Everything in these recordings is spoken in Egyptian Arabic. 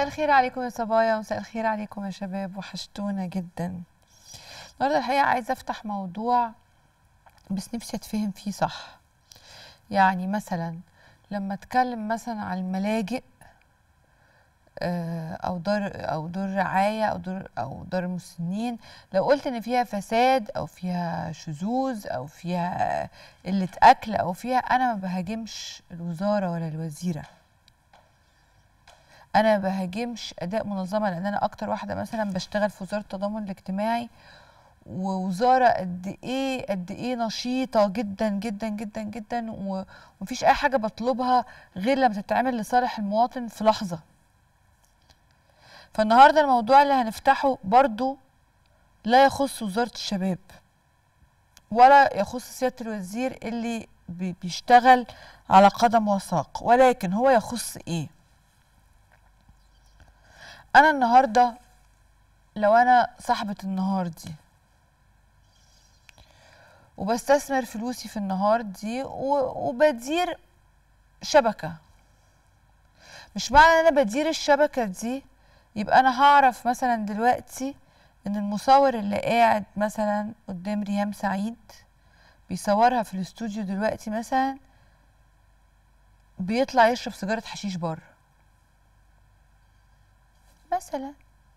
مساء الخير عليكم يا صبايا ومساء الخير عليكم يا شباب وحشتونا جدا النهارده الحقيقه عايزه افتح موضوع بس نفسي اتفهم فيه صح يعني مثلا لما اتكلم مثلا عن الملاجئ آه، او دار او دار رعايه او دار او دار مسنين لو قلت ان فيها فساد او فيها شذوذ او فيها قله اكل او فيها انا ما بهاجمش الوزاره ولا الوزيره انا ما بهاجمش اداء منظمه لان انا اكتر واحده مثلا بشتغل في وزاره التضامن الاجتماعي ووزاره قد ايه قد ايه نشيطه جدا جدا جدا جدا و- ومفيش اي حاجه بطلبها غير لما تتعمل لصالح المواطن في لحظه فالنهارده الموضوع اللي هنفتحه برضو لا يخص وزاره الشباب ولا يخص سياده الوزير اللي بي- بيشتغل على قدم وساق ولكن هو يخص ايه انا النهارده لو انا صاحبه النهار دي وبستثمر فلوسي في النهار دي و- وبدير شبكه مش معنى ان انا بدير الشبكه دي يبقى انا هعرف مثلا دلوقتي ان المصور اللي قاعد مثلا قدام ريهام سعيد بيصورها في الاستوديو دلوقتي مثلا بيطلع يشرب سيجاره حشيش بره مثلا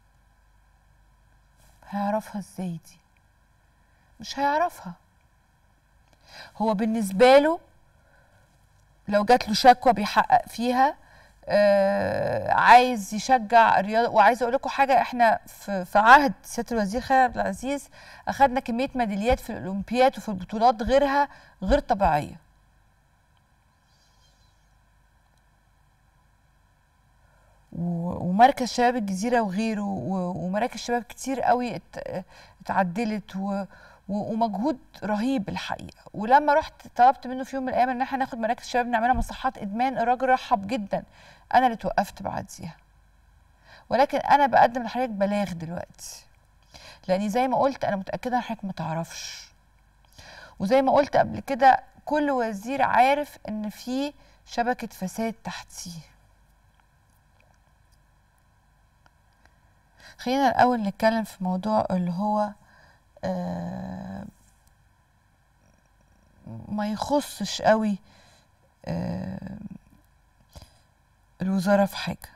هيعرفها ازاي دي مش هيعرفها هو بالنسبة له لو جات له شكوى بيحقق فيها آه عايز يشجع الرياضة وعايز اقول لكم حاجة احنا في, في عهد سيادة الوزير خالد عبد العزيز اخدنا كمية ميداليات في الاولمبياد وفي البطولات غيرها غير طبيعية و- ومركز شباب الجزيرة وغيره و- ومراكز شباب كتير قوي ات- اتعدلت و- و- ومجهود رهيب الحقيقة ولما رحت طلبت منه في يوم من الأيام إن احنا ناخد مراكز شباب نعملها مصحات إدمان الراجل رحب جدا أنا اللي توقفت بعديها ولكن أنا بقدم لحضرتك بلاغ دلوقتي لأني زي ما قلت أنا متأكدة إن حضرتك ما تعرفش وزي ما قلت قبل كده كل وزير عارف إن في شبكة فساد تحتيه خلينا الأول نتكلم في موضوع اللي هو آه، ما يخصش قوي آه، الوزارة في حاجة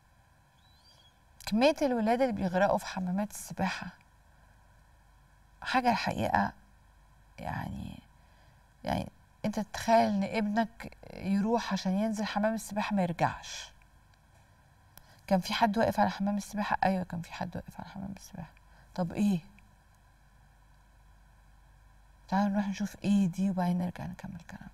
كمية الولاد اللي بيغرقوا في حمامات السباحة حاجة الحقيقة يعني يعني انت تتخيل ان ابنك يروح عشان ينزل حمام السباحة ما يرجعش كان في حد واقف على حمام السباحة ايوه كان في حد واقف على حمام السباحة طب ايه تعالوا نروح نشوف ايه دي وبعدين نرجع نكمل كلام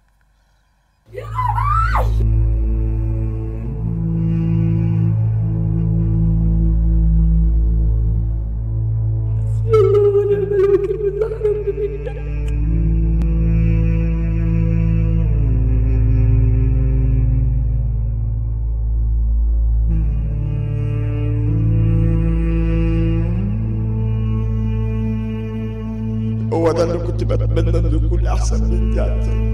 هو ده اللي كنت بتمنى انه يكون احسن من دي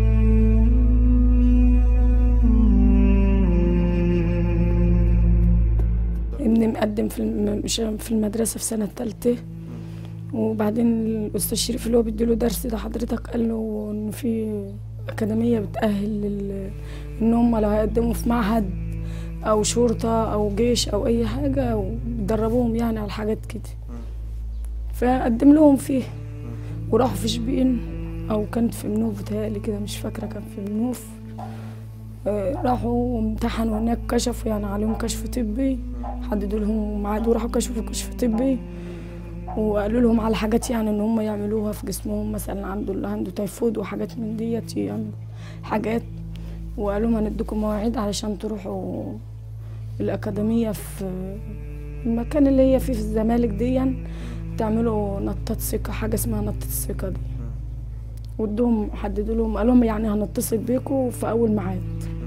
ابني مقدم في الم- مش- في المدرسة في سنة تالتة وبعدين الأستاذ شريف اللي هو بيديله درس ده حضرتك قال له إن في أكاديمية بتأهل لل... إن هم لو هيقدموا في معهد أو شرطة أو جيش أو أي حاجة وبيدربوهم يعني على حاجات كده فقدم لهم فيه وراحوا في شبين أو كانت في منوف بتهيألي كده مش فاكرة كان في منوف آه، راحوا امتحنوا هناك كشفوا يعني عليهم كشف طبي حددوا لهم ميعاد وراحوا كشفوا كشف طبي وقالوا لهم على حاجات يعني ان هم يعملوها في جسمهم مثلا عنده اللي عنده تيفود وحاجات من ديت يعملوا حاجات وقالوا لهم هنديكم مواعيد علشان تروحوا الأكاديمية في المكان اللي هي فيه في الزمالك دي تعملوا نطة ثقة حاجة اسمها نطة الثقة دي ودهم حددوا لهم قالوا لهم يعني هنتصل بيكم في أول ميعاد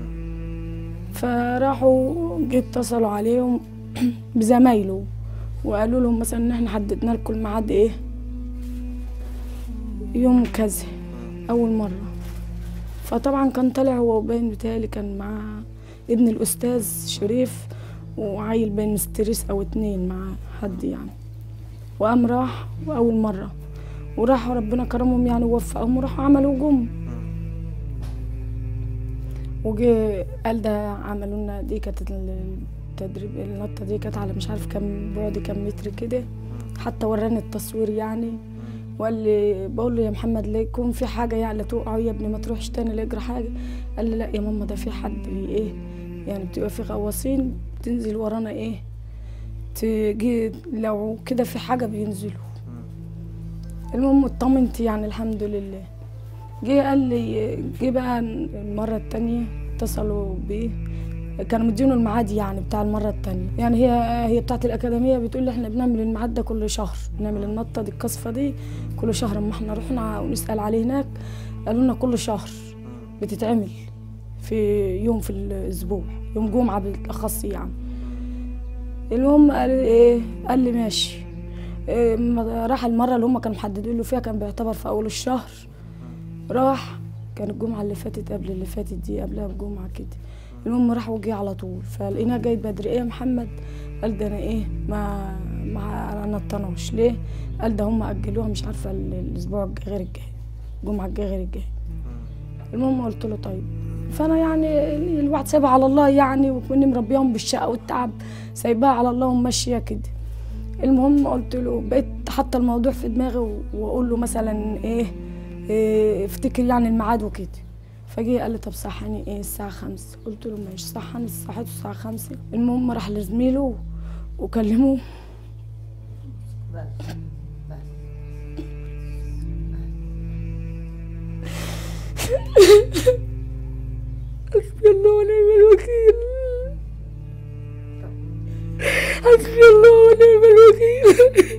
فراحوا جه اتصلوا عليهم بزمايله وقالوا لهم مثلا ان احنا حددنا لكم الميعاد ايه يوم كذا اول مره فطبعا كان طالع هو باين بتهيألي كان مع ابن الاستاذ شريف وعيل بين ستريس او اتنين مع حد يعني وقام راح واول مره وراحوا ربنا كرمهم يعني ووفقهم وراحوا عملوا جم وجي قال ده عملوا لنا دي كانت التدريب النطه دي كانت على مش عارف كام بعد كام متر كده حتى وراني التصوير يعني وقال لي بقول له يا محمد لا يكون في حاجه يعني لا تقعوا يا ابني ما تروحش تاني لا يجرى حاجه قال لي لا يا ماما ده في حد بي ايه يعني بتبقى في غواصين تنزل ورانا ايه تجي لو كده في حاجه بينزلوا المهم اطمنت يعني الحمد لله جه قال لي جه بقى المره التانية اتصلوا بيه كانوا مدينه الميعاد يعني بتاع المره التانية يعني هي هي بتاعت الاكاديميه بتقول لي احنا بنعمل الميعاد ده كل شهر بنعمل النطه دي القصفه دي كل شهر اما احنا رحنا ونسال عليه هناك قالوا لنا كل شهر بتتعمل في يوم في الاسبوع يوم جمعه بالاخص يعني المهم قال لي ايه قال لي ماشي إيه ما راح المره اللي هم كانوا محددين له فيها كان بيعتبر في اول الشهر راح كان الجمعه اللي فاتت قبل اللي فاتت دي قبلها بجمعه كده المهم راح وجه على طول فلقيناه جاي بدري ايه يا محمد قال ده انا ايه ما ما نطناش ليه قال ده هم اجلوها مش عارفه ال- الاسبوع الجاي غير الجاي الجمعه الجايه غير الجاي المهم قلت له طيب فانا يعني الواحد سايبها على الله يعني وكوني مربيهم بالشقه والتعب سايباها على الله وماشيه كده المهم قلت له بقيت حاطه الموضوع في دماغي و- واقول له مثلا ايه, إيه افتكر يعني الميعاد وكده فجه قال لي طب صحني ايه الساعة خمسة قلت له ماشي صحني صحيت الساعة خمسة المهم راح لزميله وكلمه حسبي الله ونعم الوكيل حسبي الله ونعم الوكيل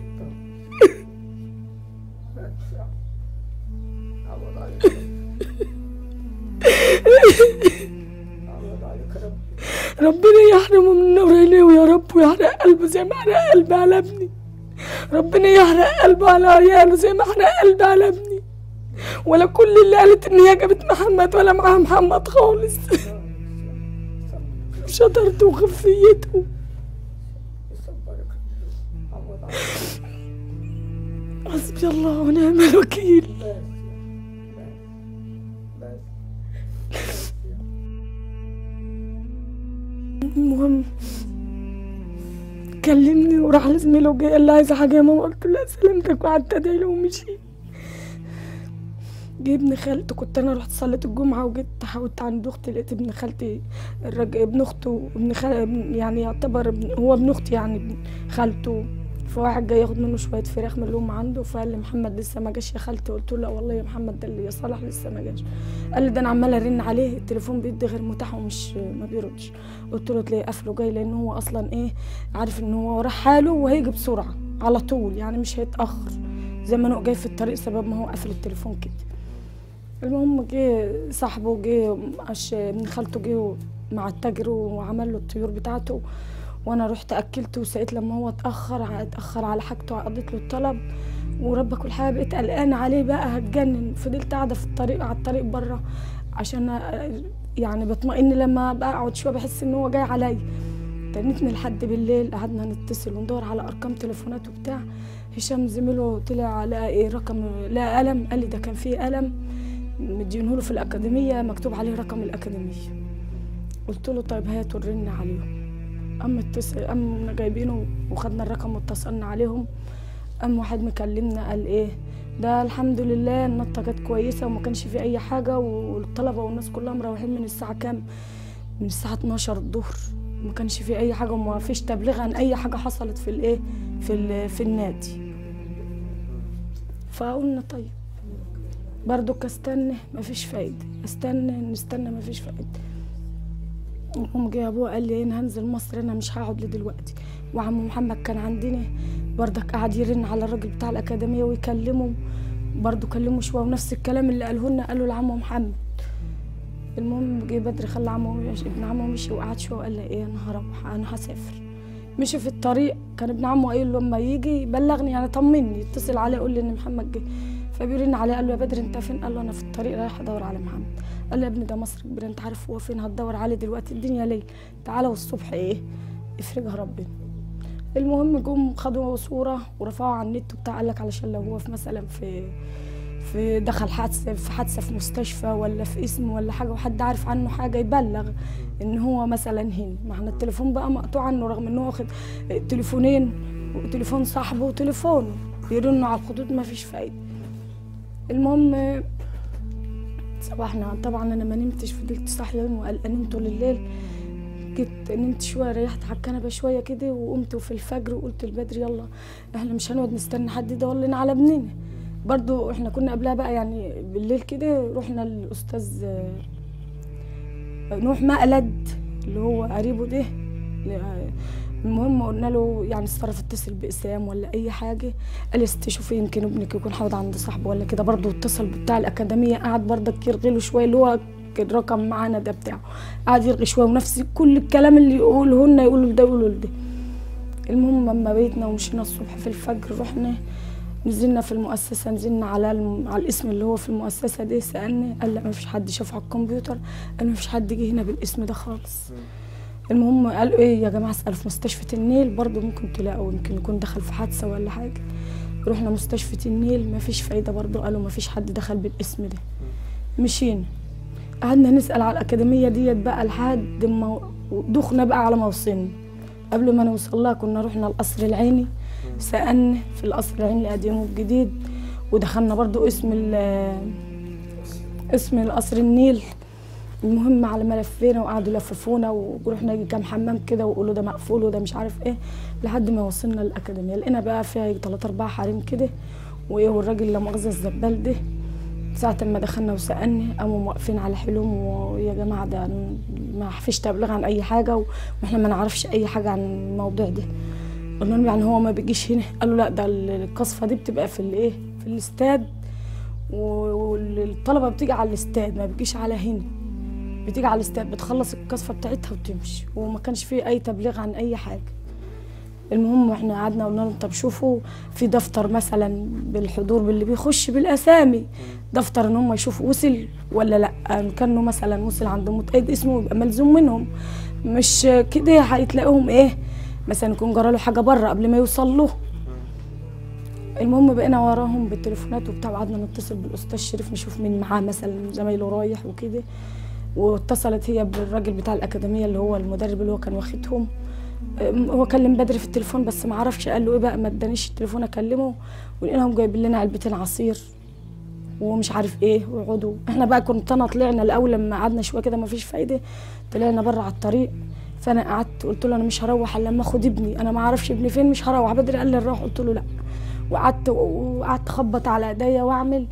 ربنا يحرمه من نور عينيه يا رب ويحرق قلبه زي ما حرق قلبي على ابني ربنا يحرق قلبه على عياله زي ما حرق قلبي على ابني ولا كل اللي قالت ان هي جابت محمد ولا معاها محمد خالص شطارته وخفيته حسبي الله ونعم الوكيل المهم كلمني وراح لزميله وجاي قال لي عايزه حاجه يا ماما قلت له لا سلامتك وقعدت ادعي له ومشي جه ابن خالته كنت انا رحت صليت الجمعه وجيت حاولت عند اختي لقيت ابن خالتي الراجل ابن اخته ابن خال ابن- يعني يعتبر ابن هو ابن اختي يعني ابن خالته فواحد جاي ياخد منه شويه فراخ من اللي هم عنده فقال لي محمد لسه ما جاش يا خالتي قلت له لا والله يا محمد ده اللي يا صلاح لسه ما جاش قال لي ده انا عماله ارن عليه التليفون بيدي غير متاح ومش ما بيردش قلت له تلاقيه قافله جاي لان هو اصلا ايه عارف ان هو وراه حاله وهيجي بسرعه على طول يعني مش هيتاخر زي ما انا جاي في الطريق سبب ما هو قافل التليفون كده المهم جه صاحبه جه عش- ابن خالته جه مع التاجر وعمل له الطيور بتاعته وانا رحت اكلته وسقيت لما هو اتاخر ع- اتاخر على حاجته قضيت له الطلب وربك والحياه بقيت قلقانه عليه بقى هتجنن فضلت قاعده في الطريق على الطريق بره عشان أ- يعني بطمئن لما بقعد شويه بحس ان هو جاي عليا تنتني لحد بالليل قعدنا نتصل وندور على ارقام تليفونات وبتاع هشام زميله طلع لقى ايه رقم لقى قلم قال لي ده كان فيه قلم مدينه له في الاكاديميه مكتوب عليه رقم الاكاديميه قلت له طيب هات ورينا عليهم قام اتصل قام جايبينه وخدنا الرقم واتصلنا عليهم قام واحد مكلمنا قال ايه ده الحمد لله النطه كانت كويسه وما كانش في اي حاجه والطلبه والناس كلها مروحين من الساعه كام من الساعه 12 الظهر ما كانش في اي حاجه وما فيش تبليغ عن اي حاجه حصلت في الايه في ال- في النادي فقلنا طيب برضو استنى مفيش فايدة استنى نستنى مفيش فايدة المهم جه ابوه قال لي انا هنزل مصر انا مش هقعد لدلوقتي وعم محمد كان عندنا برضك قعد يرن على الراجل بتاع الاكاديميه ويكلمه برضو كلمه شويه ونفس الكلام اللي قاله لنا قاله لعمه محمد المهم جه بدري خلى عمه يمشي- ابن عمه مشي وقعد شويه وقال لي ايه انا هروح انا هسافر مشي في الطريق كان ابن عمه قايل له لما يجي يبلغني يعني طمني يتصل عليه يقول لي ان محمد جه فبيرن عليه قال له يا بدر انت فين قال له انا في الطريق رايح ادور على محمد قال له يا ابني ده مصر كبيره انت عارف هو فين هتدور عليه دلوقتي الدنيا ليل تعالى والصبح ايه يفرجها ربنا المهم جم خدوا صوره ورفعوها على النت وبتاع قال لك علشان لو هو في مثلا في في دخل حادثه في حادثه في مستشفى ولا في اسم ولا حاجه وحد عارف عنه حاجه يبلغ ان هو مثلا هنا ما احنا التليفون بقى مقطوع عنه رغم ان هو واخد تليفونين وتليفون صاحبه وتليفونه يرنوا على الخطوط ما فيش فايده المهم صباحنا طبعا انا ما نمتش فضلت صاحيه وقلقانين طول الليل جيت نمت شويه ريحت على الكنبه شويه كده وقمت في الفجر وقلت لبدري يلا احنا مش هنقعد نستنى حد يدور لنا على ابننا برضو احنا كنا قبلها بقى يعني بالليل كده رحنا للاستاذ آه، نوح مقلد اللي هو قريبه ده ل- المهم قلنا له يعني اتصرف اتصل باسام ولا اي حاجه قال لي ست شوفي يمكن ابنك يكون حاضر عند صاحبه ولا كده برضه اتصل بتاع الاكاديميه قعد برضك يرغي له شويه اللي هو الرقم معانا ده بتاعه قعد يرغي شويه ونفس كل الكلام اللي يقوله لنا يقوله لده يقوله لده المهم لما بيتنا ومشينا الصبح في الفجر رحنا نزلنا في المؤسسة نزلنا على الم... على الاسم اللي هو في المؤسسة دي سألني قال لا ما فيش حد شافه على الكمبيوتر قال ما فيش حد جه هنا بالاسم ده خالص المهم قالوا ايه يا جماعة اسألوا في مستشفى النيل برضه ممكن تلاقوا يمكن يكون دخل في حادثة ولا حاجة رحنا مستشفى النيل ما فيش فايدة برضه قالوا ما فيش حد دخل بالاسم ده مشينا قعدنا نسأل على الأكاديمية ديت بقى لحد ما دخنا بقى على ما وصلنا قبل ما نوصل لها كنا رحنا القصر العيني سألنا في القصر العيني القديم والجديد ودخلنا برضو اسم ال- اسم القصر النيل المهم على ما لفينا وقعدوا يلففونا ورحنا يجي كام حمام كده ويقولوا ده مقفول وده مش عارف ايه لحد ما وصلنا الأكاديمية لقينا بقى فيها يجي تلات أربع حريم كده وايه والراجل لا مؤاخذة الزبال ده ساعة ما دخلنا وسألني قاموا واقفين على حلوم ويا جماعة ده ما فيش تبليغ عن أي حاجة واحنا ما نعرفش أي حاجة عن الموضوع ده قلنا لهم يعني هو ما بيجيش هنا قالوا لا ده القصفة دي بتبقى في الايه في الاستاد و- والطلبة بتيجي على الاستاد ما بتجيش على هنا بتيجي على الاستاد بتخلص القصفة بتاعتها وتمشي وما كانش فيه أي تبليغ عن أي حاجة المهم احنا قعدنا قلنا لهم طب شوفوا في دفتر مثلا بالحضور باللي بيخش بالاسامي دفتر ان هم يشوفوا وصل ولا لا ان كانوا مثلا وصل عندهم متأيد اسمه يبقى ملزوم منهم مش كده هيتلاقوهم ايه مثلا يكون جرى له حاجه بره قبل ما يوصل له المهم بقينا وراهم بالتليفونات وبتاع وقعدنا نتصل بالاستاذ شريف نشوف مين معاه مثلا زمايله رايح وكده واتصلت هي بالراجل بتاع الاكاديميه اللي هو المدرب اللي هو كان واخدهم أم، هو كلم بدري في التليفون بس ما عرفش قال له ايه بقى ما ادانيش التليفون اكلمه ولقيناهم جايبين لنا علبتين عصير ومش عارف ايه ويقعدوا احنا بقى كنت انا طلعنا الاول لما قعدنا شويه كده ما فيش فايده طلعنا بره على الطريق فانا قعدت قلت له انا مش هروح الا لما اخد ابني انا ما اعرفش ابني فين مش هروح بدري قال لي نروح قلت له لا وقعدت وقعدت اخبط على ايديا واعمل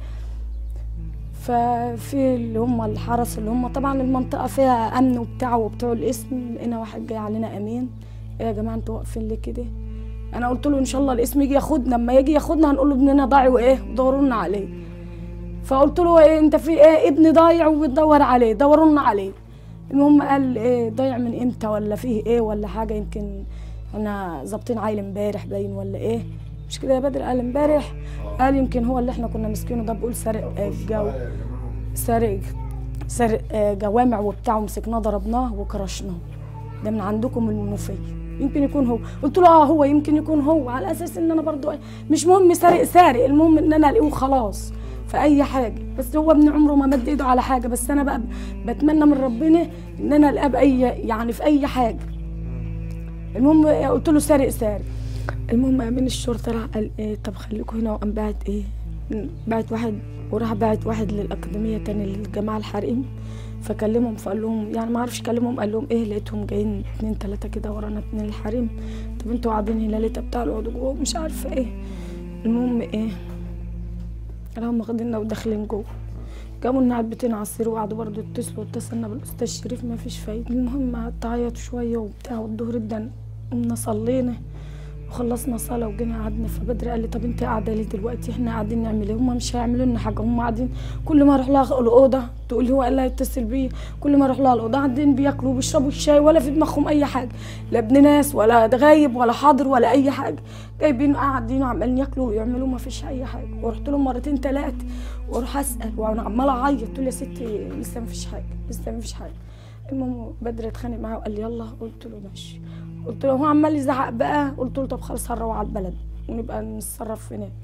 ففي اللي هم الحرس اللي هم طبعا المنطقه فيها امن وبتاع وبتوع الاسم لقينا واحد جاي علينا امين ايه يا جماعه انتوا واقفين ليه كده انا قلت له ان شاء الله الاسم يجي ياخدنا لما يجي ياخدنا هنقول له ابننا ضايع وايه ودوروا لنا عليه فقلت له ايه انت في ايه ابني ضايع وبتدور عليه دوروا لنا عليه المهم قال ايه ضايع من امتى ولا فيه ايه ولا حاجه يمكن احنا ظابطين عيل امبارح باين ولا ايه مش كده يا بدر قال امبارح قال يمكن هو اللي احنا كنا ماسكينه ده بيقول سارق آه، جو سارق سارق آه، جوامع وبتاع ومسكناه ضربناه وكرشناه ده من عندكم من المنوفيه يمكن يكون هو قلت له اه هو يمكن يكون هو على اساس ان انا برضو مش مهم سارق سارق المهم ان انا الاقيه خلاص في اي حاجه بس هو ابن عمره ما مد ايده على حاجه بس انا بقى بتمنى من ربنا ان انا القاه باي يعني في اي حاجه المهم قلت له سارق سارق المهم امين الشرطه راح قال ايه طب خليكم هنا وقام باعت ايه باعت واحد وراح باعت واحد للاكاديميه تاني للجماعه الحريم فكلمهم فقال لهم يعني ما اعرفش كلمهم قال لهم ايه لقيتهم جايين اتنين تلاته كده ورانا اتنين الحريم طب انتوا قاعدين هنا ليه طب تعالوا اقعدوا جوه مش عارفه ايه المهم ايه راهم واخديننا وداخلين جوه جابوا لنا علبتين عصير وقعدوا برضه يتصلوا اتصلنا بالاستاذ شريف ما فيش فايده المهم قعدت اعيط شويه وبتاع والظهر ادن قمنا صلينا وخلصنا صلاه وجينا قعدنا فبدر قال لي طب انت قاعده ليه دلوقتي احنا قاعدين نعمل ايه هم مش هيعملوا لنا حاجه هم قاعدين كل ما اروح لها الاوضه تقول لي هو قال لها يتصل بيا كل ما اروح لها الاوضه قاعدين بياكلوا وبيشربوا الشاي ولا في دماغهم اي حاجه لا ابن ناس ولا ده غايب ولا حاضر ولا اي حاجه جايبين قاعدين وعمالين ياكلوا ويعملوا ما فيش اي حاجه ورحت لهم مرتين ثلاثه واروح اسال وانا عماله اعيط تقول لي يا ستي لسه ما فيش حاجه لسه ما فيش حاجه المهم بدر اتخانق معاه وقال لي يلا قلت له ماشي قلت له هو عمال يزعق بقى قلت له طب خلاص هنروح على البلد ونبقى نتصرف هناك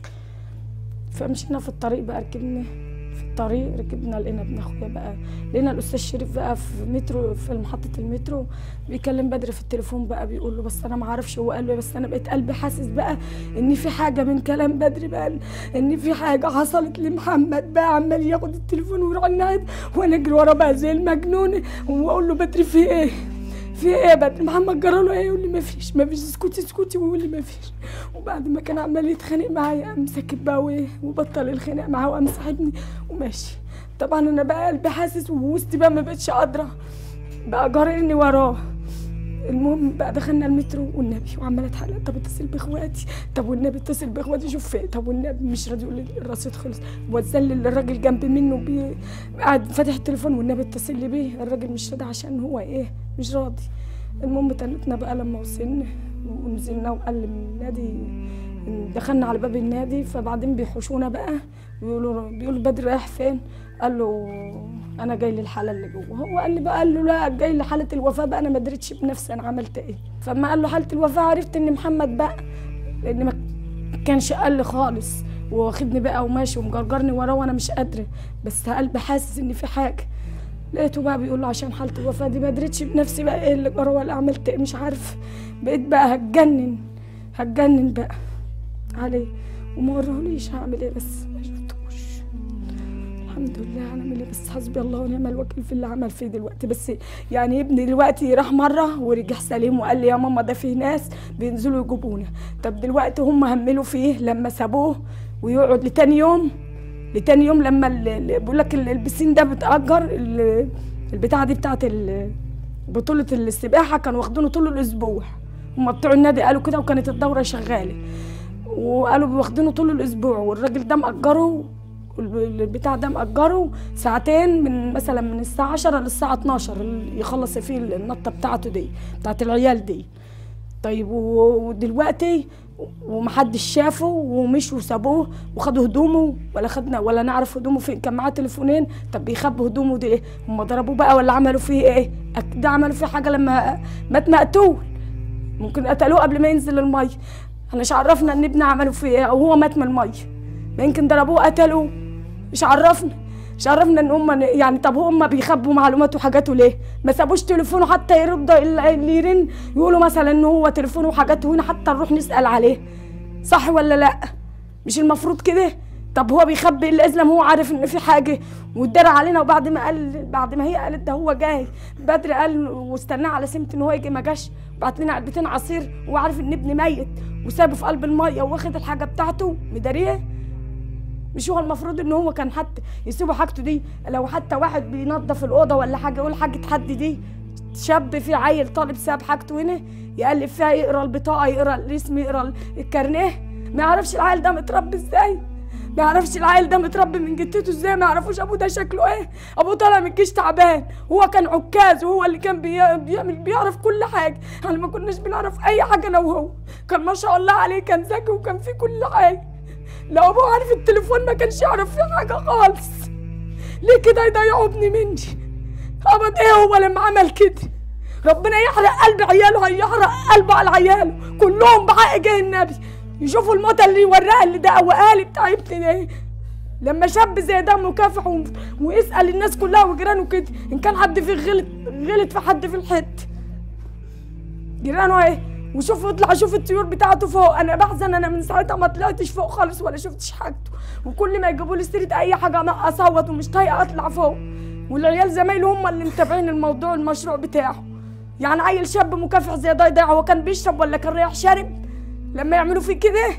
فمشينا في الطريق بقى ركبنا في الطريق ركبنا لقينا ابن اخويا بقى لقينا الاستاذ شريف بقى في مترو في محطه المترو بيكلم بدر في التليفون بقى بيقول له بس انا ما اعرفش هو قال له إيه، بس انا بقيت قلبي حاسس بقى ان في حاجه من كلام بدر بقى ان في حاجه حصلت لمحمد بقى عمال ياخد التليفون ويروح النهاية وانا اجري ورا بقى زي المجنون واقول له بدر في ايه في ايه يا بدر محمد جرى له ايه يقول لي ما فيش ما فيش اسكتي اسكتي ويقول لي ما فيش وبعد ما كان عمال يتخانق معايا قام ساكت بقى وايه وبطل الخناق معاه وقام ساحبني وماشي طبعا انا بقى قلبي حاسس ووسطي بقى ما بقتش قادره بقى جاريني وراه المهم بقى دخلنا المترو والنبي وعماله اتحلق طب اتصل باخواتي طب والنبي اتصل باخواتي شوف فين طب والنبي مش راضي يقول لي الرصيد خلص واتذلل الراجل جنب منه بي قاعد فاتح التليفون والنبي اتصل لي بيه الراجل مش راضي عشان هو ايه مش راضي المهم تنتنا بقى لما وصلنا ونزلنا وقال لي من النادي دخلنا على باب النادي فبعدين بيحوشونا بقى بيقولوا بيقولوا بدر رايح فين قال له انا جاي للحاله اللي جوه هو قال لي بقى قال له لا جاي لحاله الوفاه بقى انا ما دريتش بنفسي انا عملت ايه فما قال له حاله الوفاه عرفت ان محمد بقى لان ما كانش قال لي خالص واخدني بقى وماشي ومجرجرني وراه وانا مش قادره بس قلبي حاسس ان في حاجه لقيته بقى بيقول له عشان حاله الوفاه دي ما دريتش بنفسي بقى ايه اللي جرى ولا عملت ايه مش عارف بقيت بقى هتجنن هتجنن بقى عليه وما ورهوليش هعمل ايه بس ما شفتوش الحمد لله هنعمل ايه بس حسبي الله ونعم الوكيل في اللي عمل فيه دلوقتي بس يعني ابني دلوقتي راح مره ورجع سليم وقال لي يا ماما ده فيه ناس بينزلوا يجيبونا طب دلوقتي هم هملوا فيه لما سابوه ويقعد لتاني يوم لتاني يوم لما ال- ال- بيقول لك ال- البسين ده بتأجر ال- البتاعه دي بتاعت ال- بطولة السباحة كانوا واخدينه طول الأسبوع هما بتوع النادي قالوا كده وكانت الدورة شغالة وقالوا واخدينه طول الأسبوع والراجل ده مأجره البتاع ده مأجره ساعتين من مثلا من الساعة 10 للساعة 12 اللي يخلص فيه النطة بتاعته دي بتاعت العيال دي طيب و- ودلوقتي ومحدش شافه ومشوا وسابوه وخدوا هدومه ولا خدنا ولا نعرف هدومه فين كان معاه تليفونين طب بيخبوا هدومه دي ايه هم ضربوه بقى ولا عملوا فيه ايه اكيد عملوا فيه حاجه لما مات مقتول ممكن قتلوه قبل ما ينزل الميه احنا مش عرفنا ان ابني عملوا فيه ايه او هو مات من الميه ما يمكن ضربوه قتلوه مش عرفنا مش عرفنا ان هم يعني طب هم بيخبوا معلومات وحاجاته ليه ما سابوش تليفونه حتى يرد اللي يرن يقولوا مثلا ان هو تليفونه وحاجاته هنا حتى نروح نسال عليه صح ولا لا مش المفروض كده طب هو بيخبي الازلم هو عارف ان في حاجه واتدرى علينا وبعد ما قال بعد ما هي قالت ده هو جاي بدر قال واستناه على سمت ان هو يجي ما جاش بعت لنا علبتين عصير وعارف ان ابني ميت وسابه في قلب الميه واخد الحاجه بتاعته مداريه مش هو المفروض ان هو كان حتى يسيبوا حاجته دي لو حتى واحد بينظف الاوضه ولا حاجه يقول حاجه حد دي شاب في عيل طالب ساب حاجته هنا يقلب فيها يقرا البطاقه يقرا الاسم يقرا الكارنيه ما يعرفش العيل ده متربي ازاي ما يعرفش العيل ده متربي من جدته ازاي ما يعرفوش ابوه ده شكله ايه ابوه طالع من الجيش تعبان هو كان عكاز وهو اللي كان بي- بيعمل بيعرف كل حاجه احنا ما كناش بنعرف اي حاجه انا وهو كان ما شاء الله عليه كان ذكي وكان في كل حاجه لو ابوه عارف التليفون ما كانش يعرف فيه حاجه خالص ليه كده يضيعوا ابني مني ابد ايه هو لما عمل كده ربنا يحرق قلب عياله هيحرق قلبه على عياله كلهم بحق جاي النبي يشوفوا الموتى اللي يوريها اللي ده وقالي بتاع ابني ده لما شاب زي ده مكافح و... ويسال الناس كلها وجيرانه كده ان كان حد فيه غلط غلط في حد في الحته جيرانه ايه وشوف يطلع شوف الطيور بتاعته فوق انا بحزن انا من ساعتها ما طلعتش فوق خالص ولا شفتش حاجته وكل ما يجيبوا لي سيره اي حاجه انا اصوت ومش طايقه اطلع فوق والعيال زمايله هم اللي متابعين الموضوع المشروع بتاعه يعني عيل شاب مكافح زي ده يضيع هو كان بيشرب ولا كان رايح شارب لما يعملوا فيه كده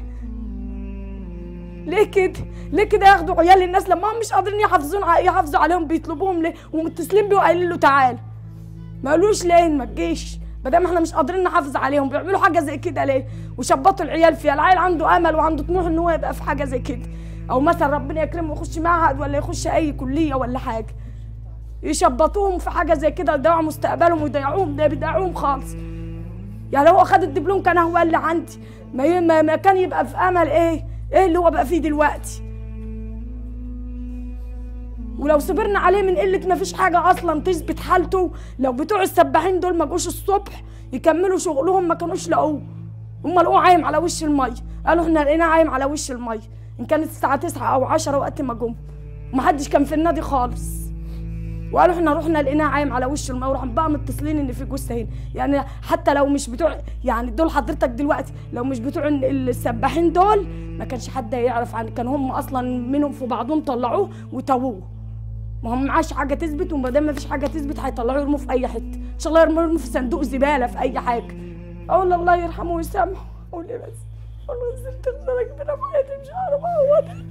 ليه كده؟ ليه كده ياخدوا عيال الناس لما هم مش قادرين يحافظون ع- يحافظوا عليهم بيطلبوهم ليه؟ ومتصلين بيه وقايلين له تعال ما قالوش ليه ما تجيش ما دام احنا مش قادرين نحافظ عليهم بيعملوا حاجه زي كده ليه؟ وشبطوا العيال فيها العيل عنده امل وعنده طموح ان هو يبقى في حاجه زي كده او مثلا ربنا يكرمه يخش معهد ولا يخش اي كليه ولا حاجه يشبطوهم في حاجه زي كده يضيعوا مستقبلهم ويضيعوهم ده بيضيعوهم خالص يعني لو هو خد الدبلوم كان هو اللي عندي ما, ي- ما, ما كان يبقى في امل ايه ايه اللي هو بقى فيه دلوقتي ولو صبرنا عليه من قله ما فيش حاجه اصلا تثبت حالته لو بتوع السباحين دول ما جوش الصبح يكملوا شغلهم ما كانوش لقوه هم لقوه عايم على وش الميه قالوا احنا لقيناه عايم على وش الميه ان كانت الساعه 9 او 10 وقت ما جم ومحدش كان في النادي خالص وقالوا احنا رحنا لقيناه عايم على وش الميه وراح بقى متصلين ان في جثه هنا يعني حتى لو مش بتوع يعني دول حضرتك دلوقتي لو مش بتوع السباحين دول ما كانش حد يعرف عن كان هم اصلا منهم في بعضهم طلعوه وتووه ما هم معاش حاجه تثبت وما دام ما فيش حاجه تثبت هيطلعوه يرموه في اي حته ان شاء الله يرموه في صندوق زباله في اي حاجه اقول الله يرحمه ويسامحه اقول ايه بس اقول له نزلت خسارة كبيره في حياتي مش عارف اعوضها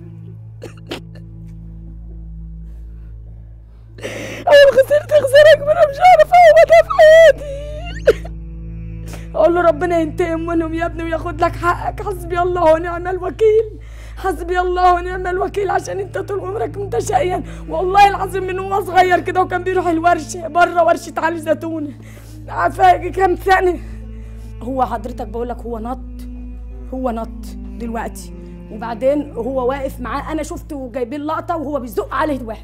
اول خسرت خسارة كبيرة مش عارف اعوضها في حياتي اقول له ربنا ينتقم منهم يا ابني وياخد لك حقك حسبي الله ونعم الوكيل حسبي الله ونعم الوكيل عشان انت طول عمرك متشقيا والله العظيم من هو صغير كده وكان بيروح الورشه بره ورشه علي زيتونه عارفه كام سنه هو حضرتك بقول لك هو نط هو نط دلوقتي وبعدين هو واقف معاه انا شفته جايبين لقطه وهو بيزق عليه واحد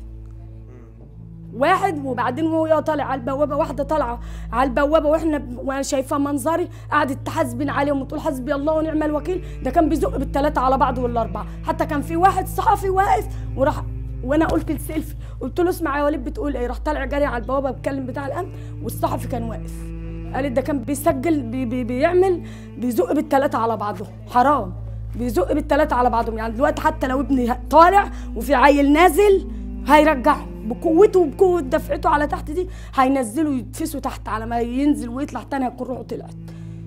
واحد وبعدين وهو طالع على البوابه واحده طالعه على البوابه واحنا وانا شايفاه منظري قعدت تحاسبين عليهم وتقول حسبي الله ونعم الوكيل ده كان بيزق بالثلاثه على بعض والاربعه حتى كان في واحد صحفي واقف وراح وانا قلت السيلفي قلت له اسمع يا وليد بتقول ايه راح طالع جري على البوابه بيتكلم بتاع الامن والصحفي كان واقف قالت ده كان بيسجل بي بي بيعمل بيزق بالثلاثه على بعضهم حرام بيزق بالثلاثه على بعضهم يعني دلوقتي حتى لو ابني طالع وفي عيل نازل هيرجعه بقوته وبقوه دفعته على تحت دي هينزلوا يتفسوا تحت على ما ينزل ويطلع تاني هيكون روحه طلعت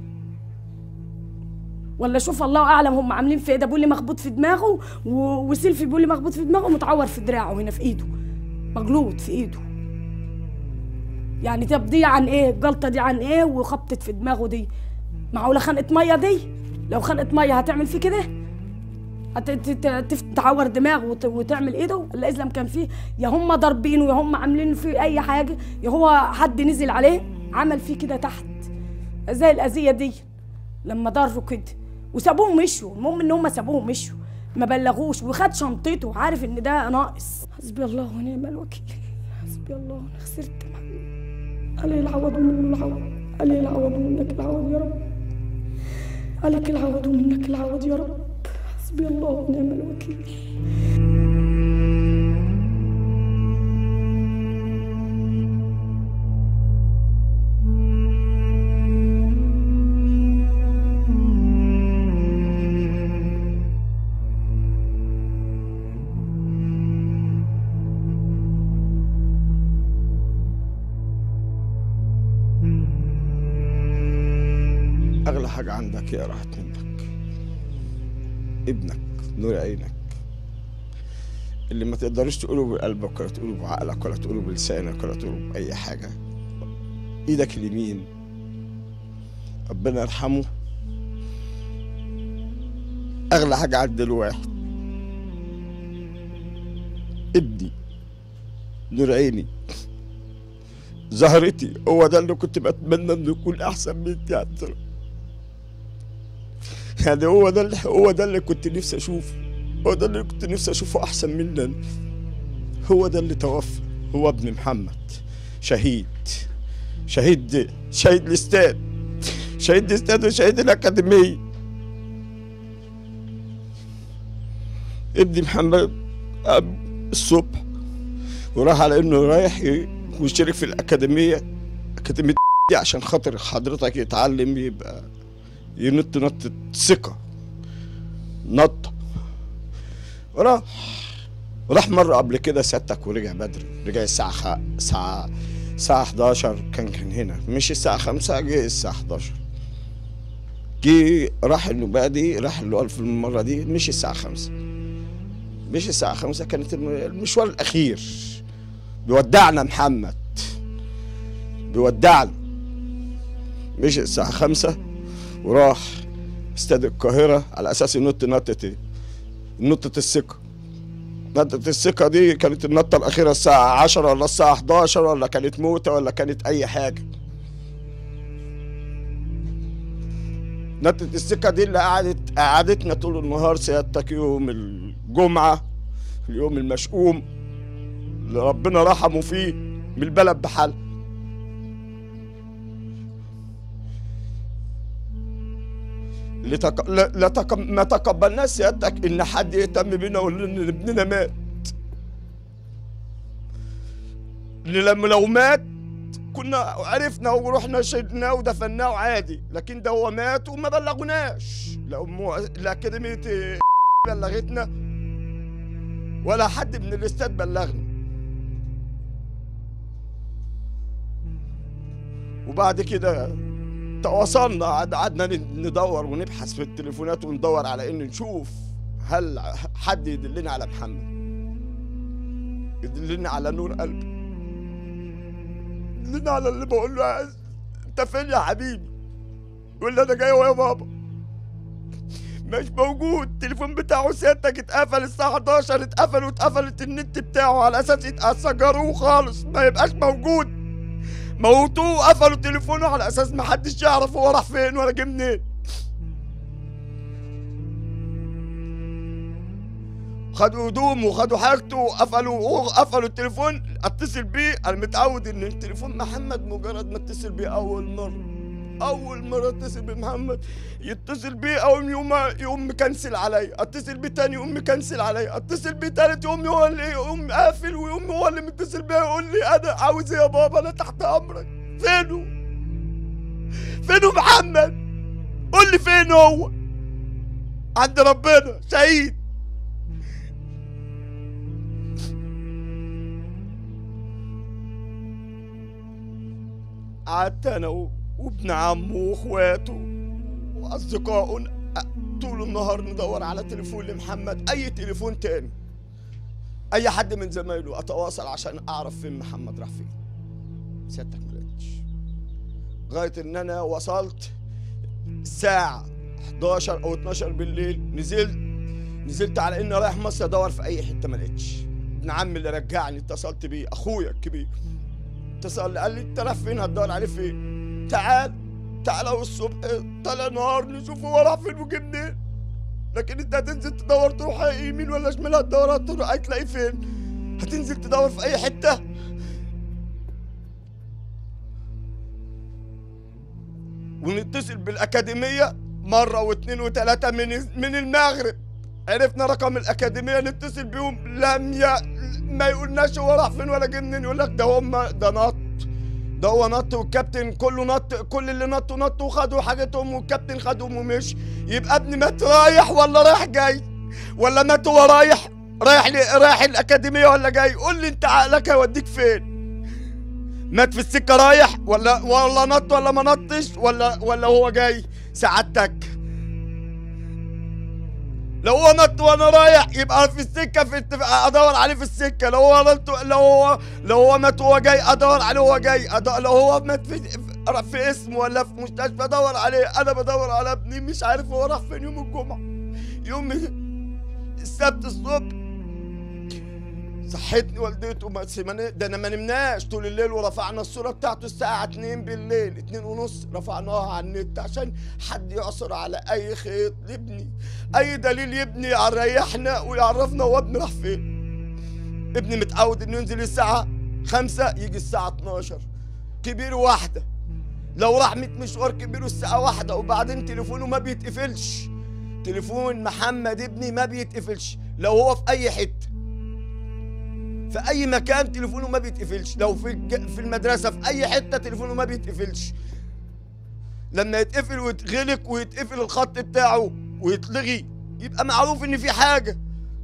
ولا شوف الله اعلم هم عاملين في ايه ده بيقول لي مخبوط في دماغه و- وسيلفي بيقول لي مخبوط في دماغه ومتعور في دراعه هنا في ايده مجلوط في ايده يعني طب دي عن ايه الجلطه دي عن ايه وخبطت في دماغه دي معقوله خنقه ميه دي لو خنقه ميه هتعمل فيه كده هت- ت- ت- تف- تعور دماغه وت- وتعمل ايده الاسلام كان فيه يا هم ضاربينه يا هم عاملين فيه اي حاجه يا هو حد نزل عليه عمل فيه كده تحت زي الاذيه دي لما ضروا كده وسابوه مشوا المهم ان هم سابوه مشوا ما بلغوش وخد شنطته عارف ان ده ناقص حسبي الله ونعم الوكيل حسبي الله انا خسرت محمد علي العوض ومنه العوض علي العوض ومنك العوض يا رب عليك العوض ومنك العوض يا رب حسبي الله ونعم الوكيل اغلى حاجه عندك هي راحت منك ابنك نور عينك اللي ما تقدرش تقوله بقلبك ولا تقوله بعقلك ولا تقوله بلسانك ولا تقوله بأي حاجة ايدك اليمين ربنا يرحمه اغلى حاجة عند الواحد ابني نور عيني زهرتي هو ده اللي كنت بتمنى انه يكون احسن مني عند ربنا. يعني هو ده اللي هو ده اللي كنت نفسي اشوفه هو ده اللي كنت نفسي اشوفه احسن مني هو ده اللي توفى هو ابن محمد شهيد شهيد شهيد الاستاد شهيد الاستاد وشهيد الاكاديميه ابن محمد قام الصبح وراح على انه رايح يشترك في الاكاديميه اكاديميه دي عشان خاطر حضرتك يتعلم يبقى ينط نطة ثقة نط وراح وراح مرة قبل كده سيادتك ورجع بدري رجع الساعة خ... الساعة الساعة 11 كان كان هنا مش الساعة 5 جه الساعة 11 جه راح النوبة دي راح اللي في المرة دي مش الساعة 5 مش الساعة 5 كانت الم- المشوار الأخير بيودعنا محمد بيودعنا مش الساعة 5 وراح استاد القاهرة على أساس ينط نطة إيه؟ نطة الثقة نطة الثقة دي كانت النطة الأخيرة الساعة 10 ولا الساعة 11 ولا كانت موتة ولا كانت أي حاجة نطة الثقة دي اللي قعدت قعدتنا طول النهار سيادتك يوم الجمعة اليوم المشؤوم اللي ربنا رحمه فيه من البلد بحال لتق... لا, لا تق... ما تقبلناش سيادتك ان حد يهتم بينا ويقول لنا ان ابننا مات اللي لما لو مات كنا عرفنا ورحنا شلناه ودفناه عادي لكن ده هو مات وما بلغناش لو مو... الأكاديمية بلغتنا ولا حد من الاستاد بلغنا وبعد كده تواصلنا قعد- قعدنا ن- ندور ونبحث في التليفونات وندور على ان نشوف هل حد يدلنا على محمد يدلنا على نور قلبي يدلنا على اللي بقول له عايز- انت فين يا حبيبي يقول لي انا جاي يا بابا مش موجود التليفون بتاعه سيادتك اتقفل الساعة 11 اتقفل واتقفلت النت بتاعه على اساس يتسجروه خالص ما يبقاش موجود موتوه قفلوا تليفونه على اساس ما حدش يعرف هو راح فين ولا جه منين خدوا هدومه وخدوا حاجته وقفلوا قفلوا التليفون اتصل بيه انا متعود ان التليفون محمد مجرد ما اتصل بيه اول مره اول مره اتصل بمحمد يتصل بيه اول يوم يقوم مكنسل عليا اتصل بيه تاني يقوم مكنسل عليا اتصل بيه تالت يوم هو اللي يقوم قافل ويقوم هو اللي متصل بيا يقول لي انا عاوز ايه يا بابا انا تحت امرك فينه فينه محمد قول لي فين هو عند ربنا شهيد قعدت انا و- وابن عمه واخواته واصدقائه ن- طول النهار ندور على تليفون لمحمد اي تليفون تاني اي حد من زمايله اتواصل عشان اعرف فين محمد راح فين سيادتك ما لقيتش لغايه ان انا وصلت الساعه 11 او 12 بالليل نزلت نزلت على اني رايح مصر ادور في اي حته ما لقيتش ابن عمي اللي رجعني اتصلت بيه اخويا الكبير اتصل قال لي انت رايح فين هتدور عليه فين تعال تعال اهو الصبح طلع نهار نشوف هو راح فين وجه منين لكن انت هتنزل تدور تروح يمين ولا شمال هتدور هتروح هتلاقيه فين هتنزل تدور في اي حته ونتصل بالاكاديميه مره واثنين وثلاثه من من المغرب عرفنا رقم الاكاديميه نتصل بيهم لم ي... ما يقولناش هو راح فين ولا جه منين يقول لك ده هم ده نط ده هو نط والكابتن كله نط كل اللي نطوا نطوا وخدوا حاجتهم والكابتن خدهم ومشي يبقى ابني مات رايح ولا رايح جاي ولا مات هو رايح رايح لي رايح الاكاديميه ولا جاي قول لي انت عقلك هيوديك فين مات في السكه رايح ولا ولا نط ولا ما نطش ولا ولا هو جاي سعادتك لو هو نط وانا رايح يبقى في السكه في التف... ادور عليه في السكه لو هو نط لو هو لو هو مات وهو جاي ادور عليه وهو جاي أدور... لو هو مات في في- في اسم ولا في مستشفى ادور عليه انا بدور على ابني مش عارف هو راح فين يوم الجمعه يوم السبت الصبح صحتني والدته ما سيبنا- ده انا ما نمناش طول الليل ورفعنا الصوره بتاعته الساعه 2 بالليل 2 ونص رفعناها على النت عشان حد يعثر على اي خيط لابني اي دليل يبني يريحنا ويعرفنا هو ابني راح فين ابني متعود انه ينزل الساعه 5 يجي الساعه 12 كبير واحده لو راح 100 مشوار كبير الساعه واحدة وبعدين تليفونه ما بيتقفلش تليفون محمد ابني ما بيتقفلش لو هو في اي حته في اي مكان تليفونه ما بيتقفلش لو في الج- في المدرسه في اي حته تليفونه ما بيتقفلش لما يتقفل ويتغلق ويتقفل الخط بتاعه ويتلغي يبقى معروف ان في حاجه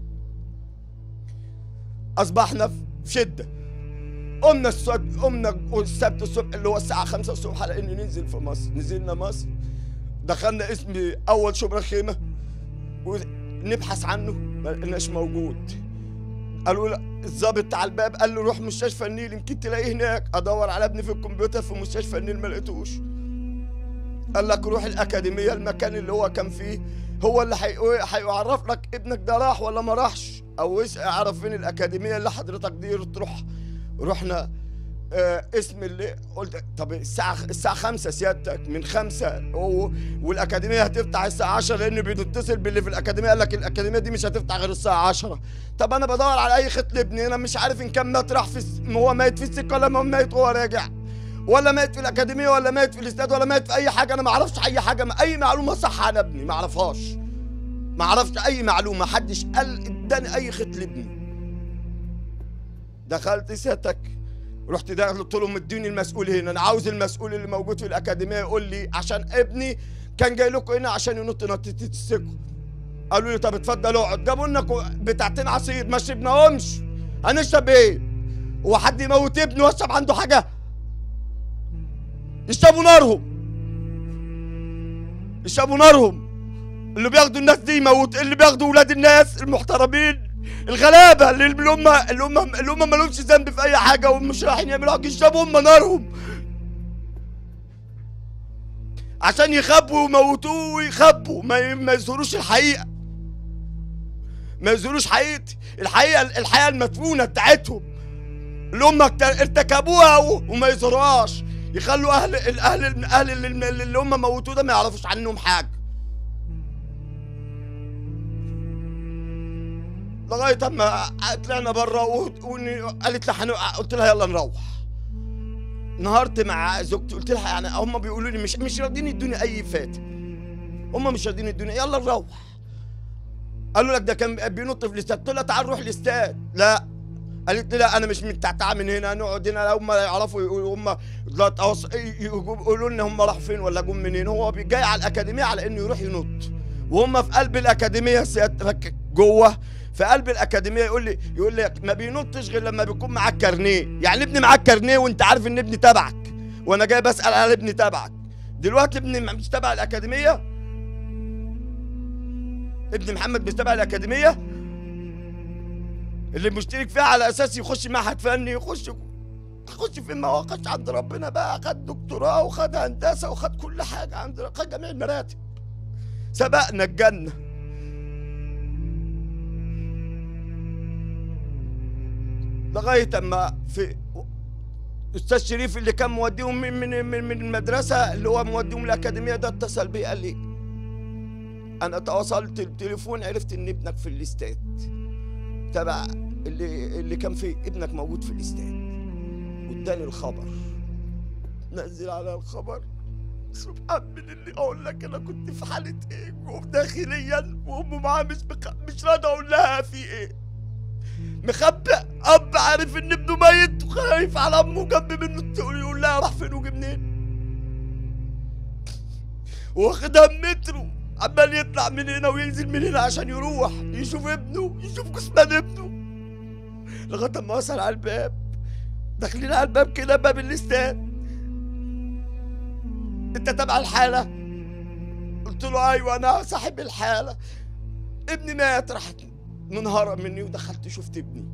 اصبحنا في شده قمنا السبت قمنا السبت الصبح اللي هو الساعه 5 الصبح على ان ننزل في مصر نزلنا مصر دخلنا اسم اول شبرا خيمه ونبحث عنه ما لقيناش موجود قالوا لا الظابط على الباب قال له روح مستشفى النيل يمكن تلاقيه هناك ادور على ابني في الكمبيوتر في مستشفى النيل ما لقيتوش قال لك روح الاكاديميه المكان اللي هو كان فيه هو اللي هيقو- هيعرف لك ابنك ده راح ولا ما راحش او اس- اعرف فين الاكاديميه اللي حضرتك دي تروح رحنا آه اسم اللي قلت طب الساعة الساعة 5 سيادتك من 5 و... والأكاديمية هتفتح الساعة 10 لأن بنتصل باللي في الأكاديمية قال لك الأكاديمية دي مش هتفتح غير الساعة 10 طب أنا بدور على أي خيط لابني أنا مش عارف إن كان مات راح في الس... هو ميت في السكة ولا ما ميت وهو راجع ولا ميت في الأكاديمية ولا ميت في الاستاد ولا ميت في أي حاجة أنا ما أعرفش أي حاجة أي معلومة صح عن ابني ما أعرفهاش ما أعرفش أي معلومة محدش قال اداني أي خيط لابني دخلت سيادتك رحت داخل قلت لهم ادوني المسؤول هنا انا عاوز المسؤول اللي موجود في الاكاديميه يقول لي عشان ابني كان جاي لكم هنا عشان ينط نطة السكو قالوا لي طب اتفضل اقعد جابوا لنا كو- بتاعتين عصير ما شربناهمش هنشرب ايه؟ هو حد يموت ابني واشرب عنده حاجه؟ يشربوا نارهم يشربوا نارهم اللي بياخدوا الناس دي يموت اللي بياخدوا ولاد الناس المحترمين الغلابه اللي اللي هم اللي هم اللي هم مالهمش ذنب في اي حاجه ومش رايحين يعملوا حاجه يشربوا هم نارهم عشان يخبوا ويموتوه ويخبوا ما ي- ما يظهروش الحقيقه ما يظهروش حقيقتي الحقيقه الحقيقه المدفونه بتاعتهم اللي هم ارت- ارتكبوها و- وما يظهروهاش يخلوا اهل الاهل الاهل اللي, اللي هم موتوه ده ما يعرفوش عنهم حاجه لغايه اما طلعنا بره وقالت لي هنق- قلت لها يلا نروح نهارت مع زوجتي قلت لها يعني هم بيقولوا لي مش مش راضيين يدوني اي فاتح هم مش راضيين يدوني يلا نروح قالوا لك ده كان بينط في الاستاد قلت لها تعال نروح الاستاد لا قالت لي لا انا مش متعتعه من هنا نقعد هنا هم يعرفوا يقولوا هم لا توص- يقولوا لنا هم راحوا فين ولا جم منين هو بي- جاي على الاكاديميه على انه يروح ينط وهم في قلب الاكاديميه سيادتك جوه في قلب الاكاديميه يقول لي يقول لي ما بينطش غير لما بيكون معاك كارنيه يعني ابني معاك كارنيه وانت عارف ان ابني تبعك وانا جاي بسال على ابني تبعك دلوقتي ابني مش تبع الاكاديميه ابن محمد مش تبع الاكاديميه اللي مشترك فيها على اساس يخش معهد فني يخش يخش في ما وقعش عند ربنا بقى خد دكتوراه وخد هندسه وخد كل حاجه عند خد جميع المراتب سبقنا الجنه لغايه اما في استاذ شريف اللي كان موديهم من من من, من المدرسه اللي هو موديهم الاكاديميه ده اتصل بي قال لي انا تواصلت التليفون عرفت ان ابنك في الاستاد تبع اللي اللي كان في ابنك موجود في الاستاد واداني الخبر نزل على الخبر سبحان من اللي اقول لك انا كنت في حاله ايه جوه داخليا وامه معاه مش بخ... مش راضي اقول لها في ايه مخبئ اب عارف ان ابنه ميت وخايف على امه جنب منه تقول يقول لها راح فين وجه منين واخدها مترو عمال يطلع من هنا وينزل من هنا عشان يروح يشوف ابنه يشوف جثمان ابنه لغايه اما وصل على الباب داخلين على الباب كده باب الاستاد انت تبع الحاله قلت له ايوه انا صاحب الحاله ابني مات راحت منهارة مني ودخلت شفت ابني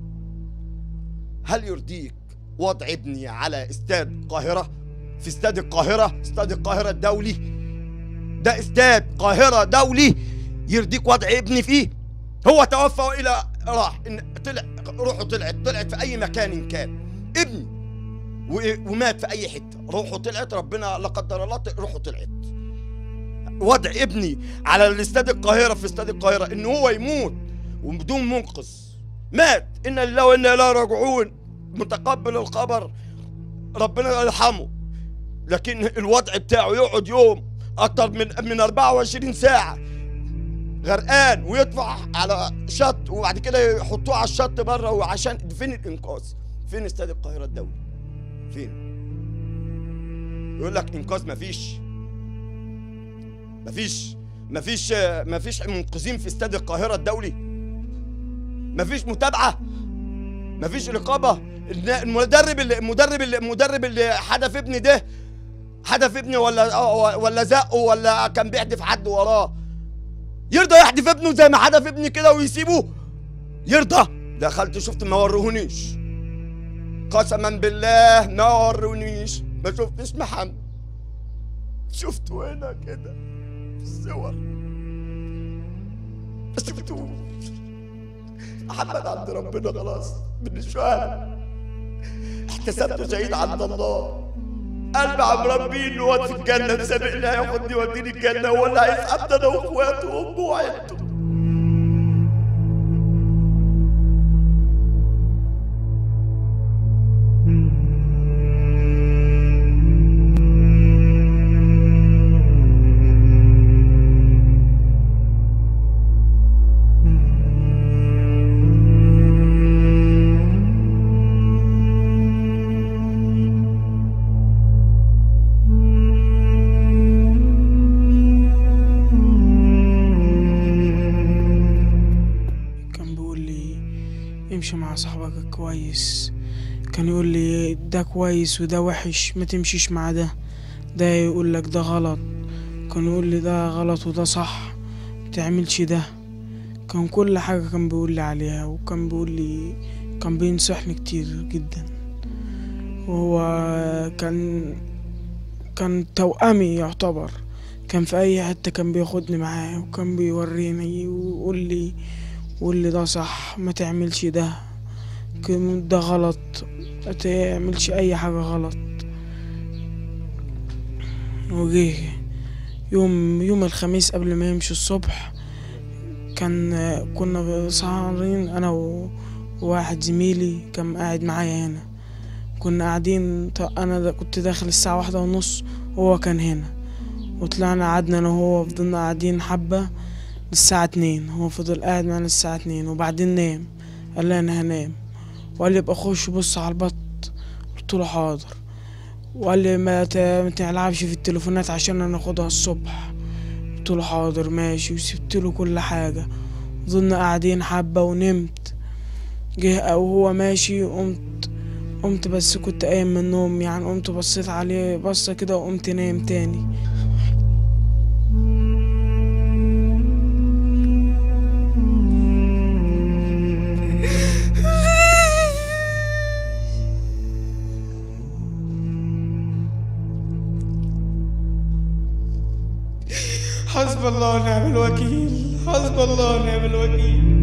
هل يرضيك وضع ابني على استاد القاهرة في استاد القاهرة استاد القاهرة الدولي ده استاد قاهرة دولي يرضيك وضع ابني فيه هو توفى والى راح إن طلع روحه طلعت طلعت في اي مكان كان ابني و- ومات في اي حته روحه طلعت ربنا لا قدر الله ط- روحه طلعت وضع ابني على الاستاد القاهره في استاد القاهره ان هو يموت وبدون منقذ مات ان لله وانا اليه راجعون متقبل الخبر ربنا يرحمه لكن الوضع بتاعه يقعد يوم اكتر من من 24 ساعه غرقان ويطلع على شط وبعد كده يحطوه على الشط بره وعشان فين الانقاذ؟ فين استاد القاهره الدولي؟ فين؟ يقول لك انقاذ مفيش مفيش مفيش مفيش منقذين في استاد القاهره الدولي مفيش متابعه مفيش رقابه المدرب اللي المدرب اللي المدرب اللي حدف ابني ده حدف ابني ولا ولا زقه ولا كان بيحدف حد وراه يرضى يحدف ابنه زي ما حدف ابني كده ويسيبه يرضى دخلت شفت ما ورهونيش قسما بالله ما ورونيش ما شفتش محمد شفته هنا كده في الصور ما شفتوش محمد عند ربنا خلاص بالنسبه احتسبته شهيد عند الله قلب عم ربي انه وقت في الجنه مسابقني هياخدني يوديني الجنه هو اللي هيسعد انا واخواته وامه وعيلته كان بيقول لي امشي مع صاحبك كويس كان يقول لي ده كويس وده وحش ما تمشيش مع ده ده يقول لك ده غلط كان يقول لي ده غلط وده صح متعملش ده كان كل حاجة كان بيقول لي عليها وكان بيقول لي كان بينصحني كتير جدا وهو كان كان توأمي يعتبر كان في أي حتة كان بياخدني معاه وكان بيوريني ويقول لي وقول لي ده صح ما تعملش ده كم- ده غلط ما تعملش اي حاجة غلط وجه يوم يوم الخميس قبل ما يمشي الصبح كان كنا سهرين انا و- وواحد زميلي كان قاعد معايا هنا كنا قاعدين ط- انا دا- كنت داخل الساعة واحدة ونص وهو كان هنا وطلعنا قعدنا انا وهو فضلنا قاعدين حبة للساعة اتنين هو فضل قاعد معانا الساعة اتنين وبعدين نام قال لي أنا هنام وقال لي ابقى خش بص على البط قلت له حاضر وقال لي ما ت- ما تلعبش في التليفونات عشان انا اخدها الصبح قلت له حاضر ماشي وسبت له كل حاجة فضلنا قاعدين حبة ونمت جه وهو ماشي قمت قمت بس كنت قايم من النوم يعني قمت بصيت عليه بصة كده وقمت نايم تاني حسب الله ونعم الوكيل حسب الله ونعم الوكيل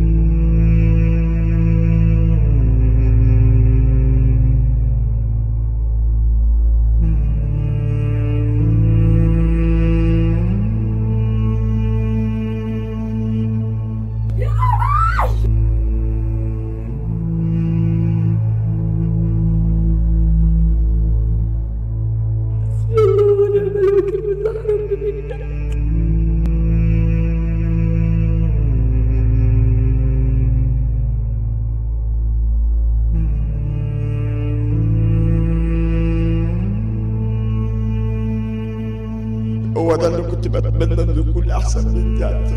هو ده اللي كنت بتمنى انه يكون احسن من ده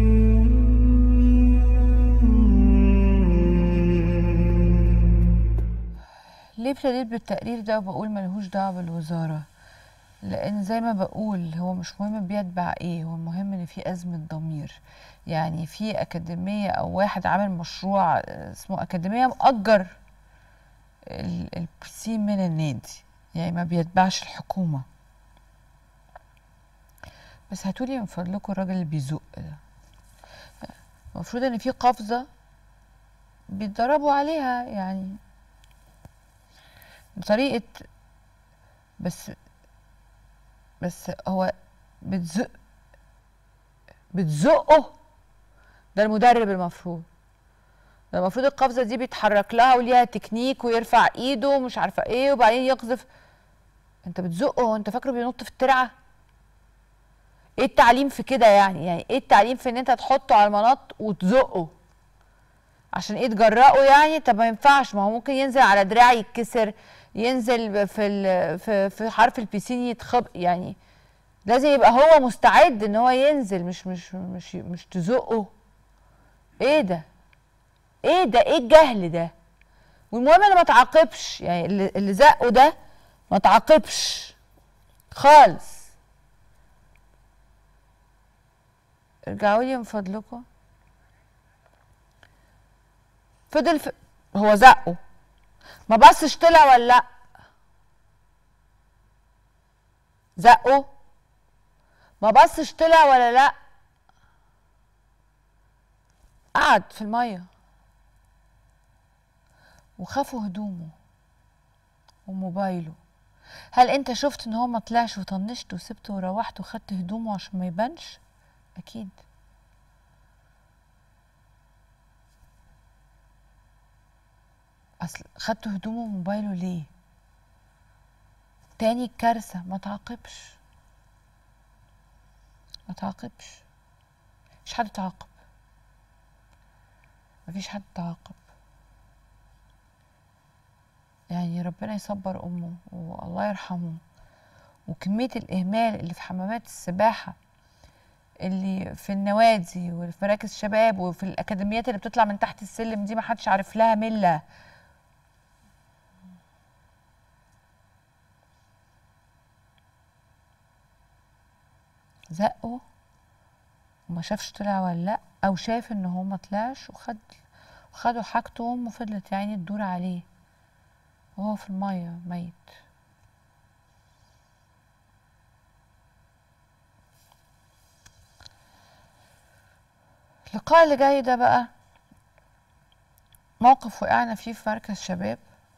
ليه ابتديت بالتقرير ده وبقول ملهوش دعوه بالوزاره لان زي ما بقول هو مش مهم بيتبع ايه هو المهم ان في ازمه ضمير يعني في اكاديميه او واحد عامل مشروع آه، اسمه اكاديميه مؤجر ال- البسين من النادي يعني ما بيتبعش الحكومه بس هاتولي من فضلكم الراجل اللي بيزق ده المفروض ان في قفزه بيتدربوا عليها يعني بطريقة بس بس هو بتزق بتزقه ده المدرب المفروض ده المفروض القفزة دي بيتحرك لها وليها تكنيك ويرفع ايده ومش عارفة ايه وبعدين يقذف انت بتزقه هو انت فاكره بينط في الترعة ايه التعليم في كده يعني يعني ايه التعليم في ان انت تحطه على المنط وتزقه عشان ايه تجرأه يعني طب ما ينفعش ما هو ممكن ينزل على دراعي يتكسر ينزل في ال- في في حرف البيسين يتخب يعني لازم يبقى هو مستعد ان هو ينزل مش مش مش مش تزقه ايه ده ايه ده ايه الجهل ده والمهم انه ما تعاقبش يعني اللي, اللي زقه ده ما تعاقبش خالص ارجعوا لي من فضلكم فضل في هو زقه ما بصش طلع ولا لا زقه ما بصش طلع ولا لا قعد في الميه وخافوا هدومه وموبايله هل انت شفت ان هو ما طلعش وطنشت وسبته وروحت وخدت هدومه عشان ما يبانش اكيد اصل خدت هدومه وموبايله ليه تاني كارثة ما تعاقبش ما تعاقبش مش حد تعاقب مفيش حد تعاقب يعني ربنا يصبر امه والله يرحمه وكمية الإهمال اللي في حمامات السباحة اللي في النوادي وفي مراكز الشباب وفي الأكاديميات اللي بتطلع من تحت السلم دي ما حدش عارف لها ملة زقه وما شافش طلع ولا لا او شاف ان هو ما طلعش وخد وخدوا حاجته وامه فضلت يا عيني تدور عليه وهو في الميه ميت اللقاء اللي جاي ده بقى موقف وقعنا فيه في مركز شباب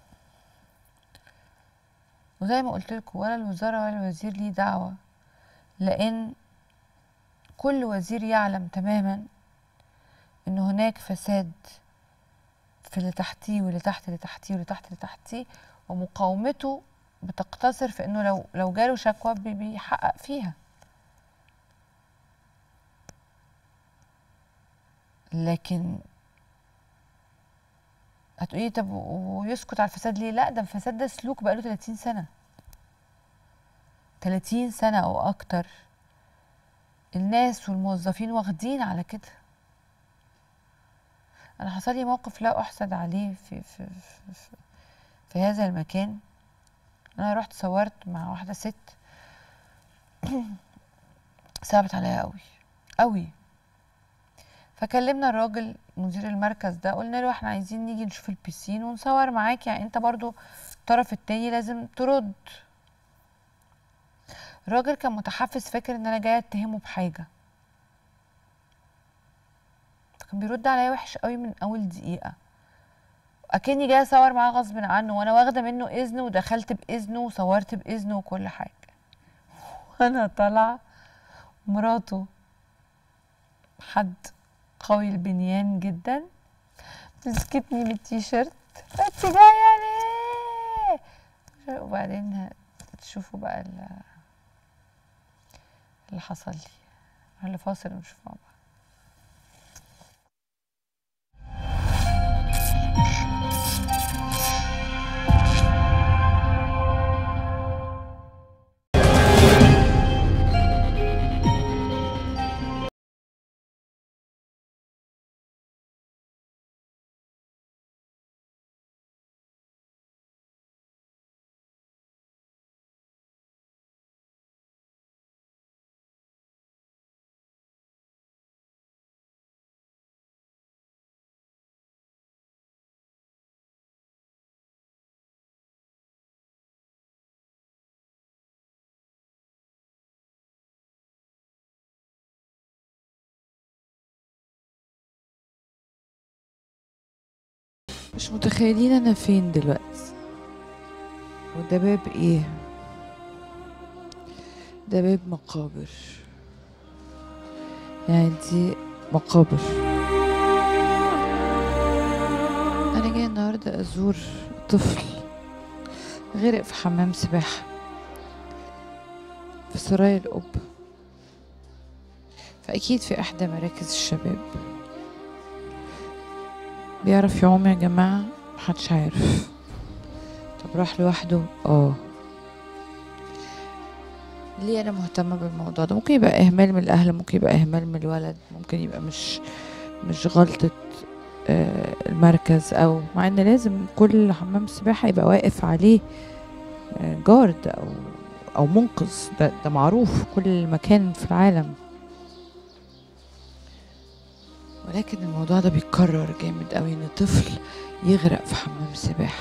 وزي ما قلت لكم ولا الوزاره ولا الوزير ليه دعوه لان كل وزير يعلم تماما ان هناك فساد في اللي تحتيه واللي تحت اللي تحتيه واللي تحت اللي تحتيه ومقاومته بتقتصر في انه لو لو جاله شكوى بي- بيحقق فيها لكن هتقولي طب و- ويسكت على الفساد ليه لا ده الفساد ده سلوك بقاله 30 سنه 30 سنه او اكتر الناس والموظفين واخدين على كده انا حصل لي موقف لا احسد عليه في في في, في, في هذا المكان انا رحت صورت مع واحده ست صعبت عليا قوي قوي فكلمنا الراجل مدير المركز ده قلنا له احنا عايزين نيجي نشوف البيسين ونصور معاك يعني انت برضو الطرف التاني لازم ترد الراجل كان متحفز فاكر ان انا جايه اتهمه بحاجه كان بيرد عليا وحش قوي من اول دقيقه اكني جايه اصور معاه غصب عنه وانا واخده منه اذن ودخلت باذنه وصورت باذنه وكل حاجه وانا طالعه مراته حد قوي البنيان جدا مسكتني من التيشيرت انت جايه ليه وبعدين تشوفوا بقى ال- اللي حصل لي اللي فاصل ونشوف مع بعض مش متخيلين انا فين دلوقتي وده باب ايه ده باب مقابر يعني دي مقابر انا جاي النهارده ازور طفل غرق في حمام سباحه في سرايا القب فاكيد في احدى مراكز الشباب بيعرف يعوم يا جماعة محدش عارف طب راح لوحده اه ليه انا مهتمة بالموضوع ده ممكن يبقى اهمال من الاهل ممكن يبقى اهمال من الولد ممكن يبقى مش مش غلطة آه، المركز او مع ان لازم كل حمام سباحة يبقى واقف عليه آه، جارد او او منقذ ده, ده معروف في كل مكان في العالم ولكن الموضوع ده بيتكرر جامد قوي ان طفل يغرق في حمام سباحة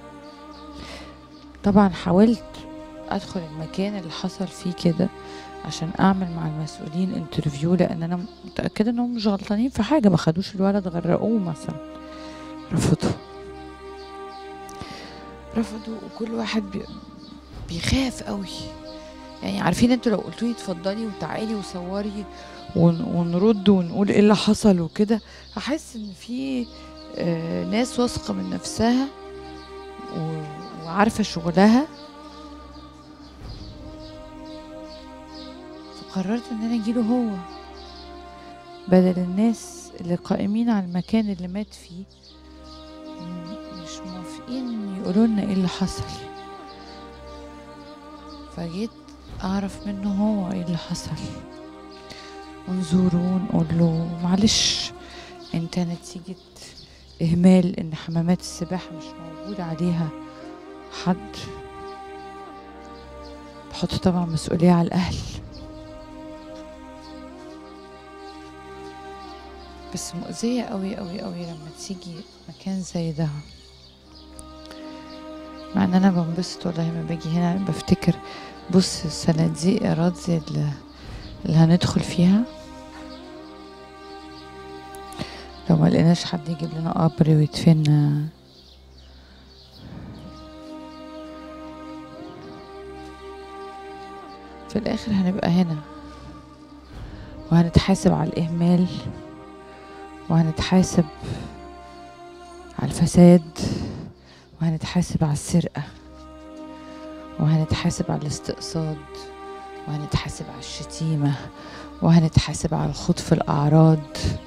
طبعا حاولت ادخل المكان اللي حصل فيه كده عشان اعمل مع المسؤولين انترفيو لان انا متاكده انهم مش غلطانين في حاجه ما خدوش الولد غرقوه مثلا رفضوا رفضوا وكل واحد بي بيخاف قوي يعني عارفين انتوا لو قلتوا لي اتفضلي وتعالي وصوري ون- ونرد ونقول ايه اللي حصل وكده هحس ان في آه، ناس واثقه من نفسها و- وعارفه شغلها فقررت ان انا اجيله هو بدل الناس اللي قائمين على المكان اللي مات فيه م- مش موافقين يقولوا لنا ايه اللي حصل فجيت اعرف منه هو ايه اللي حصل ونزوره ونقول له معلش انت نتيجة اهمال ان حمامات السباحة مش موجود عليها حد بحط طبعا مسؤولية على الاهل بس مؤذية قوي قوي قوي لما تيجي مكان زي ده مع ان انا بنبسط والله لما باجي هنا بفتكر بص الصناديق اراضي اللي اللي هندخل فيها لو ما لقيناش حد يجيب لنا قبر ويدفننا في الاخر هنبقى هنا وهنتحاسب على الاهمال وهنتحاسب على الفساد وهنتحاسب على السرقة وهنتحاسب على الاستقصاد وهنتحاسب على الشتيمة وهنتحاسب على الخوض في الأعراض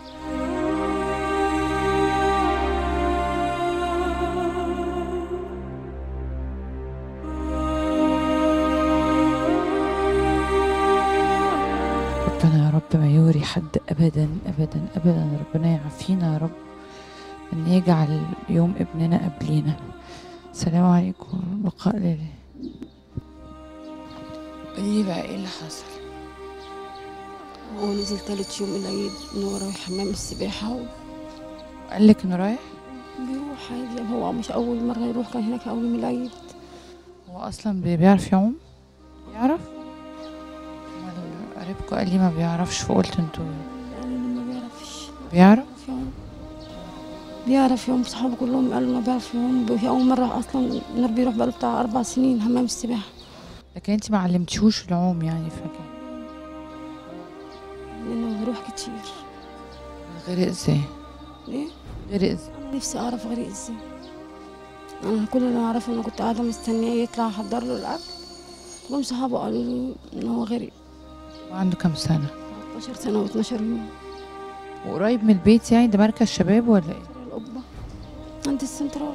ربنا يا رب ما يوري حد أبدا أبدا أبدا ربنا يعافينا يا رب أن يجعل يوم ابننا قبلينا السلام عليكم لقاء ليلى قولي بقى ايه اللي حصل هو نزل تالت يوم العيد ان هو رايح حمام السباحة وقال لك انه رايح وبيروح عادي هو مش أول مرة يروح كان هناك أول يوم العيد هو اصلا بي- بيعرف يعوم يعرف أمال قريبكوا قال لي ما بيعرفش فقلت انتوا يعني ما بيعرفش بيعرف بيعرف يعوم بيعرف يعوم صحابه كلهم قالوا ما بيعرف يعوم في أول مرة أصلا نور بيروح بقاله بتاع أربع سنين حمام السباحة لكن انت ما علمتيهوش العوم يعني فاكر لأنه بيروح كتير غرق ازاي ليه؟ غرق ازاي أنا نفسي أعرف غريق إزاي أنا كل اللي أعرفه إنه كنت قاعدة مستنية يطلع أحضر له الأكل جم صحابه قالوا لي إن هو غريق وعنده كام سنة 13 سنة و12 يوم وقريب من البيت يعني ده مركز شباب ولا ايه القبة عند السنترال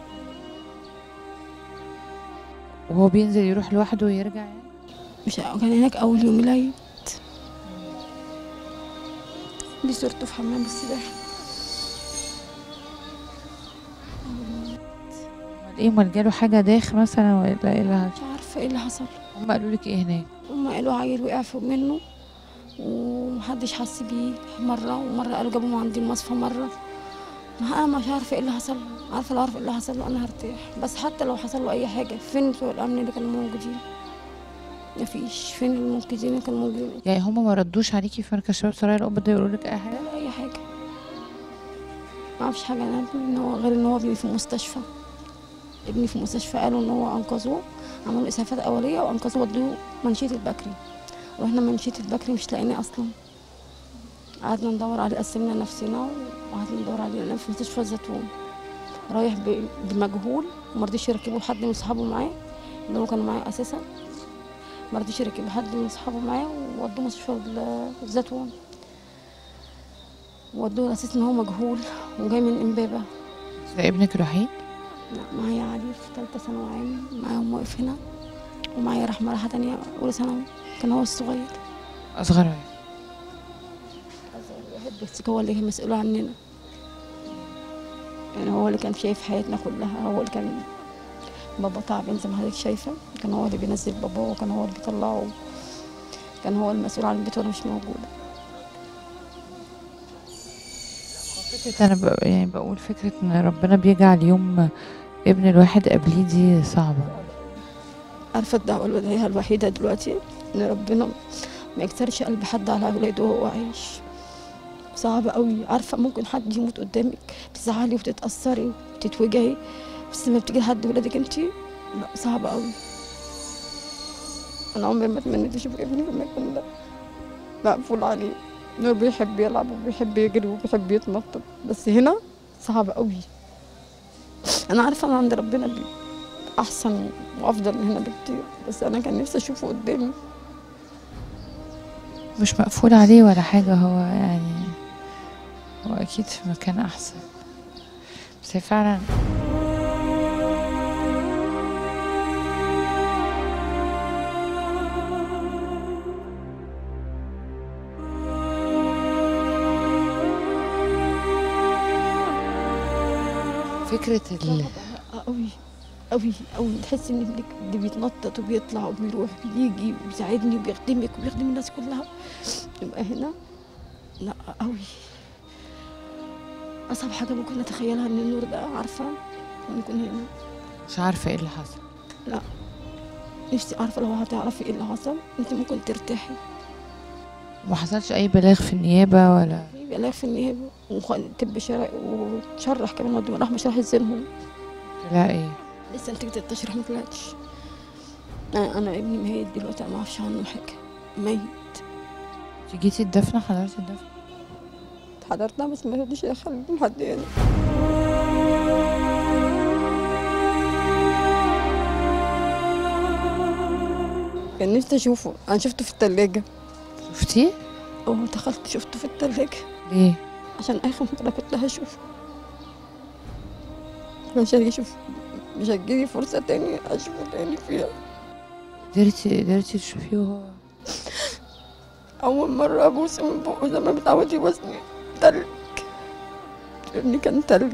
وهو بينزل يروح لوحده ويرجع يعني مش كان هناك أول يوم العيد دي صورته في حمام السباحة امال ايه امال جاله حاجة داخ مثلا ولا ايه اللي مش عارفة ايه اللي حصل هم قالوا لك ايه هناك هما قالوا عيل وقع فوق منه ومحدش حس بيه مرة ومرة قالوا جابوه عندي المصفى مرة انا مش عارفة ايه اللي حصل له عارفة لو عارفة ايه اللي حصل له انا هرتاح بس حتى لو حصل له اي حاجة فين بتوع الامن اللي كانوا موجودين مفيش فين المنقذين اللي كانوا موجودين يعني هم ما ردوش عليكي في مركز شباب سرايا القبة ده يقولوا لك اي حاجة ولا اي حاجة ما اعرفش حاجة انا ابني ان هو غير ان هو ابني في مستشفى ابني في مستشفى قالوا ان هو انقذوه عملوا اسعافات اولية وانقذوه ودوه منشية البكري رحنا منشية البكري مش لاقيناه اصلا قعدنا ندور عليه قسمنا نفسنا وقعدنا ندور عليه لقيناه في مستشفى الزيتون رايح ب- بمجهول ومرضيش يركبوا حد من صحابه معاه اللي هو كانوا معاه اساسا مرضيش يركبوا حد من صحابه معاه وودوه مستشفى ال- الزيتون ودوه على اساس ان هو مجهول وجاي من امبابه ده ابنك الوحيد لا معايا علي في ثالثه ثانوي عام معاهم واقف هنا ومعايا رحمه راحه تانية اولى ثانوي كان هو الصغير اصغر واحد واحد بس هو اللي كان مسؤول عننا يعني هو اللي كان شايف حياتنا كلها هو اللي كان بابا تعبان زي ما حضرتك شايفه كان هو اللي بينزل باباه وكان هو اللي بيطلعه كان هو المسؤول عن البيت وانا مش موجوده فكرة أنا ب... يعني بقول فكرة إن ربنا بيجعل يوم ابن الواحد قبليه دي صعبة عارفه الدعوه الوداعيه الوحيده دلوقتي ان ربنا ما يكسرش قلب حد على اولاده وهو عايش صعب قوي عارفه ممكن حد يموت قدامك تزعلي وتتاثري وتتوجعي بس لما بتيجي لحد ولادك انت لا صعبة قوي انا عمري ما تمنيت اشوف ابني في المكان ده مقفول عليه انه بيحب يلعب وبيحب يجري وبيحب يتنطط بس هنا صعب قوي انا عارفه انا عند ربنا بي احسن وافضل من هنا بكتير بس انا كان نفسي اشوفه قدامي مش مقفول عليه ولا حاجة هو يعني هو أكيد في مكان أحسن بس هي فعلا فكرة ال... قوي قوي قوي تحس ان ابنك اللي بيتنطط وبيطلع وبيروح وبيجي وبيساعدني وبيخدمك وبيخدم الناس كلها يبقى هنا لا قوي اصعب حاجه ممكن اتخيلها ان النور ده عارفه ان يكون هنا مش عارفة ايه اللي حصل نفسي عارفه لو هتعرفي ايه اللي حصل انت ممكن ترتاحي ما حصلش أي بلاغ في النيابة ولا في بلاغ في النيابه وطب شرعي وشرح كمان ودي راح مشرح الزينهم لا ايه لسه نتيجة التشريح ما طلعتش انا أنا ابني ميت دلوقتي أنا ما اعرفش عنه حاجه ميت انت جيتي الدفنة حضرتي الدفنة حضرتها بس ما رضيش يدخل حد يعني كان نفسي اشوفه انا شفته في التلاجة شفتيه؟ اه دخلت شفته في التلاجة ليه؟ عشان اخر مرة كنت هشوفه عشان يشوف مش هتجيلي فرصة تاني اشوفه تاني فيها قدرتي قدرتي تشوفيه وهو أول مرة أبوس من بقه زي ما متعود يبوسني تلج ابني كان تلج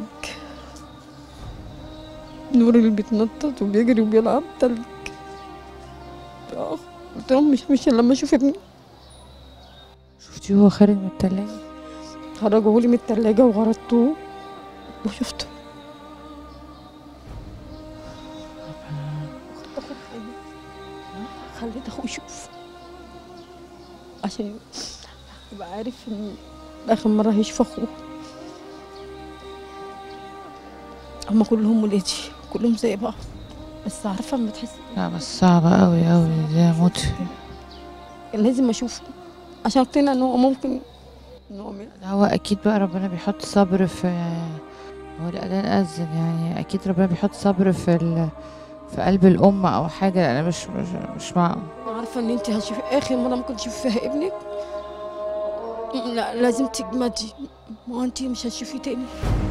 نور اللي بيتنطط وبيجري وبيلعب تلج آه، قلت لهم مش مش لما أشوف ابني شفتيه وهو خارج من التلاجة؟ خرجوه لي من التلاجة وغرضته وشفته أخد أخوه خليت أخوه يشوف عشان يبقى عارف إن آخر مرة هيشوف أخوه هما كلهم ولادي كلهم زي بعض بس عارفة لما تحس لا بس صعبة أوي أوي ده موت فيه كان لازم أشوفه عشان أقتنع إن هو ممكن إن هو من- هو أكيد بقى ربنا بيحط صبر في هو الأذان أذن يعني أكيد ربنا بيحط صبر في ال... في قلب الأم أو حاجة أنا مش مش مش مع عارفة إن أنت هتشوفي آخر مرة ممكن تشوفي فيها ابنك لا لازم تجمدي ما أنت مش هتشوفيه تاني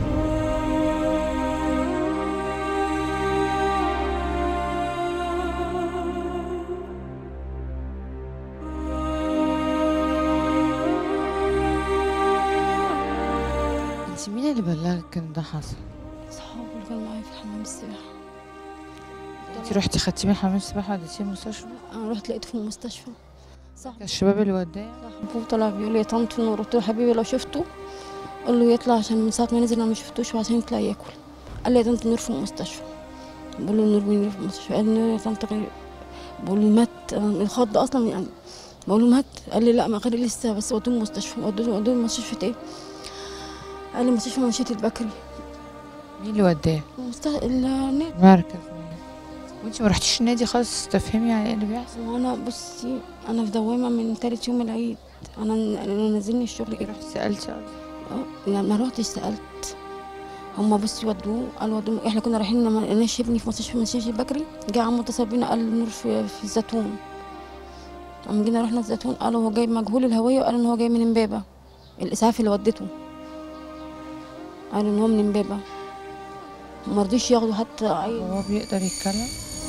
أنت مين اللي بلغك إن ده حصل؟ صحابي اللي كانوا معايا في حمام السباحة أنت رحتي خدتيه من حمام السباحة وديتيه المستشفى؟ أنا رحت لقيته في المستشفى صاحبي الشباب اللي وداه صاحبه طلع بيقول لي يا طنط نور قلت له حبيبي لو شفته قال له يطلع عشان من ساعة ما نزل أنا ما شفتوش وعشان يطلع ياكل قال لي يا طنط نور في المستشفى بقول له نور مين اللي في المستشفى قال لي يا طنط غير بقول له مات أنا الخض أصلا يعني بقول له مات قال لي لا ما غير لسه بس ودوه المستشفى ودوه ودوه المستشفى ايه قال لي مستشفى منشية البكري مين اللي وداه؟ المست- النادي مركز مين؟ وانت ما رحتيش النادي خالص تفهمي يعني ايه اللي بيحصل؟ وانا بصي انا في دوامه من تالت يوم العيد انا انا نازلني الشغل كده رحتي سألتي اه لا ما روحتش سالت هما بصي ودوه قالوا ودوه احنا كنا رايحين لما لقيناش ابني في مستشفى مستشفى البكري جه عمو اتصل بينا قال نور في, في الزيتون اما جينا رحنا الزيتون قالوا هو جاي مجهول الهويه وقالوا ان هو جاي من امبابه الاسعاف اللي ودته قالوا ان هو من امبابه ما رضيش ياخدوا حتى عيل هو بيقدر يتكلم؟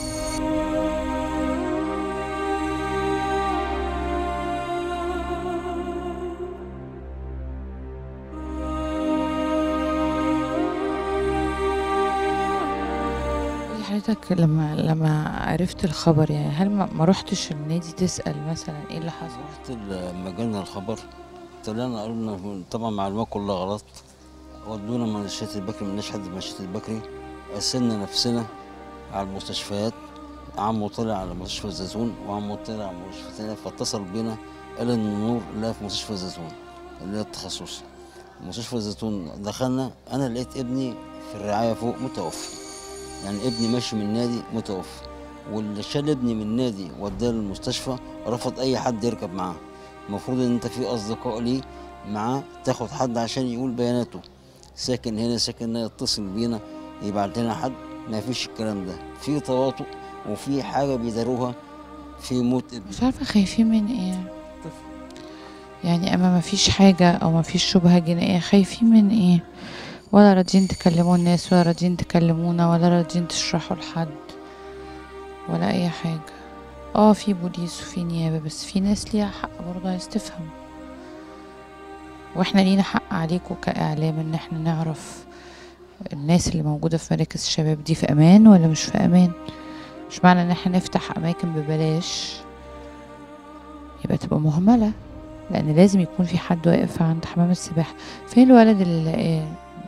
قولي حضرتك لما لما عرفت الخبر يعني هل ما ما رحتش النادي تسأل مثلا ايه اللي حصل؟ رحت لما جالنا الخبر طلعنا قالوا لنا طبعا معلومات كلها غلط ودونا منشية البكري ملناش حد في منشية البكري قسمنا نفسنا على المستشفيات عمو طلع على مستشفى الزيتون وعمو طلع على مستشفى تانية فاتصل بينا قال ان النور لا في مستشفى الزيتون اللي هي التخصصي مستشفى الزيتون دخلنا انا لقيت ابني في الرعاية فوق متوفي يعني ابني ماشي من النادي متوفى واللي شال ابني من النادي وداه المستشفى رفض اي حد يركب معاه المفروض ان انت في اصدقاء ليه معاه تاخد حد عشان يقول بياناته ساكن هنا ساكن هنا يتصل بينا يبعت لنا حد ما فيش الكلام ده في تواطؤ وفي حاجه بيداروها في موت ابني مش عارفة خايفين من ايه يعني اما ما فيش حاجة او ما فيش شبهة جنائية خايفين من ايه ولا راضيين تكلموا الناس ولا راضيين تكلمونا ولا راضيين تشرحوا لحد ولا اي حاجة اه في بوليس وفي نيابة بس في ناس ليها حق برضه عايز تفهم واحنا لينا حق عليكم كاعلام ان احنا نعرف الناس اللي موجودة في مراكز الشباب دي في امان ولا مش في امان مش معنى ان احنا نفتح اماكن ببلاش يبقى تبقى مهملة لان لازم يكون في حد واقف عند حمام السباحة فين الولد اللي لقاه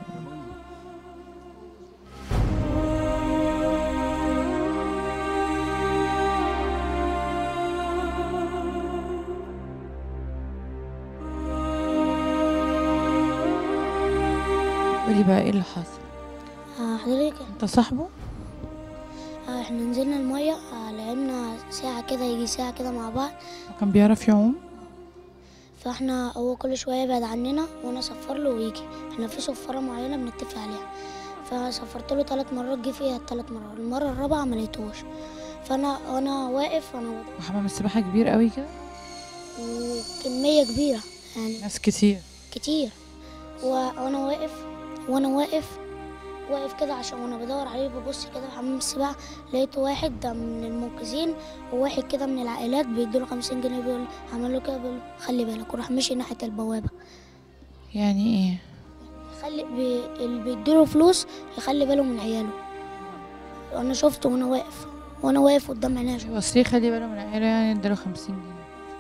قولي بقى ايه اللي حصل آه، حضرتك انت صاحبه آه، احنا نزلنا المية آه، لعبنا ساعة كده يجي ساعة كده مع بعض كان بيعرف يعوم فاحنا هو كل شوية يبعد عننا وانا اصفر له ويجي احنا في صفارة معينة بنتفق عليها فصفرت له ثلاث مرات جه فيها الثلاث مرات المرة الرابعة ما لقيتهوش فانا وانا واقف وانا واقف وحمام السباحة كبير قوي كده وكمية كبيرة يعني ناس كتير كتير و- وانا واقف وانا واقف واقف كده عشان وانا بدور عليه ببص كده في حمام السباحة لقيت واحد ده من المنقذين وواحد كده من العائلات بيديله خمسين جنيه بيقول عمل له كده بيقول خلي بالك وراح مشي ناحية البوابة يعني ايه خلي بي... اللي بيديله فلوس يخلي باله من عياله وانا شفته وانا واقف وانا واقف قدام عينيا شفته. بس ليه خلي باله من عياله يعني اداله خمسين جنيه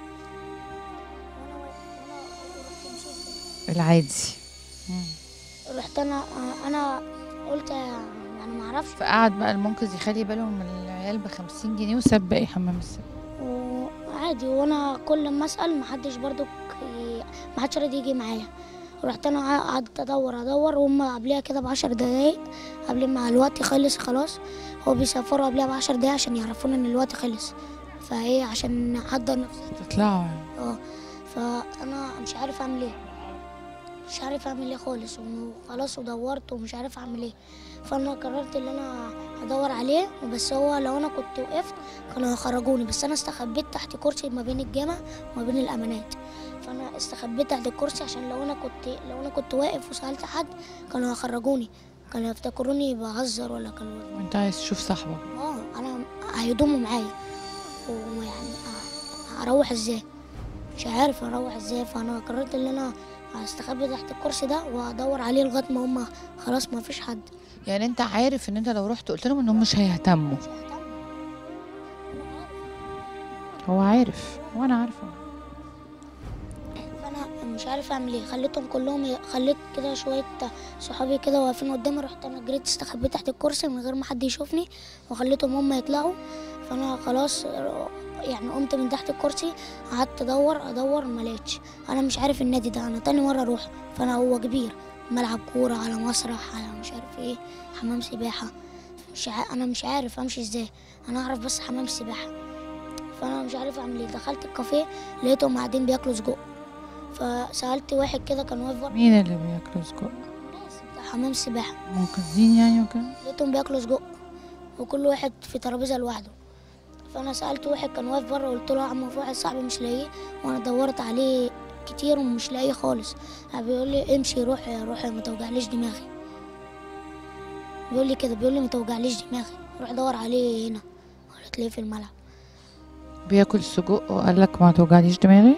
العادي رحت انا انا قلت يعني ما اعرفش فقعد بقى المنقذ يخلي باله من العيال بخمسين جنيه وساب باقي حمام السباحة وعادي وانا كل ما اسال محدش برضو محدش راضي يجي معايا رحت انا قعدت ادور ادور وهم قبلها كده بعشر دقايق قبل ما الوقت يخلص خلاص هو بيسافروا قبلها بعشر دقايق عشان يعرفونا ان الوقت خلص فايه عشان نحضر نفسنا تطلعوا يعني اه فانا مش عارف اعمل ايه مش عارف اعمل ايه خالص وخلاص ودورت ومش عارف اعمل ايه فانا قررت ان انا ادور عليه بس هو لو انا كنت وقفت كانوا هيخرجوني بس انا استخبيت تحت كرسي ما بين الجامع وما بين الامانات فانا استخبيت تحت الكرسي عشان لو انا كنت لو انا كنت واقف وسالت حد كانوا هيخرجوني كانوا يفتكروني بهزر ولا كانوا وانت عايز تشوف صاحبك اه انا هيضموا معايا ويعني أ- اروح ازاي مش عارف اروح ازاي فانا قررت ان انا هستخبي تحت الكرسي ده وادور عليه لغايه ما هم خلاص ما فيش حد يعني انت عارف ان انت لو رحت قلت لهم انهم مش هيهتموا مش هيهتم هو عارف وانا عارفه فانا مش عارف اعمل ايه خليتهم كلهم ي- خليت كده شويه صحابي كده واقفين قدامي رحت انا جريت استخبيت تحت الكرسي من غير ما حد يشوفني وخليتهم هم يطلعوا فانا خلاص يعني قمت من تحت الكرسي قعدت ادور ادور ما لقيتش انا مش عارف النادي ده انا تاني مره اروح فانا هو كبير ملعب كوره على مسرح على مش عارف ايه حمام سباحه مش ع... انا مش عارف امشي ازاي انا اعرف بس حمام سباحه فانا مش عارف اعمل ايه دخلت الكافيه لقيتهم قاعدين بياكلوا سجق فسالت واحد كده كان واقف بره مين اللي بياكلوا سجق الناس بتاع حمام سباحه منقذين يعني وكده لقيتهم بياكلوا سجق وكل واحد في ترابيزه لوحده فانا سالت واحد كان واقف بره قلت له يا عم في واحد صاحبي مش لاقيه وانا دورت عليه كتير ومش لاقيه خالص بيقول لي امشي روح روح ما توجعليش دماغي بيقول لي كده بيقول لي ما توجعليش دماغي روح دور عليه هنا قلت ليه في الملعب بياكل سجق وقال لك ما توجعليش دماغي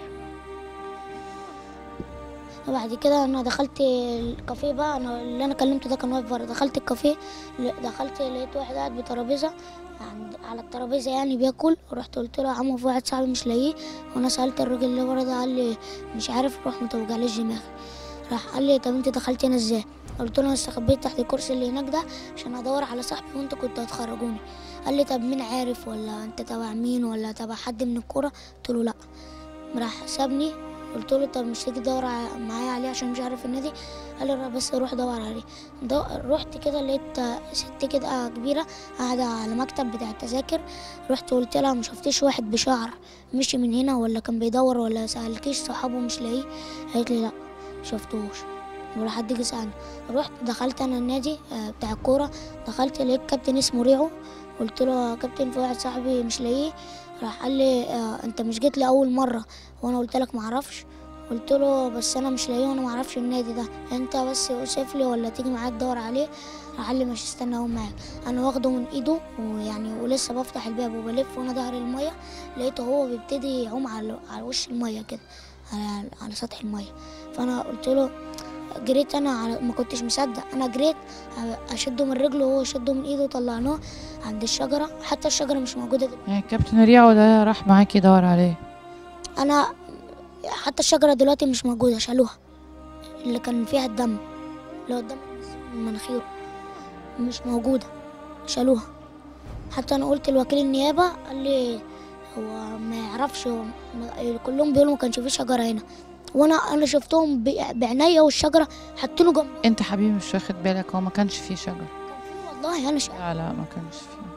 وبعد كده انا دخلت الكافيه بقى انا اللي انا كلمته ده كان واقف بره دخلت الكافيه ل- دخلت لقيت واحد قاعد بترابيزه عند على الترابيزه يعني بياكل ورحت قلت له يا عم في واحد صاحبي مش لاقيه وانا سالت الراجل اللي ورا ده قال لي مش عارف روح ما توجعليش دماغي راح قال لي طب انت دخلت هنا ازاي قلت له انا استخبيت تحت الكرسي اللي هناك ده عشان ادور على صاحبي وانت كنت هتخرجوني قال لي طب مين عارف ولا انت تبع مين ولا تبع حد من الكوره قلت له لا راح سابني قلت له طب مش تيجي تدور ع- معايا عليه عشان مش عارف النادي قال لي "لا، بس روح دور عليه دو... رحت كده لقيت ست كده كبيره قاعده على مكتب بتاع التذاكر رحت قلت لها ما شفتيش واحد بشعر مشي من هنا ولا كان بيدور ولا سألكيش صحابه مش لاقيه قالت لي لا شفتوش ولا حد جه سألني رحت دخلت انا النادي آه، بتاع الكوره دخلت لقيت كابتن اسمه ريعو قلت له يا كابتن في واحد صاحبي مش لاقيه راح قال لي آه، انت مش جيت لي اول مره وانا قلت لك معرفش قلت له بس انا مش لاقيه وانا معرفش النادي ده انت بس اوصف لي ولا تيجي معايا تدور عليه راح قال لي مش استنى اقوم معاك انا واخده من ايده ويعني ولسه بفتح الباب وبلف وانا ظهري الميه لقيته هو بيبتدي يعوم على على وش الميه كده على على سطح الميه فانا قلت له جريت انا على ما كنتش مصدق انا جريت اشده من رجله وهو يشده من ايده وطلعناه عند الشجره حتى الشجره مش موجوده دلوقتي. يعني كابتن ريعو ده راح معاكي يدور عليه انا حتى الشجره دلوقتي مش موجوده شالوها اللي كان فيها الدم اللي هو الدم من مناخيره مش موجوده شالوها حتى انا قلت لوكيل النيابه قال لي هو ما يعرفش هو ما- كلهم بيقولوا ما كانش في شجره هنا وانا انا شفتهم ب- بعينيا والشجره حاطينه جنب انت حبيبي مش واخد بالك هو ما كانش فيه شجر والله انا شايف لا لا ما كانش فيه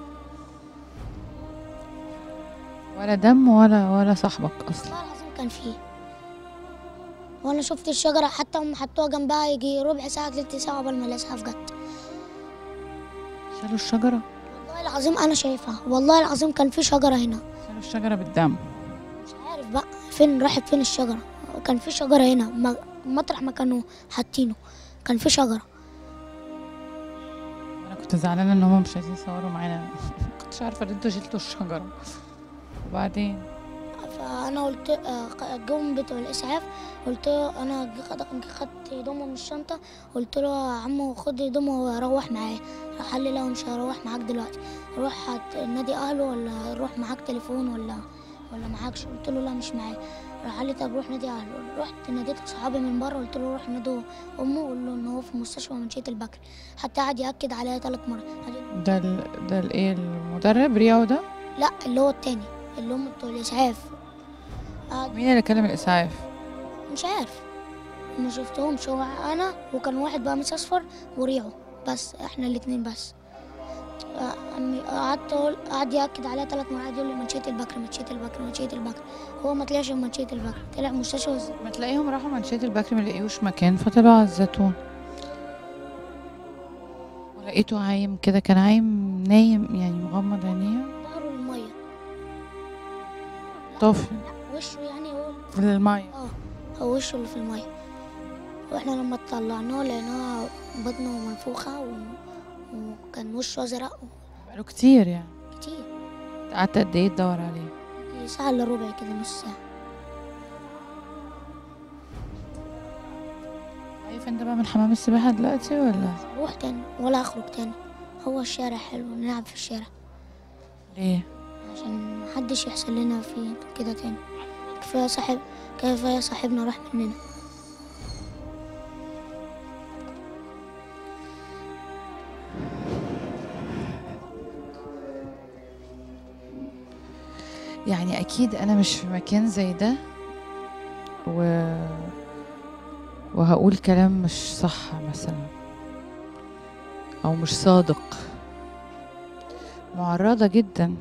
ولا دم ولا ولا صاحبك اصلا والله العظيم كان فيه وانا شفت الشجره حتى هم حطوها جنبها يجي ربع ساعه تلت ساعه قبل ما الاسعاف جت شالوا الشجره والله العظيم انا شايفها والله العظيم كان في شجره هنا شالوا الشجره بالدم مش عارف بقى فين راحت فين الشجره كان في شجره هنا ما- مطرح ما كانوا حاطينه كان في شجره انا كنت زعلانه ان هم مش عايزين يصوروا معانا ما كنتش عارفه ان انتوا شلتوا الشجره وبعدين فانا قلت آه، جم بتوع الاسعاف قلت له انا جي- خد- جي خدت هدومه من الشنطه قلت له يا عمو خد هدومه وروح معايا راح قال لي لا مش هروح معاك دلوقتي روح هت- نادي اهله ولا روح معاك تليفون ولا ولا معاكش قلت له لا مش معايا راح قال لي طب روح نادي اهله رحت ناديت صحابي من بره قلت له روح نادوا امه وقول له ان هو في مستشفى منشيه البكري حتى قعد ياكد عليا ثلاث مرات قال لي ده ال... ده الايه المدرب رياو ده لا اللي هو التاني اللي هم بتوع الاسعاف قعد مين اللي كلم الاسعاف مش عارف ما شفتهمش هو انا وكان واحد بقى مس اصفر وريعو بس احنا الاتنين بس آه، أمي- قعدت اقول قعد ياكد عليا ثلاث مرات يقول لي منشيه البكر منشيه البكر منشيه البكر هو ما طلعش من منشيه البكر طلع مستشفى الز- ما تلاقيهم راحوا منشية البكري ما لقيوش مكان فطلعوا على الزيتون ولقيته عايم كده كان عايم نايم يعني مغمض عينيه ظهره الميه طافي لا وشه يعني هو في المية اه هو وشه اللي في الميه واحنا لما طلعناه لقيناه بطنه منفوخه و... وكان وشه ازرق بقاله كتير يعني كتير قعدت قد ايه تدور عليه ساعه الا ربع كده نص ساعه عارف انت بقى من حمام السباحة دلوقتي ولا اروح تاني ولا اخرج تاني هو الشارع حلو نلعب في الشارع ليه عشان محدش يحصل لنا فيه كده تاني كفايه صاحب كفايه صاحبنا راح مننا يعني اكيد انا مش في مكان زي ده و وهقول كلام مش صح مثلا او مش صادق معرضة جدا